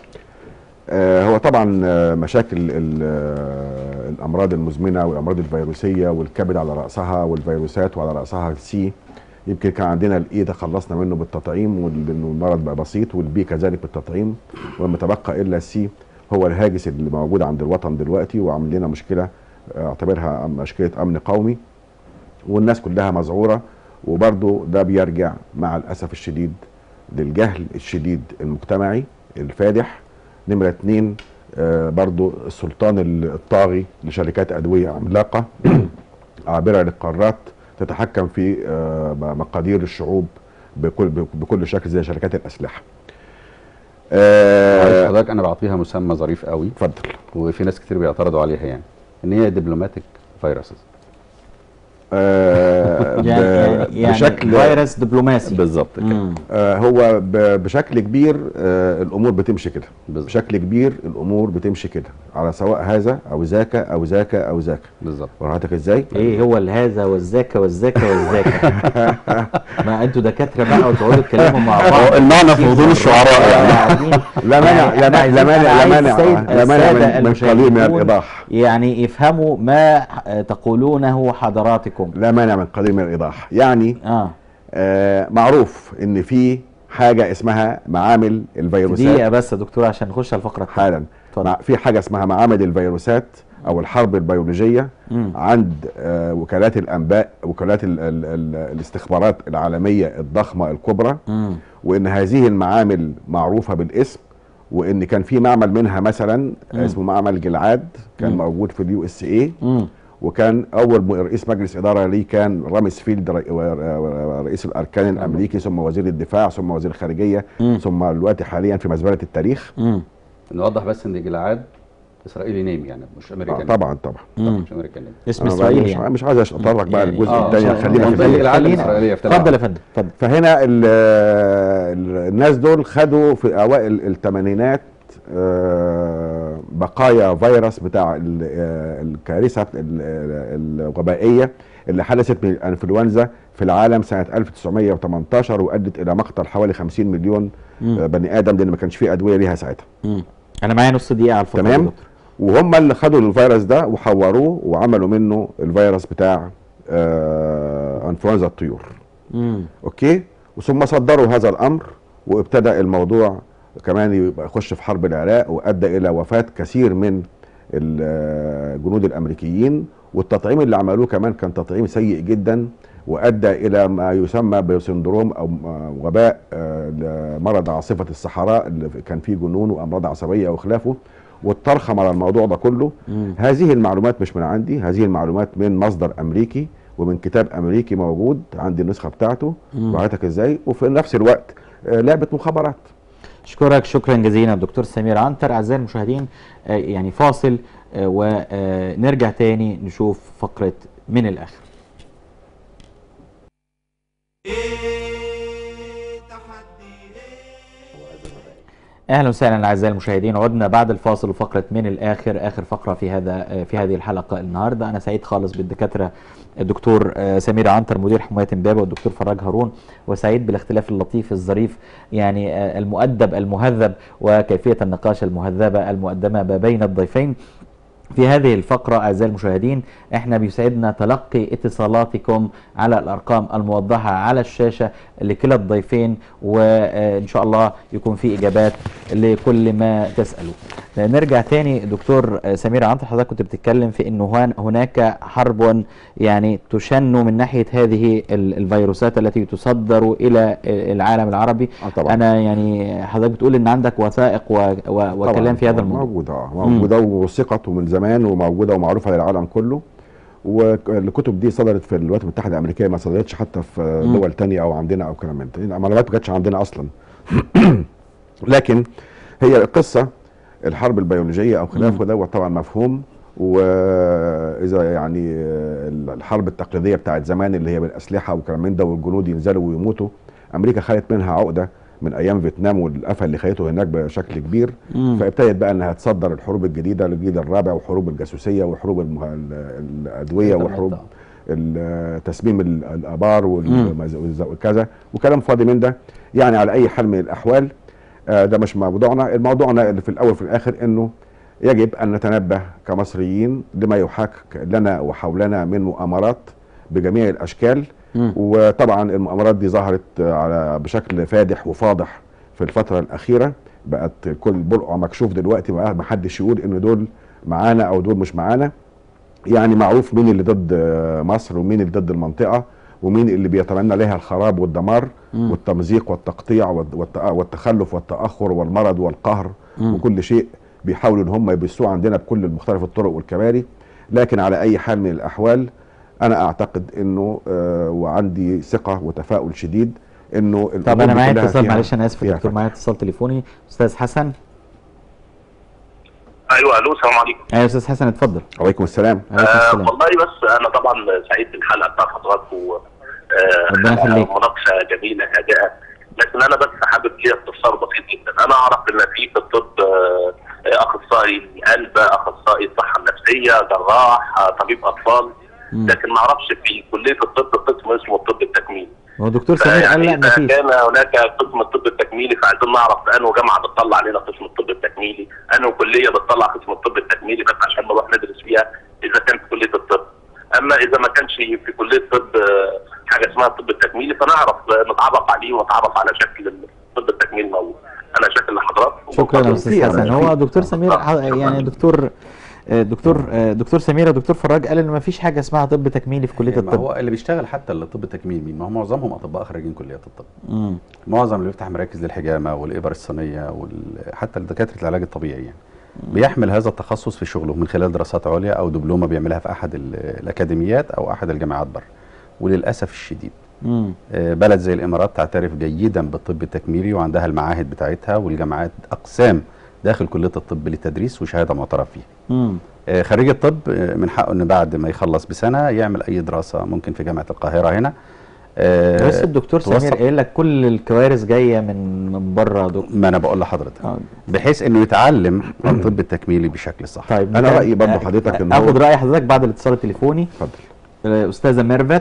آه، هو طبعا آه، مشاكل ال- آه، الامراض المزمنه والامراض الفيروسيه والكبد على راسها والفيروسات وعلى راسها السي يمكن كان عندنا الاي ده خلصنا منه بالتطعيم والمرض بقى بسيط والبي كذلك بالتطعيم وما تبقى الا السي هو الهاجس اللي موجود عند الوطن دلوقتي وعامل لنا مشكله آه، اعتبرها مشكله امن قومي والناس كلها مذعوره وبرضه ده بيرجع مع الاسف الشديد للجهل الشديد المجتمعي الفادح نمرة اتنين آه برضو السلطان الطاغي لشركات أدوية عملاقة عابرة للقارات تتحكم في آه مقادير الشعوب بكل بكل شكل زي شركات الأسلحة
معلش
آه
حضرتك انا بعطيها مسمى ظريف قوي
اتفضل
وفي ناس كتير بيعترضوا عليها يعني ان هي دبلوماتيك فيروسز
آه
يعني يعني, يعني
بشكل
فيروس دبلوماسي
بالظبط كده
مم.
آه هو ب- بشكل كبير آه الامور بتمشي كده
بالظبط.
بشكل كبير الامور بتمشي كده على سواء هذا او ذاك او ذاك او ذاك
بالظبط
وراحتك ازاي
ايه هو الهذا والذاك والذاك والذاك ما انتوا دكاتره بقى وتقعدوا تتكلموا مع بعض
هو المعنى في فضول الشعراء يعني.
قاعدين-
لا مانع لا مانع لا مانع لا مانع
السيد-
لا مانع
السادة
من, من قليل من
المشاهدون
الايضاح
يعني يفهموا ما آه، تقولونه حضراتكم
لا مانع من قليل من الايضاح يعني
اه
آه معروف ان في حاجه اسمها معامل الفيروسات
دقيقه بس يا دكتور عشان نخش على الفقره الثانيه
حالا مع في حاجه اسمها معامل الفيروسات او الحرب البيولوجيه
مم.
عند آه وكالات الانباء وكالات ال ال ال الاستخبارات العالميه الضخمه الكبرى
مم.
وان هذه المعامل معروفه بالاسم وان كان في معمل منها مثلا
مم.
اسمه معمل جلعاد كان
مم.
موجود في اليو اس اي
مم.
وكان اول م- رئيس مجلس اداره ليه كان رامز فيلد رئ- و- رئيس الاركان الامريكي ثم وزير الدفاع ثم وزير الخارجيه ثم دلوقتي حاليا في مزبله التاريخ
نوضح بس ان جلعاد اسرائيلي نيم يعني مش
آه
امريكاني
طبعا طبعا
طبعا مش امريكاني
اسم
أنا بقى
اسرائيلي
مش,
يعني.
مش عايز اتطرق بقى
يعني-
للجزء
آه،
الثاني
عشان-
خلينا في
منطقة
ال-
العالم
خلينا-
الإسرائيلية في اتفضل يا فندم اتفضل
فهنا ال- ال- الناس دول خدوا في اوائل الثمانينات آه، بقايا فيروس بتاع ال- آه، الكارثه ال- ال- الوبائيه اللي حدثت من الانفلونزا في العالم سنه 1918 وادت الى مقتل حوالي 50 مليون
مم.
آه، بني ادم لان ما كانش في ادويه ليها ساعتها
مم. انا معايا نص دقيقه على الفضل
تمام وهم اللي خدوا الفيروس ده وحوروه وعملوا منه الفيروس بتاع آه انفلونزا الطيور
مم.
اوكي ثم صدروا هذا الامر وابتدى الموضوع كمان يبقى يخش في حرب العراق وادى الى وفاه كثير من الجنود الامريكيين والتطعيم اللي عملوه كمان كان تطعيم سيء جدا وادى الى ما يسمى بسندروم او وباء آه، مرض عاصفه الصحراء اللي كان فيه جنون وامراض عصبيه وخلافه واترخم على الموضوع ده كله
مم.
هذه المعلومات مش من عندي هذه المعلومات من مصدر امريكي ومن كتاب امريكي موجود عندي النسخه بتاعته
مم.
وعيتك ازاي وفي نفس الوقت آه، لعبه مخابرات
اشكرك شكرا جزيلا دكتور سمير عنتر اعزائي المشاهدين آه، يعني فاصل آه، ونرجع تاني نشوف فقره من الاخر اهلا وسهلا اعزائي المشاهدين عدنا بعد الفاصل وفقره من الاخر اخر فقره في هذا في هذه الحلقه النهارده انا سعيد خالص بالدكاتره الدكتور آه، سمير عنتر مدير حمايه امبابه والدكتور فراج هارون وسعيد بالاختلاف اللطيف الظريف يعني آه، المؤدب المهذب وكيفيه النقاش المهذبه المقدمه ما بين الضيفين في هذه الفقرة أعزائي المشاهدين احنا بيسعدنا تلقي اتصالاتكم على الأرقام الموضحة على الشاشة لكلا الضيفين وإن شاء الله يكون في إجابات لكل ما تسألوا نرجع تاني دكتور سمير عنتر حضرتك كنت بتتكلم في أنه هن- هناك حرب يعني تشن من ناحية هذه ال- الفيروسات التي تصدر إلى العالم العربي
طبعا.
أنا يعني حضرتك بتقول أن عندك وثائق و- و- وكلام
طبعاً،
في هذا
طبعاً
الموضوع
موجوده اه موجوده وثقت ومن زمان وموجوده ومعروفه للعالم كله والكتب دي صدرت في الولايات المتحده الامريكيه ما صدرتش حتى في
مم.
دول تانية او عندنا او كلام من ده المعلومات ما كانتش عندنا اصلا لكن هي القصه الحرب البيولوجيه او خلافه دوت طبعا مفهوم واذا يعني الحرب التقليديه بتاعت زمان اللي هي بالاسلحه وكلام من ده والجنود ينزلوا ويموتوا امريكا خدت منها عقده من ايام فيتنام والقفا اللي خدته هناك بشكل كبير
مم.
فابتدت بقى انها تصدر الحروب الجديده للجيل الرابع وحروب الجاسوسيه وحروب المه... ال- الادويه وحروب ال- تسميم ال- الابار والمز- والز- وكذا وكلام فاضي من ده يعني على اي حال من الاحوال آه، ده مش موضوعنا الموضوعنا اللي في الاول وفي الاخر انه يجب ان نتنبه كمصريين لما يحاك لنا وحولنا من مؤامرات بجميع الاشكال
مم.
وطبعا المؤامرات دي ظهرت آه، على بشكل فادح وفاضح في الفتره الاخيره بقت كل بلقع مكشوف دلوقتي بقى ما حدش يقول ان دول معانا او دول مش معانا يعني معروف مين اللي ضد آه، مصر ومين اللي ضد المنطقه ومين اللي بيتمنى لها الخراب والدمار
مم.
والتمزيق والتقطيع والت- والت- والتخلف والتاخر والمرض والقهر
مم.
وكل شيء بيحاولوا ان هم يبثوه عندنا بكل مختلف الطرق والكباري لكن على اي حال من الاحوال انا اعتقد انه آه وعندي ثقه وتفاؤل شديد انه
طب
الأمور
انا
دي
معايا
كلها
اتصال
فيها-
معلش انا اسف يا
فيها
دكتور معايا اتصال تليفوني استاذ حسن
ايوه الو السلام عليكم
ايوه استاذ حسن اتفضل
عليكم السلام
عليكم
آه
السلام
والله بس انا طبعا سعيد بالحلقه بتاعت حضراتكم آه
ربنا يخليك.
مناقشه جميله هادئه لكن انا بس حابب لي استفسار بسيط جدا انا اعرف ان في في الطب آه اخصائي قلب اخصائي صحه نفسيه جراح آه طبيب اطفال
مم.
لكن ما اعرفش في كليه الطب قسم اسمه الطب التكميلي
هو دكتور سمير قال لا
فيعني اذا
مفيش
كان هناك قسم الطب التكميلي فعايزين نعرف انه جامعه بتطلع علينا قسم الطب التكميلي انه كليه بتطلع قسم الطب التكميلي بس عشان نروح ندرس فيها اذا كانت في كليه الطب اما اذا ما كانش في كليه الطب آه، حاجه اسمها الطب التكميلي فنعرف آه، نتعرف عليه ونتعرف على شكل الطب التكميلي موجود انا شاكر لحضراتكم
شكرا يا استاذ
فيها
حسن
مش
هو
فيها.
دكتور سمير ح- يعني دكتور آه، دكتور آه، دكتور سمير ودكتور فراج قال ان ما فيش حاجه اسمها طب تكميلي في كليه
ما
الطب
هو اللي بيشتغل حتى الطب التكميلي مين؟ ما هو معظمهم اطباء خريجين كليات الطب.
مم.
معظم اللي بيفتح مراكز للحجامه والابر الصينيه وحتى دكاتره العلاج الطبيعي يعني. بيحمل هذا التخصص في شغله من خلال دراسات عليا او دبلومه بيعملها في احد ال- الاكاديميات او احد الجامعات بره وللاسف الشديد
مم.
آه، بلد زي الامارات تعترف جيدا بالطب التكميلي وعندها المعاهد بتاعتها والجامعات اقسام داخل كليه الطب للتدريس وشهاده معترف فيها
مم.
آه، خريج الطب آه، من حقه ان بعد ما يخلص بسنه يعمل اي دراسه ممكن في جامعه القاهره هنا آه،
بس الدكتور
توثق-
سمير قايل لك كل الكوارث جايه من من بره يا دكتور
ما انا بقول لحضرتك بحيث انه يتعلم الطب التكميلي بشكل صح
طيب
أنا
نكمل.
رأيي برضه
آه،
حضرتك إن
اخد
هو-
راي حضرتك بعد الاتصال التليفوني
اتفضل
استاذه ميرفت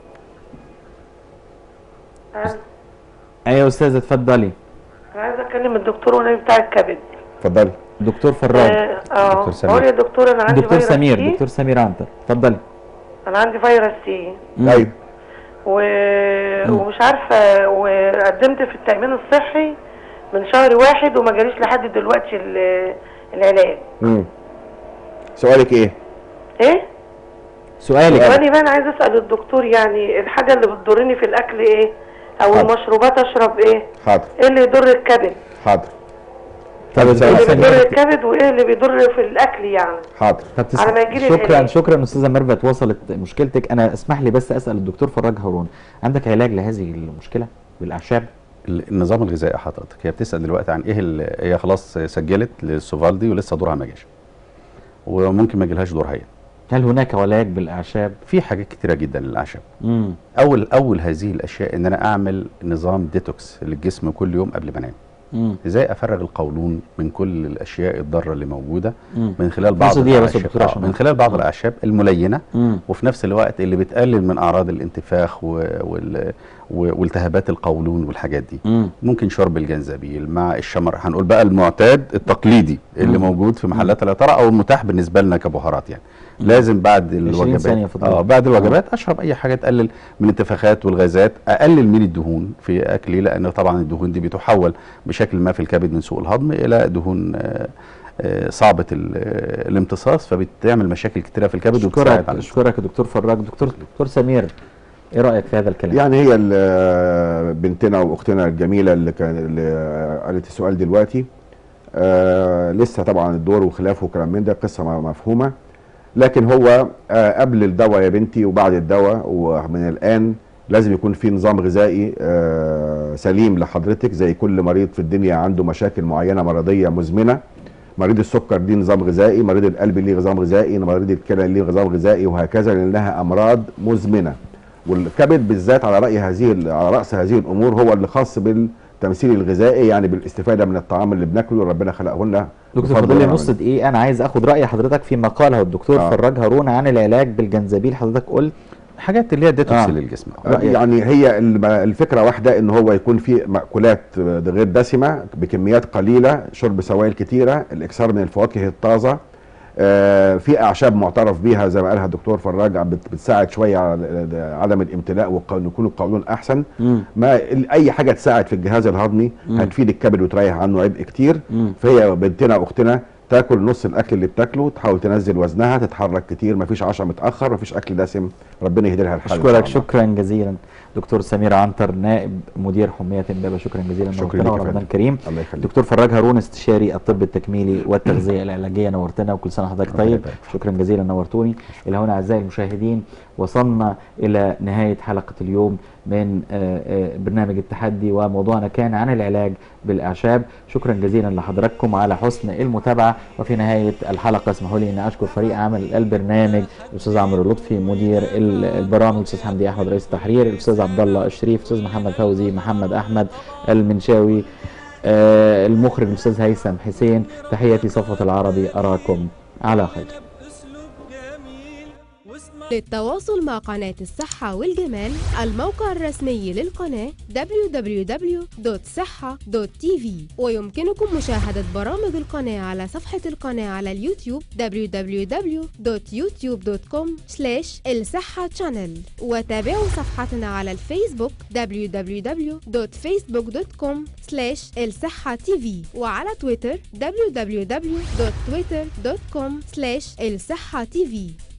ايوه يا استاذه اتفضلي
انا عايزه اكلم الدكتور ونبي بتاع الكبد
اتفضلي
دكتور فراج
اه اه بقول يا دكتور انا عندي
دكتور
فيروس
سمير
سي
دكتور سمير عنتر اتفضلي
انا عندي فيروس سي
ايوه
و... ومش عارفه وقدمت في التامين الصحي من شهر واحد وما جاليش لحد دلوقتي ال- العلاج
مم. سؤالك ايه؟
ايه
سؤالك
سؤالي بقى انا عايزه اسال الدكتور يعني الحاجه اللي بتضرني في الاكل ايه او
حاضر.
المشروبات اشرب ايه
حاضر
ايه اللي يضر الكبد
حاضر
طب
ايه
دكتور
اللي بيضر
سمير
الكبد وايه اللي بيضر في الاكل يعني
حاضر
طب تس-
على ما يجيلي
شكرا
العلاج.
شكرا استاذه ميرفت وصلت مشكلتك انا اسمح لي بس اسال الدكتور فراج هارون عندك علاج لهذه المشكله بالاعشاب
النظام الغذائي حضرتك هي بتسال دلوقتي عن ايه ال- هي خلاص سجلت للسوفالدي ولسه دورها ما جاش وممكن ما يجيلهاش دور هي
هل هناك علاج بالاعشاب
في حاجات كتيره جدا للاعشاب
امم
اول اول هذه الاشياء ان انا اعمل نظام ديتوكس للجسم كل يوم قبل ما انام
امم
ازاي افرغ القولون من كل الاشياء الضاره اللي موجوده
مم.
من خلال بعض
نقصد إيه يا بس
الأعشاب-
دكتور
آه،
عشان
من خلال بعض الاعشاب الملينه
مم.
وفي نفس الوقت اللي بتقلل من اعراض الانتفاخ و... وال... و- والتهابات القولون والحاجات دي
مم.
ممكن شرب الجنزبيل مع الشمر هنقول بقى المعتاد التقليدي اللي
مم.
موجود في محلات العطاره او المتاح بالنسبه لنا كبهارات يعني لازم بعد الوجبات
ثانية فضل.
اه بعد الوجبات اشرب اي حاجه تقلل من الانتفاخات والغازات اقلل من الدهون في اكلي لان طبعا الدهون دي بتحول بشكل ما في الكبد من سوء الهضم الى دهون آه، آه، صعبه ال- آه، الامتصاص فبتعمل مشاكل كتيره في الكبد وبتساعد
اشكرك
على
اشكرك يا دكتور فراج دكتور دكتور سمير ايه رايك في هذا الكلام
يعني هي ال- بنتنا واختنا الجميله اللي كان اللي قالت السؤال دلوقتي آه لسه طبعا الدور وخلافه وكلام من ده قصه م- مفهومه لكن هو آه قبل الدواء يا بنتي وبعد الدواء ومن الان لازم يكون في نظام غذائي آه سليم لحضرتك زي كل مريض في الدنيا عنده مشاكل معينه مرضيه مزمنه مريض السكر ليه نظام غذائي مريض القلب ليه نظام غذائي مريض الكلى ليه نظام غذائي وهكذا لانها امراض مزمنه والكبد بالذات على راي هذه ال- على راس هذه الامور هو اللي خاص بالتمثيل الغذائي يعني بالاستفاده من الطعام اللي بناكله ربنا خلقه لنا
دكتور
بفضل
فاضل لي
ونعمة.
نص دقيقه انا عايز اخد راي حضرتك فيما قاله الدكتور
آه.
فراج هارون عن العلاج بالجنزبيل حضرتك قلت
حاجات اللي هي ديتوكس
آه.
للجسم
رأيك.
يعني هي الم- الفكره واحده ان هو يكون في مأكولات غير دسمه بكميات قليله شرب سوائل كتيره الاكثار من الفواكه الطازه آه، في اعشاب معترف بيها زي ما قالها الدكتور فراج بت- بتساعد شويه على عدم الامتلاء وان يكون القولون احسن
مم.
ما ال- اي حاجه تساعد في الجهاز الهضمي
مم.
هتفيد الكبد وتريح عنه عبء كتير
مم.
فهي بنتنا واختنا تاكل نص الاكل اللي بتاكله تحاول تنزل وزنها تتحرك كتير مفيش عشاء متاخر مفيش اكل دسم ربنا يهدي لها الحال إن شاء
اشكرك
الله.
شكرا جزيلا دكتور سمير عنتر نائب مدير حميه امبابه شكرا جزيلا
شكرا
نورتنا
ليك يا
ورمضان
فندم.
كريم
الله يخليك
دكتور فراج هارون استشاري الطب التكميلي والتغذيه العلاجيه نورتنا وكل سنه وحضرتك
الله
طيب
يبارك
شكرا جزيلا نورتوني الى هنا اعزائي المشاهدين وصلنا الى نهايه حلقه اليوم من آه، آه، برنامج التحدي وموضوعنا كان عن العلاج بالاعشاب شكرا جزيلا لحضراتكم على حسن المتابعه وفي نهايه الحلقه اسمحوا لي ان اشكر فريق عمل البرنامج الاستاذ عمرو لطفي مدير ال- البرامج الاستاذ حمدي احمد رئيس التحرير الاستاذ عبد الله الشريف الاستاذ محمد فوزي محمد احمد المنشاوي آه، المخرج الاستاذ هيثم حسين تحياتي صفوه العربي اراكم على خير
للتواصل مع قناة الصحة والجمال الموقع الرسمي للقناة www.صحة.tv ويمكنكم مشاهدة برامج القناة على صفحة القناة على اليوتيوب www.youtube.com الصحة channel وتابعوا صفحتنا على الفيسبوك www.facebook.com الصحة tv وعلى تويتر www.twitter.com الصحة tv